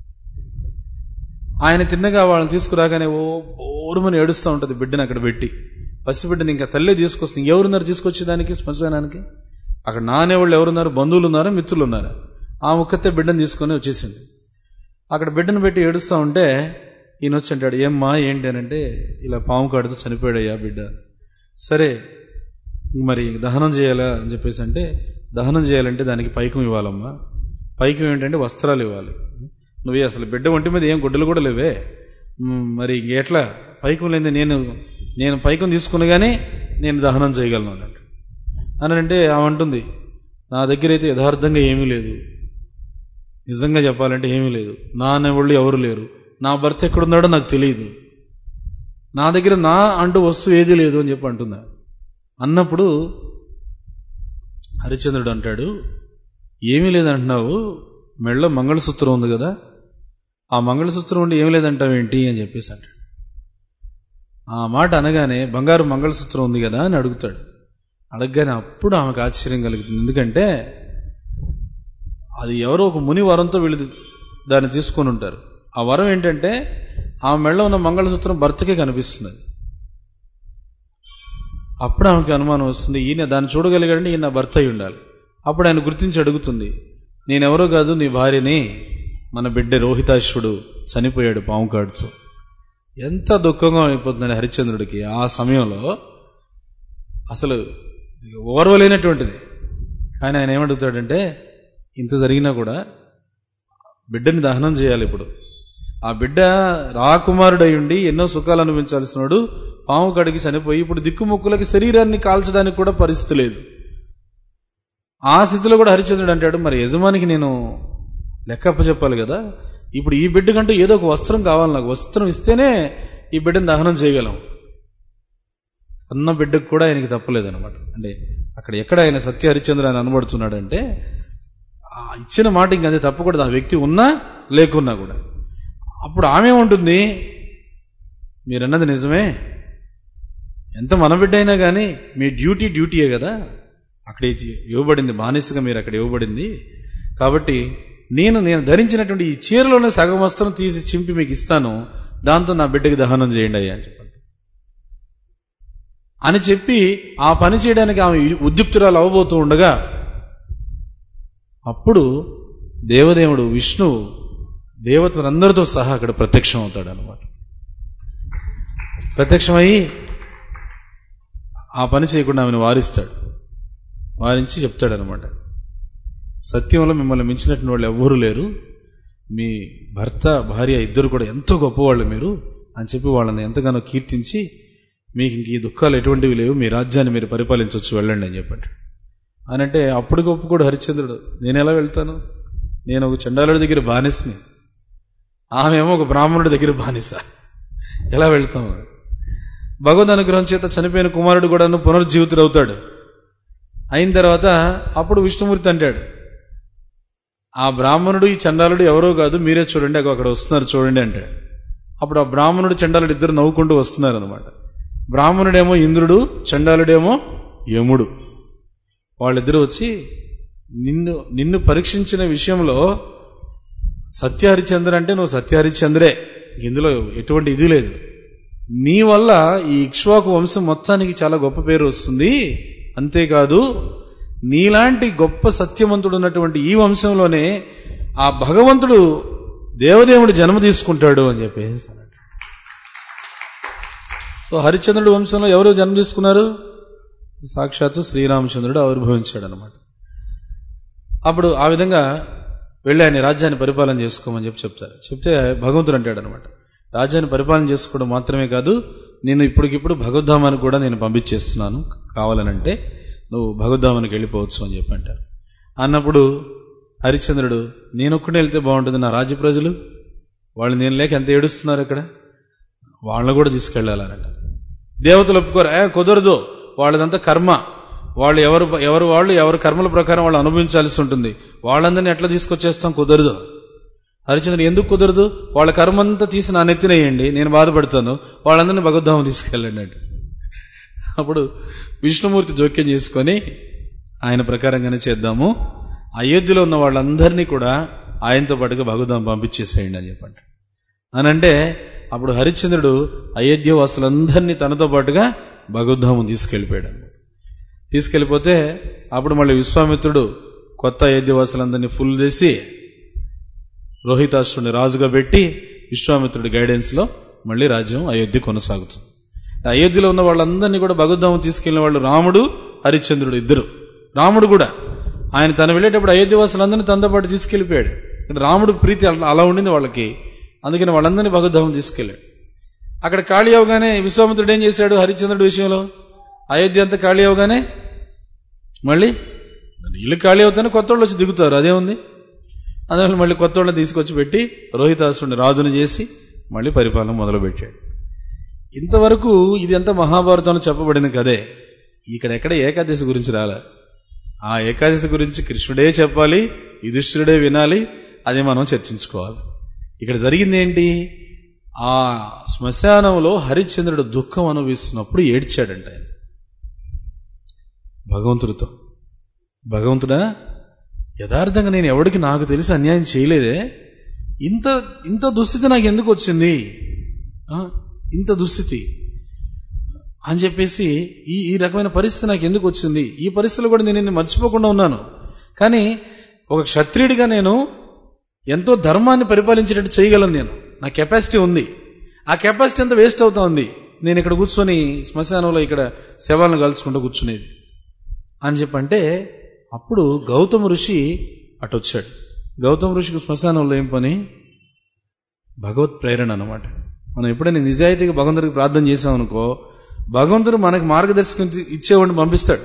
ఆయన తిన్నగా వాళ్ళని తీసుకురాగానే ఓ ఓరుమని ఏడుస్తూ ఉంటుంది బిడ్డను అక్కడ పెట్టి పసిబిడ్డని ఇంకా తల్లే తీసుకొస్తుంది ఎవరున్నారు తీసుకొచ్చేదానికి శ్మశానానికి అక్కడ నానేవాళ్ళు ఎవరున్నారు బంధువులు ఉన్నారా మిత్రులు ఉన్నారా ఆ ముక్కతే బిడ్డను తీసుకొని వచ్చేసింది అక్కడ బిడ్డను పెట్టి ఏడుస్తూ ఉంటే ఈయన వచ్చి అంటాడు ఏమ్మా ఏంటి అని అంటే ఇలా పాము కాడుతూ చనిపోయాడయ్యా బిడ్డ సరే మరి దహనం చేయాలా అని చెప్పేసి అంటే దహనం చేయాలంటే దానికి పైకం ఇవ్వాలమ్మా పైకం ఏంటంటే వస్త్రాలు ఇవ్వాలి నువ్వే అసలు బిడ్డ ఒంటి మీద ఏం గుడ్డలు కూడా లేవే మ్, మరి ఎట్లా పైకం లేని నేను నేను పైకం తీసుకునగానే నేను దహనం చేయగలను అన్నట్టు అని అంటే ఆమె అంటుంది నా దగ్గర అయితే యథార్థంగా ఏమీ లేదు నిజంగా చెప్పాలంటే ఏమీ లేదు నా అనేవాళ్ళు ఎవరు లేరు నా భర్త ఎక్కడున్నాడో నాకు తెలియదు నా దగ్గర నా అంటూ వస్తువు ఏది లేదు అని చెప్పి అంటున్నా అన్నప్పుడు హరిచంద్రుడు అంటాడు ఏమీ లేదంటున్నావు మెళ్ళ మంగళసూత్రం ఉంది కదా ఆ మంగళసూత్రం ఉండి ఏమీ లేదంటావు ఏంటి అని చెప్పేసి అంటాడు ఆ మాట అనగానే బంగారు మంగళసూత్రం ఉంది కదా అని అడుగుతాడు అడగగానే అప్పుడు ఆమెకు ఆశ్చర్యం కలుగుతుంది ఎందుకంటే అది ఎవరో ఒక ముని వరంతో వీళ్ళు దాన్ని తీసుకొని ఉంటారు ఆ వరం ఏంటంటే ఆ మెళ్ళ ఉన్న మంగళసూత్రం భర్తకే కనిపిస్తుంది అప్పుడు ఆమెకి అనుమానం వస్తుంది ఈయన దాన్ని చూడగలిగాడంటే ఈయన నా భర్త అయి ఉండాలి అప్పుడు ఆయన గుర్తించి అడుగుతుంది నేనెవరో కాదు నీ భార్యని మన బిడ్డ రోహితాశ్వుడు చనిపోయాడు పాము కాడుతూ ఎంత దుఃఖంగా అయిపోతుందండి హరిశ్చంద్రుడికి ఆ సమయంలో అసలు ఓర్వలేనటువంటిది కానీ ఆయన ఏమడుగుతాడంటే ఇంత జరిగినా కూడా బిడ్డని దహనం చేయాలి ఇప్పుడు ఆ బిడ్డ రాకుమారుడై ఉండి ఎన్నో సుఖాలు అనుభవించాల్సినోడు పాము కడిగి చనిపోయి ఇప్పుడు దిక్కుముక్కులకి శరీరాన్ని కాల్చడానికి కూడా పరిస్థితి లేదు ఆ స్థితిలో కూడా హరిచంద్రుడు అంటాడు మరి యజమానికి నేను లెక్కప్ప చెప్పాలి కదా ఇప్పుడు ఈ బిడ్డ కంటూ ఏదో ఒక వస్త్రం కావాలి నాకు వస్త్రం ఇస్తేనే ఈ బిడ్డను దహనం చేయగలం అన్న బిడ్డకు కూడా ఆయనకి తప్పలేదన్నమాట అంటే అక్కడ ఎక్కడ ఆయన సత్య హరిచంద్ర ఆయన అనబడుతున్నాడంటే ఆ ఇచ్చిన మాట ఇంక అంతే తప్పకూడదు ఆ వ్యక్తి ఉన్నా లేకున్నా కూడా అప్పుడు ఆమె ఉంటుంది మీరన్నది నిజమే ఎంత మన బిడ్డ అయినా కానీ మీ డ్యూటీ డ్యూటీయే కదా అక్కడ ఇచ్చి- ఇవ్వబడింది బానిసగా మీరు అక్కడ ఇవ్వబడింది కాబట్టి నేను నేను ధరించినటువంటి ఈ చీరలోనే సగం వస్త్రం తీసి చింపి మీకు ఇస్తాను దాంతో నా బిడ్డకి దహనం చేయండి అయ్యా అని చెప్పండి అని చెప్పి ఆ పని చేయడానికి ఆమె ఉద్యుక్తురాలు అవ్వబోతూ ఉండగా అప్పుడు దేవదేవుడు విష్ణువు దేవతలందరితో సహా అక్కడ ప్రత్యక్షం అవుతాడు అనమాట ప్రత్యక్షమయ్యి ఆ పని చేయకుండా ఆమెను వారిస్తాడు వారించి చెప్తాడు అనమాట సత్యంలో మిమ్మల్ని మించినటువంటి వాళ్ళు ఎవ్వరూ లేరు మీ భర్త భార్య ఇద్దరు కూడా ఎంతో గొప్పవాళ్ళు మీరు అని చెప్పి వాళ్ళని ఎంతగానో కీర్తించి మీకు ఇంక ఈ దుఃఖాలు ఎటువంటివి లేవు మీ రాజ్యాన్ని మీరు పరిపాలించవచ్చు వెళ్ళండి అని చెప్పాడు అని అంటే అప్పుడు గొప్ప కూడా హరిశ్చంద్రుడు నేను ఎలా వెళ్తాను నేను ఒక చండాలుడి దగ్గర బానిసని ఆమె ఏమో ఒక బ్రాహ్మణుడి దగ్గర బానిస ఎలా వెళ్తాం భగవద్ అనుగ్రహం చేత చనిపోయిన కుమారుడు కూడా పునర్జీవితుడు అవుతాడు అయిన తర్వాత అప్పుడు విష్ణుమూర్తి అంటాడు ఆ బ్రాహ్మణుడు ఈ చండాలుడు ఎవరో కాదు మీరే చూడండి అగో అక్కడ వస్తున్నారు చూడండి అంటాడు అప్పుడు ఆ బ్రాహ్మణుడు చండాలుడు ఇద్దరు నవ్వుకుంటూ వస్తున్నారు అనమాట బ్రాహ్మణుడేమో ఇంద్రుడు చండాలుడేమో యముడు వాళ్ళిద్దరూ వచ్చి నిన్ను నిన్ను పరీక్షించిన విషయంలో సత్యహరిచంద్ర అంటే నువ్వు సత్యహరిచంద్రే ఇందులో ఎటువంటి ఇది లేదు నీ వల్ల ఈ ఇక్ష్వాకు వంశం మొత్తానికి చాలా గొప్ప పేరు వస్తుంది అంతేకాదు నీలాంటి గొప్ప సత్యవంతుడు ఉన్నటువంటి ఈ వంశంలోనే ఆ భగవంతుడు దేవదేవుడు జన్మ తీసుకుంటాడు అని చెప్పేసి అన్నాడు. సో హరిశ్చంద్రుడు వంశంలో ఎవరు జన్మ తీసుకున్నారు సాక్షాత్తు శ్రీరామచంద్రుడు ఆవిర్భవించాడు అనమాట అప్పుడు ఆ విధంగా వెళ్ళి ఆయన రాజ్యాన్ని పరిపాలన చేసుకోమని చెప్పి చెప్తారు చెప్తే భగవంతుడు అంటాడు అనమాట రాజ్యాన్ని పరిపాలన చేసుకోవడం మాత్రమే కాదు నేను ఇప్పటికిప్పుడు భగవద్ధామానికి కూడా నేను పంపించేస్తున్నాను కావాలనంటే నువ్వు భగవద్ధామానికి వెళ్ళిపోవచ్చు అని చెప్పి అంటారు అన్నప్పుడు హరిశ్చంద్రుడు నేను ఒక్కడే వెళ్తే బాగుంటుంది నా రాజ్య ప్రజలు వాళ్ళు నేను లేక ఎంత ఏడుస్తున్నారు ఇక్కడ వాళ్ళని కూడా తీసుకెళ్ళాలంట దేవతలు ఒప్పుకోరు ఏ కుదరదు వాళ్ళదంతా కర్మ వాళ్ళు ఎవరు ఎవరు వాళ్ళు ఎవరి కర్మల ప్రకారం వాళ్ళు అనుభవించాల్సి ఉంటుంది వాళ్ళందరినీ ఎట్లా తీసుకొచ్చేస్తాం కుదరదు హరిచంద్రుడు ఎందుకు కుదరదు వాళ్ళ కర్మ అంతా తీసి నా నెత్తినేయండి నేను బాధపడతాను వాళ్ళందరినీ భగవద్ధామం తీసుకెళ్ళండి అంటే అప్పుడు విష్ణుమూర్తి జోక్యం చేసుకొని ఆయన ప్రకారంగానే చేద్దాము అయోధ్యలో ఉన్న వాళ్ళందరినీ కూడా ఆయనతో పాటుగా భగవద్ధామం పంపించేసేయండి అని చెప్పండి అని అంటే అప్పుడు హరిశ్చంద్రుడు అయోధ్య వాసులందరినీ తనతో పాటుగా భగవద్ధామం తీసుకెళ్లిపోయాడు తీసుకెళ్లిపోతే అప్పుడు మళ్ళీ విశ్వామిత్రుడు కొత్త అయోధ్య వాసులందరినీ ఫుల్ చేసి రోహితాశ్రుడిని రాజుగా పెట్టి విశ్వామిత్రుడి గైడెన్స్ లో మళ్ళీ రాజ్యం అయోధ్య కొనసాగుతుంది అయోధ్యలో ఉన్న వాళ్ళందరినీ కూడా భగవద్ధామం తీసుకెళ్లిన వాళ్ళు రాముడు హరిశ్చంద్రుడు ఇద్దరు రాముడు కూడా ఆయన తను వెళ్ళేటప్పుడు అయోధ్య వాసులందరినీ తనతో పాటు తీసుకెళ్లిపోయాడు ఇక్కడ రాముడు ప్రీతి అలా- అలా ఉండింది వాళ్ళకి అందుకని వాళ్ళందరినీ భగవద్ధామం తీసుకెళ్ళాడు అక్కడ ఖాళీ అవగానే విశ్వామిత్రుడు ఏం చేశాడు హరిశ్చంద్రుడి విషయంలో అయోధ్య అంతా ఖాళీ అవగానే మళ్ళీ ఇల్లు ఖాళీ అవుతానే కొత్త వాళ్ళు వచ్చి దిగుతారు అదే ఉంది అందువల్ల మళ్ళీ కొత్త వాళ్ళని తీసుకొచ్చి పెట్టి రోహితాసుడిని రాజును చేసి మళ్ళీ పరిపాలన మొదలుపెట్టాడు ఇంతవరకు ఇది అంతా మహాభారతంలో చెప్పబడింది కదే ఇక్కడ ఎక్కడ ఏకాదశి గురించి రాలే ఆ ఏకాదశి గురించి కృష్ణుడే చెప్పాలి యుధిష్ఠిరుడే వినాలి అది మనం చర్చించుకోవాలి ఇక్కడ జరిగింది ఏంటి ఆ శ్మశానంలో హరిశ్చంద్రుడు దుఃఖం అనుభవిస్తున్నప్పుడు ఏడ్చాడంట ఆయన భగవంతుడితో భగవంతుడా యథార్థంగా నేను ఎవడికి నాకు తెలిసి అన్యాయం చేయలేదే ఇంత ఇంత దుస్థితి నాకు ఎందుకు వచ్చింది ఆ? ఇంత దుస్థితి అని చెప్పేసి ఈ ఈ రకమైన పరిస్థితి నాకు ఎందుకు వచ్చింది ఈ పరిస్థితిలో కూడా నేను నిన్ను మర్చిపోకుండా ఉన్నాను కానీ ఒక క్షత్రియుడిగా నేను ఎంతో ధర్మాన్ని పరిపాలించేటట్టు చేయగలను నేను నా కెపాసిటీ ఉంది ఆ కెపాసిటీ అంతా వేస్ట్ అవుతా ఉంది నేను ఇక్కడ కూర్చొని శ్మశానంలో ఇక్కడ శవాలను కలుచుకుంటూ కూర్చునేది అని చెప్పంటే అప్పుడు గౌతమ ఋషి అటు వచ్చాడు గౌతమ ఋషికి శ్మశానంలో ఏం పని భగవత్ ప్రేరణ అనమాట మనం ఎప్పుడైనా నిజాయితీగా భగవంతుడికి ప్రార్థన చేసామనుకో భగవంతుడు మనకి మార్గదర్శకం ఇచ్చేవాడిని పంపిస్తాడు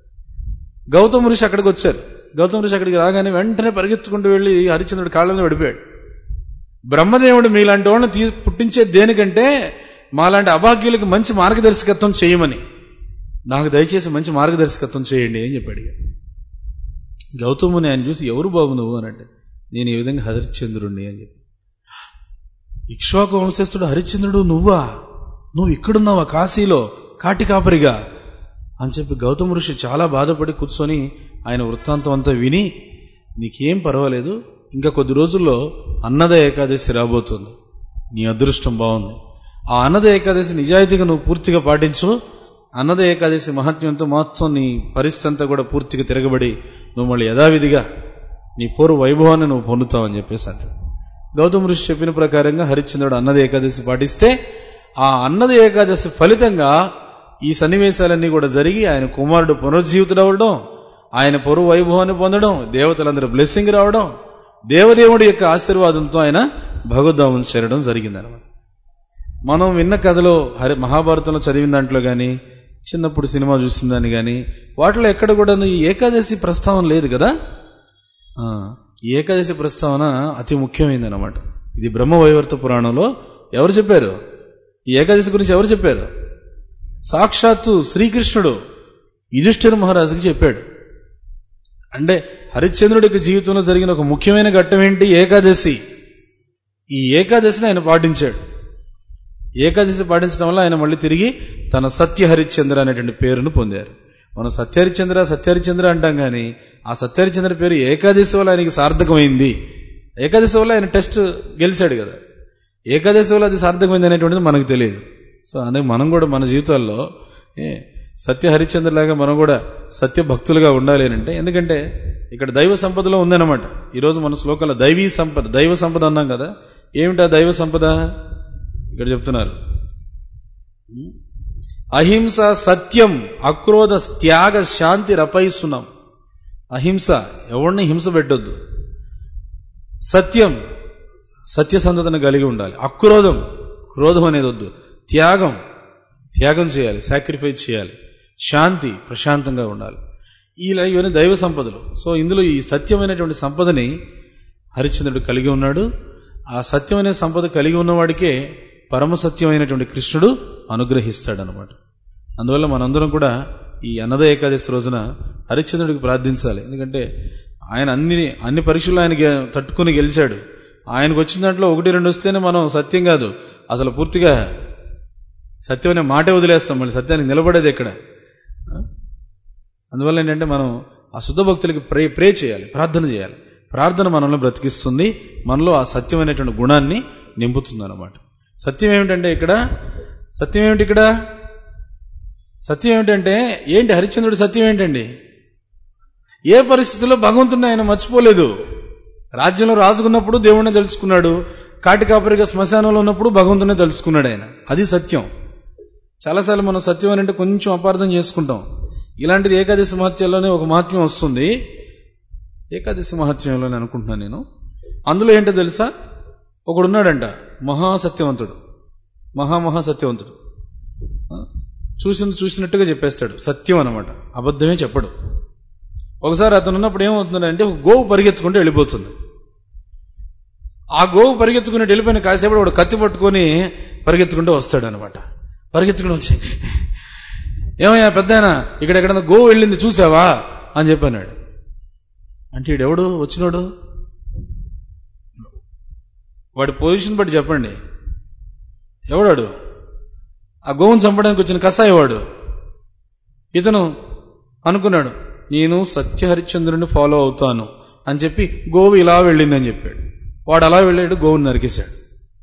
గౌతమ ఋషి అక్కడికి వచ్చారు గౌతమ ఋషి అక్కడికి రాగానే వెంటనే పరిగెత్తుకుంటూ వెళ్ళి హరిచంద్రుడి కాళ్ళ మీద పడిపోయాడు బ్రహ్మదేవుడు మీలాంటి వాళ్ళని తీ పుట్టించే దేనికంటే మాలాంటి అభాగ్యులకి మంచి మార్గదర్శకత్వం చేయమని నాకు దయచేసి మంచి మార్గదర్శకత్వం చేయండి అని చెప్పాడు ఇక. గౌతముని ఆయన చూసి ఎవరు బాబు నువ్వు అని అంటే నేను ఈ విధంగా హరిశ్చంద్రుణ్ణి అని చెప్పి ఇక్ష్వాకు వంశస్థుడు హరిశ్చంద్రుడు నువ్వా నువ్వు ఇక్కడున్నావా కాశీలో కాటి కాపరిగా అని చెప్పి గౌతమ ఋషి చాలా బాధపడి కూర్చొని ఆయన వృత్తాంతం అంతా విని నీకేం పర్వాలేదు ఇంకా కొద్ది రోజుల్లో అన్నద ఏకాదశి రాబోతుంది నీ అదృష్టం బాగుంది ఆ అన్నద ఏకాదశి నిజాయితీగా నువ్వు పూర్తిగా పాటించు అన్నద ఏకాదశి మహాత్మ్యంతో మొత్తం నీ పరిస్థితి అంతా కూడా పూర్తిగా తిరగబడి నువ్వు మళ్ళీ యథావిధిగా నీ పూర్వ వైభవాన్ని నువ్వు పొందుతావని చెప్పేసి అంటాడు గౌతమ ఋషి చెప్పిన ప్రకారంగా హరిశ్చంద్రుడు అన్నద ఏకాదశి పాటిస్తే ఆ అన్నద ఏకాదశి ఫలితంగా ఈ సన్నివేశాలన్నీ కూడా జరిగి ఆయన కుమారుడు పునరుజ్జీవితుడవడం ఆయన పొరుగు వైభవాన్ని పొందడం దేవతలందరూ బ్లెస్సింగ్ రావడం దేవదేవుడి యొక్క ఆశీర్వాదంతో ఆయన భగవద్ధామం చేరడం జరిగిందనమాట మనం విన్న కథలో హరి మహాభారతంలో చదివిన దాంట్లో గాని చిన్నప్పుడు సినిమా చూసిన దాన్ని గాని వాటిలో ఎక్కడ కూడా ఈ ఏకాదశి ప్రస్తావన లేదు కదా ఆ, ఈ ఏకాదశి ప్రస్తావన అతి ముఖ్యమైనది అనమాట ఇది బ్రహ్మ వైవర్త పురాణంలో ఎవరు చెప్పారు ఈ ఏకాదశి గురించి ఎవరు చెప్పారు సాక్షాత్తు శ్రీకృష్ణుడు యుధిష్ఠిర మహారాజుకి చెప్పాడు అంటే హరిశ్చంద్రుడి యొక్క జీవితంలో జరిగిన ఒక ముఖ్యమైన ఘట్టం ఏంటి ఏకాదశి ఈ ఏకాదశిని ఆయన పాటించాడు ఏకాదశి పాటించడం వల్ల ఆయన మళ్ళీ తిరిగి తన సత్య హరిశ్చంద్ర అనేటువంటి పేరును పొందారు మనం సత్యహరిచంద్ర సత్యహరిచంద్ర అంటాం కానీ ఆ సత్యహరిచంద్ర పేరు ఏకాదశి వల్ల ఆయనకి సార్థకమైంది ఏకాదశి వల్ల ఆయన టెస్ట్ గెలిచాడు కదా ఏకాదశి వల్ల అది సార్థకమైంది అనేటువంటిది మనకు తెలియదు సో అందుకే మనం కూడా మన జీవితాల్లో ఏ, సత్య హరిశ్చంద్రలాగా మనం కూడా సత్య భక్తులుగా ఉండాలి అని అంటే ఎందుకంటే ఇక్కడ దైవ సంపదలో ఉందన్నమాట ఈరోజు మన శ్లోకంలో దైవీ సంపద దైవ సంపద అన్నాం కదా ఏమిటా దైవ సంపద ఇక్కడ చెప్తున్నారు అహింస సత్యం అక్రోధ త్యాగ శాంతి రపైస్తున్నాం అహింస ఎవరిని హింస పెట్టొద్దు సత్యం సత్యసంధతను కలిగి ఉండాలి అక్రోధం క్రోధం అనేది వద్దు త్యాగం త్యాగం చేయాలి సాక్రిఫైస్ చేయాలి శాంతి ప్రశాంతంగా ఉండాలి ఇలా ఇవన్నీ దైవ సంపదలు సో ఇందులో ఈ సత్యమైనటువంటి సంపదని హరిశ్చంద్రుడు కలిగి ఉన్నాడు ఆ సత్యమైన సంపద కలిగి ఉన్నవాడికే పరమ సత్యమైనటువంటి కృష్ణుడు అనుగ్రహిస్తాడు అనమాట అందువల్ల మనందరం కూడా ఈ అన్నద ఏకాదశి రోజున హరిశ్చంద్రుడికి ప్రార్థించాలి ఎందుకంటే ఆయన అన్ని అన్ని పరీక్షలు ఆయన గె- తట్టుకుని గెలిచాడు ఆయనకు వచ్చిన దాంట్లో ఒకటి రెండు వస్తేనే మనం సత్యం కాదు అసలు పూర్తిగా సత్యం అనే మాటే వదిలేస్తాం మళ్ళీ సత్యానికి నిలబడేది ఎక్కడ ఆ? అందువల్ల ఏంటంటే మనం ఆ శుద్ధ భక్తులకి ప్రే ప్రే చేయాలి ప్రార్థన చేయాలి ప్రార్థన మనల్ని బ్రతికిస్తుంది మనలో ఆ సత్యమైనటువంటి గుణాన్ని నింపుతుంది అనమాట సత్యం ఏమిటంటే ఇక్కడ సత్యం ఏమిటి ఇక్కడ సత్యం ఏమిటంటే ఏంటి హరిశ్చంద్రుడి సత్యం ఏంటండి ఏ పరిస్థితుల్లో భగవంతుడిని ఆయన మర్చిపోలేదు రాజ్యంలో రాజుకున్నప్పుడు దేవుణ్ణి తెలుసుకున్నాడు కాటికాపరిగా శ్మశానంలో ఉన్నప్పుడు భగవంతుని తెలుసుకున్నాడు ఆయన అది సత్యం చాలాసార్లు మనం సత్యం అని అంటే కొంచెం అపార్థం చేసుకుంటాం ఇలాంటిది ఏకాదశి మహత్యంలోనే ఒక మహత్యం వస్తుంది ఏకాదశి మహత్యంలోనే అనుకుంటున్నాను నేను అందులో ఏంటో తెలుసా ఒకడున్నాడంట మహాసత్యవంతుడు మహామహాసత్యవంతుడు ఆ? చూసింది చూసినట్టుగా చెప్పేస్తాడు సత్యం అనమాట అబద్ధమే చెప్పడు ఒకసారి అతను ఉన్నప్పుడు ఏమవుతుందంటే ఒక గోవు పరిగెత్తుకుంటూ వెళ్ళిపోతుంది ఆ గోవు పరిగెత్తుకుని వెళ్ళిపోయిన కాసేపు వాడు కత్తి పట్టుకొని పరిగెత్తుకుంటూ వస్తాడు అనమాట పరిగెత్తుకుని వచ్చి ఏమయ్యా పెద్దాయన ఇక్కడ ఎక్కడన్నా గోవు వెళ్ళింది చూసావా అని చెప్పన్నాడు అంటే ఈడెవడు వచ్చినోడు వాడి పొజిషన్ బట్టి చెప్పండి ఎవడాడు ఆ గోవును చంపడానికి వచ్చిన కసాయివాడు ఇతను అనుకున్నాడు నేను సత్యహరిశ్చంద్రుని ఫాలో అవుతాను అని చెప్పి గోవు ఇలా వెళ్ళిందని చెప్పాడు వాడు అలా వెళ్ళాడు గోవుని నరికేశాడు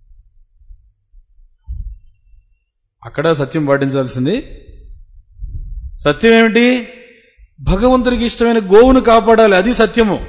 అక్కడ సత్యం పాటించాల్సింది సత్యం ఏమిటి భగవంతుడికి ఇష్టమైన గోవును కాపాడాలి అది సత్యము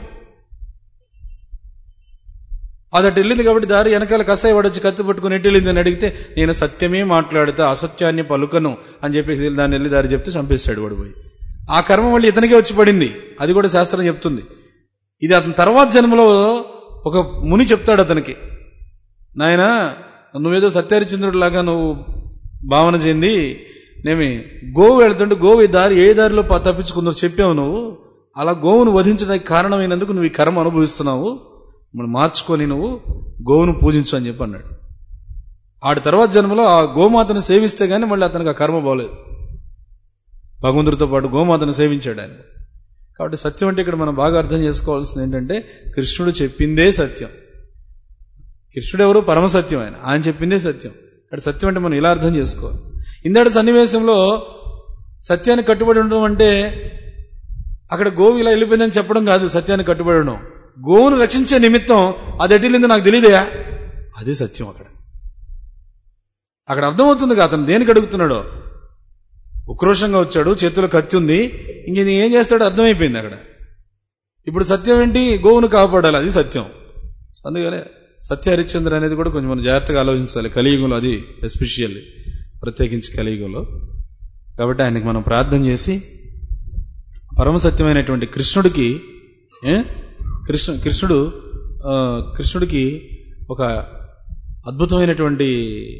అదటి వెళ్ళింది కాబట్టి దారి వెనకాల కసాయి వాడు వచ్చి కత్తి పట్టుకుని ఎట్టి వెళ్ళింది అని అడిగితే నేను సత్యమే మాట్లాడితే అసత్యాన్ని పలుకను అని చెప్పేసి దాన్ని వెళ్ళి దారి చెప్తే చంపేశాడు వాడు పోయి ఆ కర్మ మళ్ళీ ఇతనికే వచ్చి పడింది అది కూడా శాస్త్రం చెప్తుంది ఇది అతని తర్వాత జన్మలో ఒక ముని చెప్తాడు అతనికి నాయన నువ్వేదో సత్యహరిచంద్రుడు లాగా నువ్వు భావన చెంది నేమి గోవు వెళ్తుంటే గోవు ఈ దారి ఏ దారిలో ప- తప్పించుకుందో చెప్పావు నువ్వు అలా గోవును వధించడానికి కారణమైనందుకు నువ్వు ఈ కర్మ అనుభవిస్తున్నావు మనం మార్చుకొని నువ్వు గోవును పూజించు అని చెప్పి అన్నాడు ఆడి తర్వాత జన్మలో ఆ గోమాతను సేవిస్తే గానీ మళ్ళీ అతనికి ఆ కర్మ బాగలేదు భగవంతుడితో పాటు గోమాతను సేవించాడు ఆయన కాబట్టి సత్యం అంటే ఇక్కడ మనం బాగా అర్థం చేసుకోవాల్సింది ఏంటంటే కృష్ణుడు చెప్పిందే సత్యం కృష్ణుడు ఎవరు పరమసత్యం ఆయన ఆయన చెప్పిందే సత్యం అక్కడ సత్యం అంటే మనం ఇలా అర్థం చేసుకోవాలి ఇందాటి సన్నివేశంలో సత్యాన్ని కట్టుబడి ఉండడం అంటే అక్కడ గోవు ఇలా వెళ్ళిపోయిందని చెప్పడం కాదు సత్యాన్ని కట్టుబడి ఉండడం గోవును రక్షించే నిమిత్తం అది ఎట్టిల్లింది నాకు తెలియదయా అది సత్యం అక్కడ అక్కడ అర్థమవుతుంది కదా అతను దేనికి అడుగుతున్నాడో ఉక్రోషంగా వచ్చాడు చేతిలో కత్తి ఉంది ఇంక ఈయన ఏం చేస్తాడో అర్థమైపోయింది అక్కడ ఇప్పుడు సత్యం ఏంటి గోవును కాపాడాలి అది సత్యం అందుకనే సత్య హరిశ్చంద్ర అనేది కూడా కొంచెం మనం జాగ్రత్తగా ఆలోచించాలి కలియుగంలో అది ఎస్పెషల్లీ ప్రత్యేకించి కలియుగంలో కాబట్టి ఆయనకి మనం ప్రార్థన చేసి పరమసత్యమైనటువంటి కృష్ణుడికి ఏ? కృష్ణ కృష్ణుడు ఆ, కృష్ణుడికి ఒక అద్భుతమైనటువంటి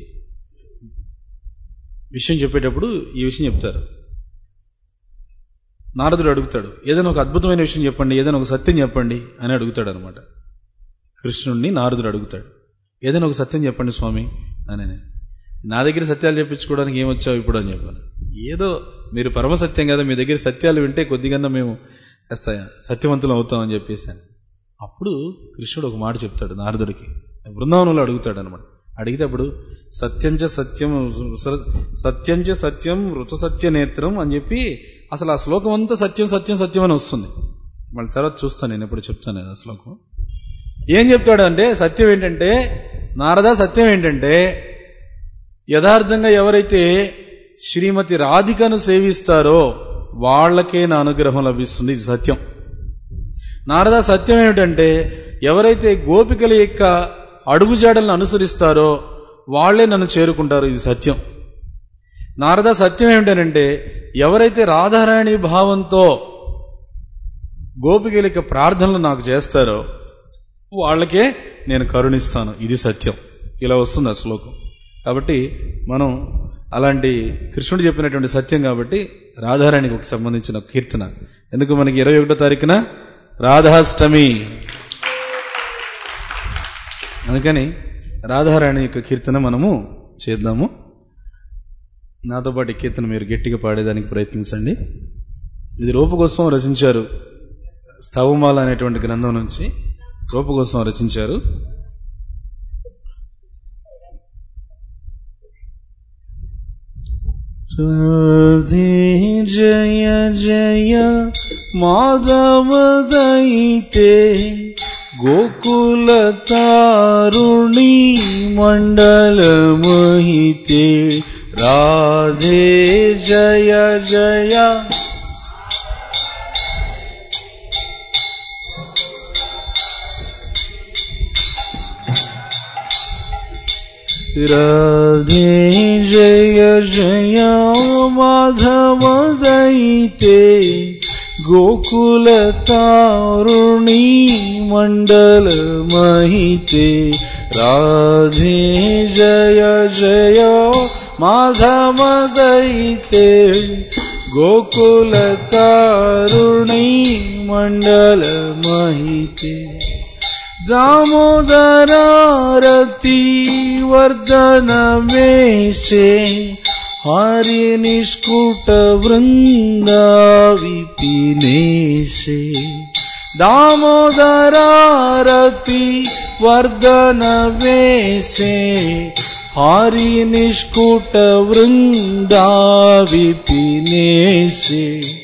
విషయం చెప్పేటప్పుడు ఈ విషయం చెప్తారు నారదుడు అడుగుతాడు ఏదైనా ఒక అద్భుతమైన విషయం చెప్పండి ఏదైనా ఒక సత్యం చెప్పండి అని అడుగుతాడు అనమాట కృష్ణుడిని నారదుడు అడుగుతాడు ఏదైనా ఒక సత్యం చెప్పండి స్వామి అని నా దగ్గర సత్యాలు చెప్పించుకోవడానికి ఏమొచ్చావు ఇప్పుడు అని చెప్పాను ఏదో మీరు పరమ సత్యం కదా మీ దగ్గర సత్యాలు వింటే కొద్దిగా మేము కాస్త సత్యవంతులు అవుతామని చెప్పేసాను అప్పుడు కృష్ణుడు ఒక మాట చెప్తాడు నారదుడికి బృందావనంలో అడుగుతాడు అనమాట అడిగితే అప్పుడు సత్యంచ సత్యం స- సత్యంచ సత్యం ఋత సత్య నేత్రం అని చెప్పి అసలు ఆ శ్లోకం అంతా సత్యం సత్యం సత్యం అని వస్తుంది మళ్ళీ తర్వాత చూస్తాను నేను ఎప్పుడు చెప్తాను ఆ శ్లోకం ఏం చెప్తాడు అంటే సత్యం ఏంటంటే నారద సత్యం ఏంటంటే యథార్థంగా ఎవరైతే శ్రీమతి రాధికను సేవిస్తారో వాళ్ళకే నా అనుగ్రహం లభిస్తుంది ఇది సత్యం నారద సత్యం ఏమిటంటే ఎవరైతే గోపికల యొక్క అడుగుజాడలను అనుసరిస్తారో వాళ్లే నన్ను చేరుకుంటారు ఇది సత్యం నారద సత్యం ఏమిటనంటే ఎవరైతే రాధారాణి భావంతో గోపికల యొక్క ప్రార్థనలు నాకు చేస్తారో వాళ్ళకే నేను కరుణిస్తాను ఇది సత్యం ఇలా వస్తుంది ఆ శ్లోకం కాబట్టి మనం అలాంటి కృష్ణుడు చెప్పినటువంటి సత్యం కాబట్టి రాధారాణికి ఒక సంబంధించిన ఒక కీర్తన ఎందుకు మనకి ఇరవై ఒకటో తారీఖున రాధాష్టమి అందుకని రాధారాణి యొక్క కీర్తన మనము చేద్దాము నాతో పాటు ఈ కీర్తన మీరు గట్టిగా పాడేదానికి ప్రయత్నించండి ఇది రూపగోస్వామి రచించారు స్తవమాల అనేటువంటి గ్రంథం నుంచి రూపగోస్వామి రచించారు రాధే జయ జయ మాధవ దయితే గోకుల తారుణి మండల మహితే రాధే జయ జయ राधे जय जय माधव दयिते गोकुल तारुणी मंडल महिते राधे जय जय माधव दयिते गोकुल तारुणी मंडल महिते दामोदरारती वर्धन में से हरि निष्कुट वृंदाविपिने से दामोदरारती वर्धन में से हरि निष्कुट वृंदाविपिने से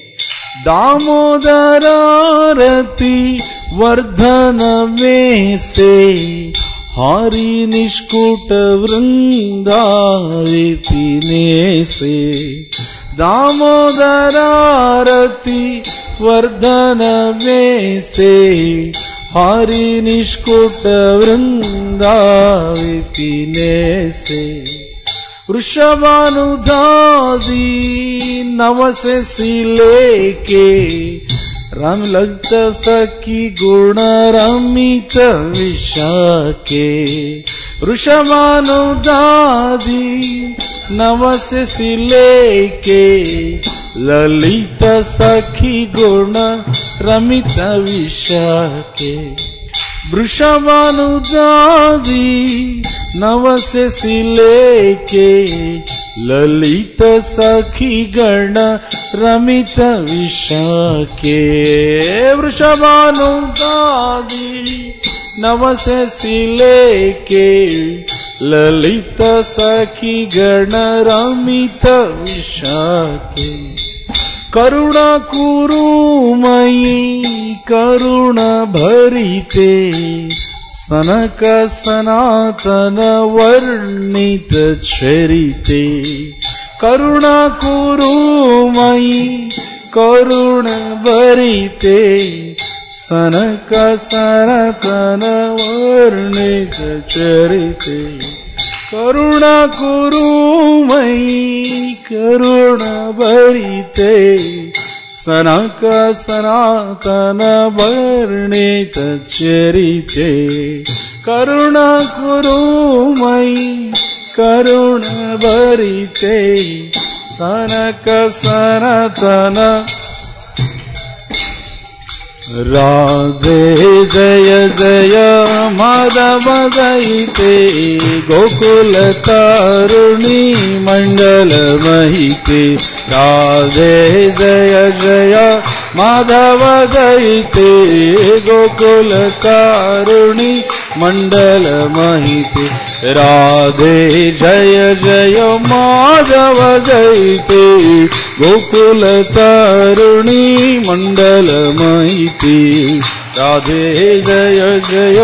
दामोदरारती वर्धन में से हरि निष्कुट वृंदाविपिने से दामोदरारती वर्धन में से हरि निष्कुट वृंदाविपिने से वृषभानुदादी नवसे सिले के राम लगत सखी गुण रमित विशाखे वृषभानुदादी नवसे सिले के ललित सखी गुण रमित विशाखे वृषभानुदादी नवसे सिले के ललित सखी गण रमित विशाखे वृषभानुदादी नवसे सिले के ललित सखी गण रमित विशाखे करुणा कुरुमयी करुण भरिते सनक सनातन वर्णित चरिते करुणा कुरुमयी करुण भरिते सनक सनातन वर्णित चरिते करुणा कुरुमयी करुण भरिते सनक सनातन वर्णित चरिते करुणा कुरुमयी करुण भरिते सनक सनातन राधे जय जय माधव दयिते गोकुल तारुणी मंडल महिते राधे जय जय माधव दयिते गोकुल तारुणी मंडल महिते राधे जय जय माधव दयिते गोकुल तारुणी मंडल महिते राधे जय जय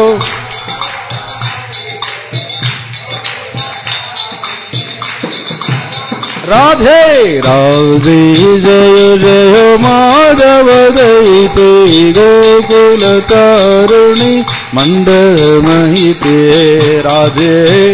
राधे राधे जय जय माधव दयिते गोकुल तारुणी मंडल महिते राधे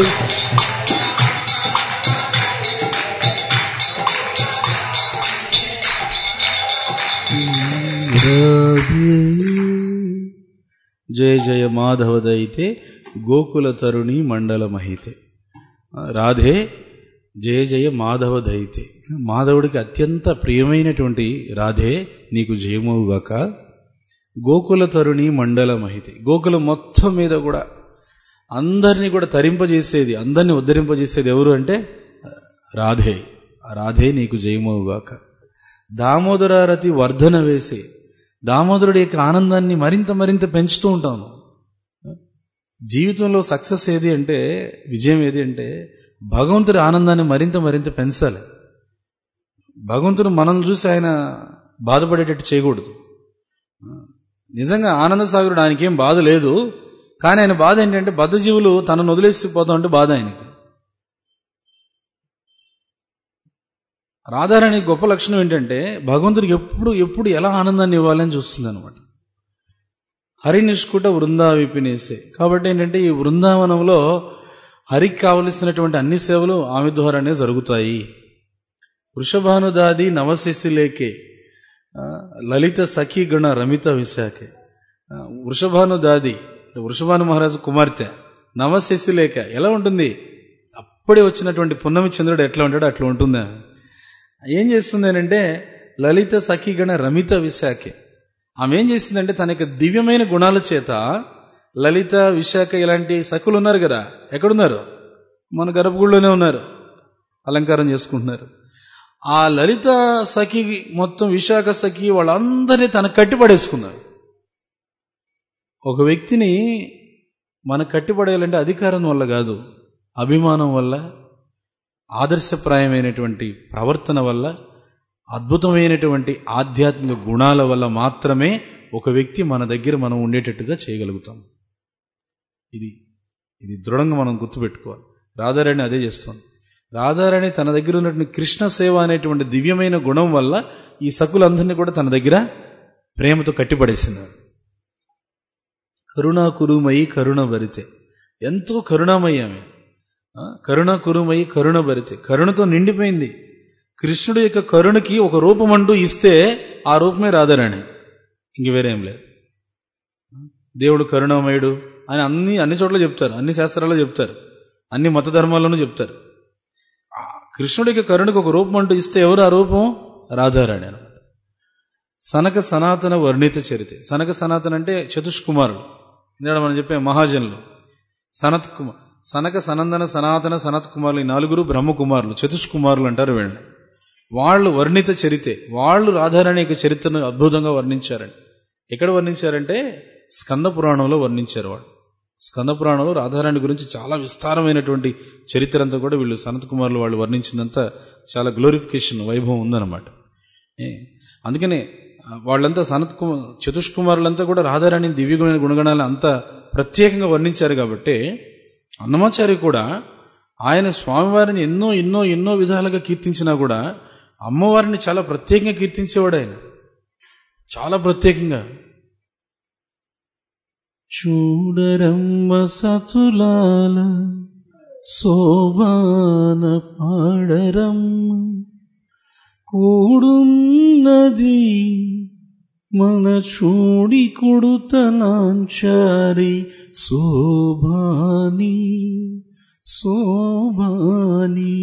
జయ జయ మాధవ దయితే గోకుల తరుణి మండల మహితే రాధే జయ జయ మాధవ దయితే మాధవుడికి అత్యంత ప్రియమైనటువంటి రాధే నీకు జయమవుగాక గోకుల తరుణి మండల మహితి గోకులం మొత్తం మీద కూడా అందరినీ కూడా తరింపజేసేది అందరినీ ఉద్ధరింపజేసేది ఎవరు అంటే రాధే ఆ రాధే నీకు జయమవుగాక దామోదరారతి వర్ధన వేసి దామోదరుడి యొక్క ఆనందాన్ని మరింత మరింత పెంచుతూ ఉంటాము జీవితంలో సక్సెస్ ఏది అంటే విజయం ఏది అంటే భగవంతుడి ఆనందాన్ని మరింత మరింత పెంచాలి భగవంతుడు మనం చూసి ఆయన బాధపడేటట్టు చేయకూడదు నిజంగా ఆనంద సాగరుడు ఆయనకేం బాధ లేదు కానీ ఆయన బాధ ఏంటంటే బద్ధజీవులు తనను వదిలేసి పోతా ఉంటే బాధ ఆయనకి రాధారాణి గొప్ప లక్షణం ఏంటంటే భగవంతుడికి ఎప్పుడు ఎప్పుడు ఎలా ఆనందాన్ని ఇవ్వాలని చూస్తుంది అనమాట హరినిష్కుట వృందా విపినేసే కాబట్టి ఏంటంటే ఈ వృందావనంలో హరికి కావలసినటువంటి అన్ని సేవలు ఆమె ద్వారానే జరుగుతాయి వృషభానుదాది నవశిశిలేకే లలిత సఖీ గణ రమిత విశాఖే వృషభానుదాది వృషభాను మహారాజు కుమార్తె నవశిశిలేఖ ఎలా ఉంటుంది అప్పుడే వచ్చినటువంటి పున్నమి చంద్రుడు ఎట్లా ఉంటాడో అట్లా ఉంటుంది ఏం చేస్తుంది అంటే లలిత సఖీగణ రమిత విశాఖే ఆమె ఏం చేసిందంటే తన యొక్క దివ్యమైన గుణాల చేత లలిత విశాఖ ఇలాంటి సఖులు ఉన్నారు కదా ఎక్కడున్నారు మన గర్భగుడిలోనే ఉన్నారు అలంకారం చేసుకుంటున్నారు ఆ లలిత సఖి మొత్తం విశాఖ సఖి వాళ్ళందరినీ తన కట్టిపడేసుకున్నారు ఒక వ్యక్తిని మన కట్టిపడేయాలంటే అధికారం వల్ల కాదు అభిమానం వల్ల ఆదర్శప్రాయమైనటువంటి ప్రవర్తన వల్ల అద్భుతమైనటువంటి ఆధ్యాత్మిక గుణాల వల్ల మాత్రమే ఒక వ్యక్తి మన దగ్గర మనం ఉండేటట్టుగా చేయగలుగుతాం ఇది ఇది దృఢంగా మనం గుర్తుపెట్టుకోవాలి రాధారాణి అదే చేస్తుంది రాధారాణి తన దగ్గర ఉన్నటువంటి కృష్ణ సేవ అనేటువంటి దివ్యమైన గుణం వల్ల ఈ సకులందరినీ కూడా తన దగ్గర ప్రేమతో కట్టిపడేసింది కరుణా కురుమయి కరుణ భరితే ఎంతో కరుణామయ్య ఆమె కరుణ కురుమయి కరుణ భరితే కరుణతో నిండిపోయింది కృష్ణుడు యొక్క కరుణకి ఒక రూపం అంటూ ఇస్తే ఆ రూపమే రాధారాణి ఇంక వేరేం లేదు దేవుడు కరుణామయుడు అని అన్ని అన్ని చోట్ల చెప్తారు అన్ని శాస్త్రాల్లో చెప్తారు అన్ని మత ధర్మాల్లోనూ చెప్తారు కృష్ణుడికి కరుణకు ఒక రూపం అంటూ ఇస్తే ఎవరు ఆ రూపం రాధారాణి అనమాట సనక సనాతన వర్ణిత చరిత సనక సనాతన అంటే చతుష్కుమారుడు ఇందాక మనం చెప్పే మహాజనులు సనత్ కుమార్ సనక సనందన సనాతన సనత్ కుమారులు ఈ నలుగురు బ్రహ్మకుమారులు చతుష్కుమారులు అంటారు వీళ్ళని వాళ్ళు వర్ణిత చరితే వాళ్ళు రాధారాణి యొక్క చరిత్రను అద్భుతంగా వర్ణించారండి ఎక్కడ వర్ణించారంటే స్కంద పురాణంలో వర్ణించారు వాళ్ళు స్కంద పురాణంలో రాధారాణి గురించి చాలా విస్తారమైనటువంటి చరిత్ర అంతా కూడా వీళ్ళు సనత్ కుమారులు వాళ్ళు వర్ణించిందంతా చాలా గ్లోరిఫికేషన్ వైభవం ఉందన్నమాట అందుకనే వాళ్ళంతా సనత్ కుమార్ చతుష్కుమారులంతా కూడా రాధారాణి దివ్యగుణ గుణగణాలు అంతా ప్రత్యేకంగా వర్ణించారు కాబట్టి అన్నమాచార్య కూడా ఆయన స్వామివారిని ఎన్నో ఎన్నో ఎన్నో విధాలుగా కీర్తించినా కూడా అమ్మవారిని చాలా ప్రత్యేకంగా కీర్తించేవాడు ఆయన చాలా ప్రత్యేకంగా చూడరమ్మ సతులాల శోభాన పాడరమ్మ కూడున్నది మన చూడి కొడుతనాంచారి శోభాని శోభాని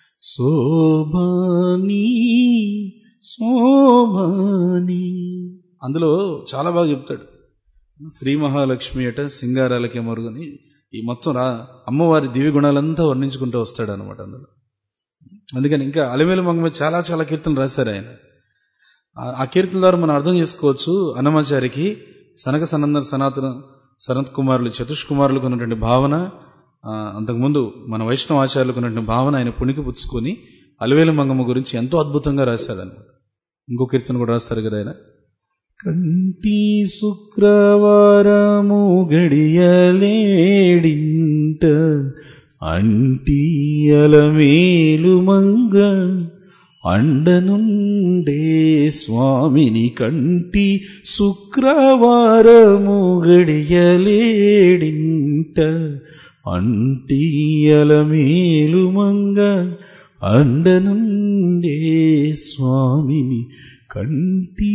శోభాని శోభాని అందులో చాలా బాగా చెప్తాడు శ్రీ మహాలక్ష్మి అట సింగారాలకే మరుగుని ఈ మొత్తం రా అమ్మవారి దివ్య గుణాలంతా వర్ణించుకుంటూ వస్తాడు అనమాట అందులో అందుకని ఇంకా అలమేలు మంగ చాలా చాలా కీర్తనలు రాశారు ఆయన ఆ- ఆ కీర్తన ద్వారా మనం అర్థం చేసుకోవచ్చు అన్నమాచారికి సనక సనందన సనాతన సనత్ కుమారులు చతుష్ కుమారులకు ఉన్నటువంటి భావన ఆ, అంతకుముందు మన వైష్ణవ ఆచార్యులకు ఉన్నటువంటి భావన ఆయన పుణికి పుచ్చుకొని అలవేలు మంగమ్మ గురించి ఎంతో అద్భుతంగా రాశాడన్నమాట ఇంకో కీర్తన కూడా రాస్తారు కదా ఆయన కంటి శుక్రవారము గడియలేడింట అంటి అలమేలు మంగ అండనుండే స్వామిని కంటి శుక్రవారము గడియలేడింట అంటి అలమేలు మంగ అండనుండే స్వామిని కంటి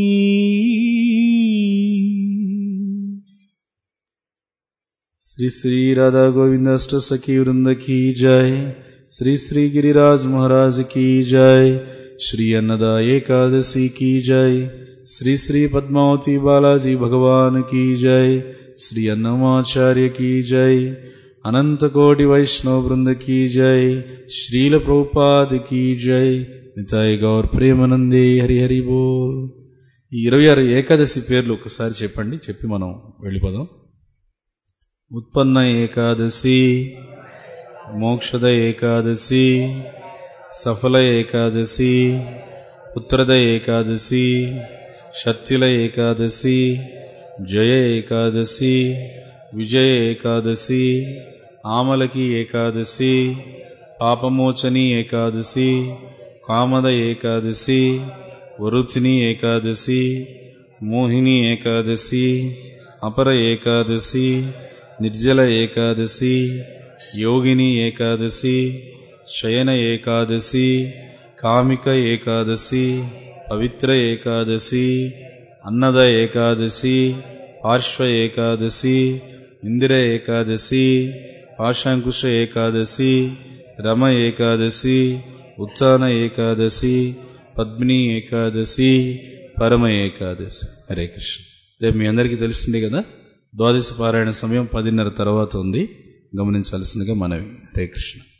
श्री श्री राधा गोविंद अष्ट सखी वृंद की जय श्री श्री गिरिराज महाराज की जय श्री अन्नदा एकादशी की जय श्री श्री पद्मावती बालाजी भगवान की जय श्री अन्नमाचार्य की जय अनंत कोटि वैष्णव वृंद की जय श्रील प्रभुपाद की जय నితాయ్ గౌర్ ప్రేమనందే హరి హరి బోల్ ఈ ఇరవై ఆరు ఏకాదశి పేర్లు ఒకసారి చెప్పండి చెప్పి మనం వెళ్ళిపోదాం ఉత్పన్న ఏకాదశి మోక్షద ఏకాదశి సఫల ఏకాదశి పుత్రద ఏకాదశి శక్తిల ఏకాదశి జయ ఏకాదశి విజయ ఏకాదశి ఆమలకి ఏకాదశి పాపమోచని ఏకాదశి కామద ఏకాదశి వరుచిని ఏకాదశి మోహిని ఏకాదశి అపర ఏకాదశి నిర్జల ఏకాదశి యోగిని ఏకాదశి శయన ఏకాదశి కామిక ఏకాదశి పవిత్ర ఏకాదశి అన్నద ఏకాదశి పార్శ్వ ఏకాదశి ఇందిర ఏకాదశి పాశాంకుశ ఏకాదశి రమ ఏకాదశి ఉత్సాన ఏకాదశి పద్మిని ఏకాదశి పరమ ఏకాదశి హరే కృష్ణ రేపు మీ అందరికీ తెలిసిందే కదా ద్వాదశ పారాయణ సమయం పదిన్నర తర్వాత ఉంది గమనించాల్సిందిగా మనవి హరే కృష్ణ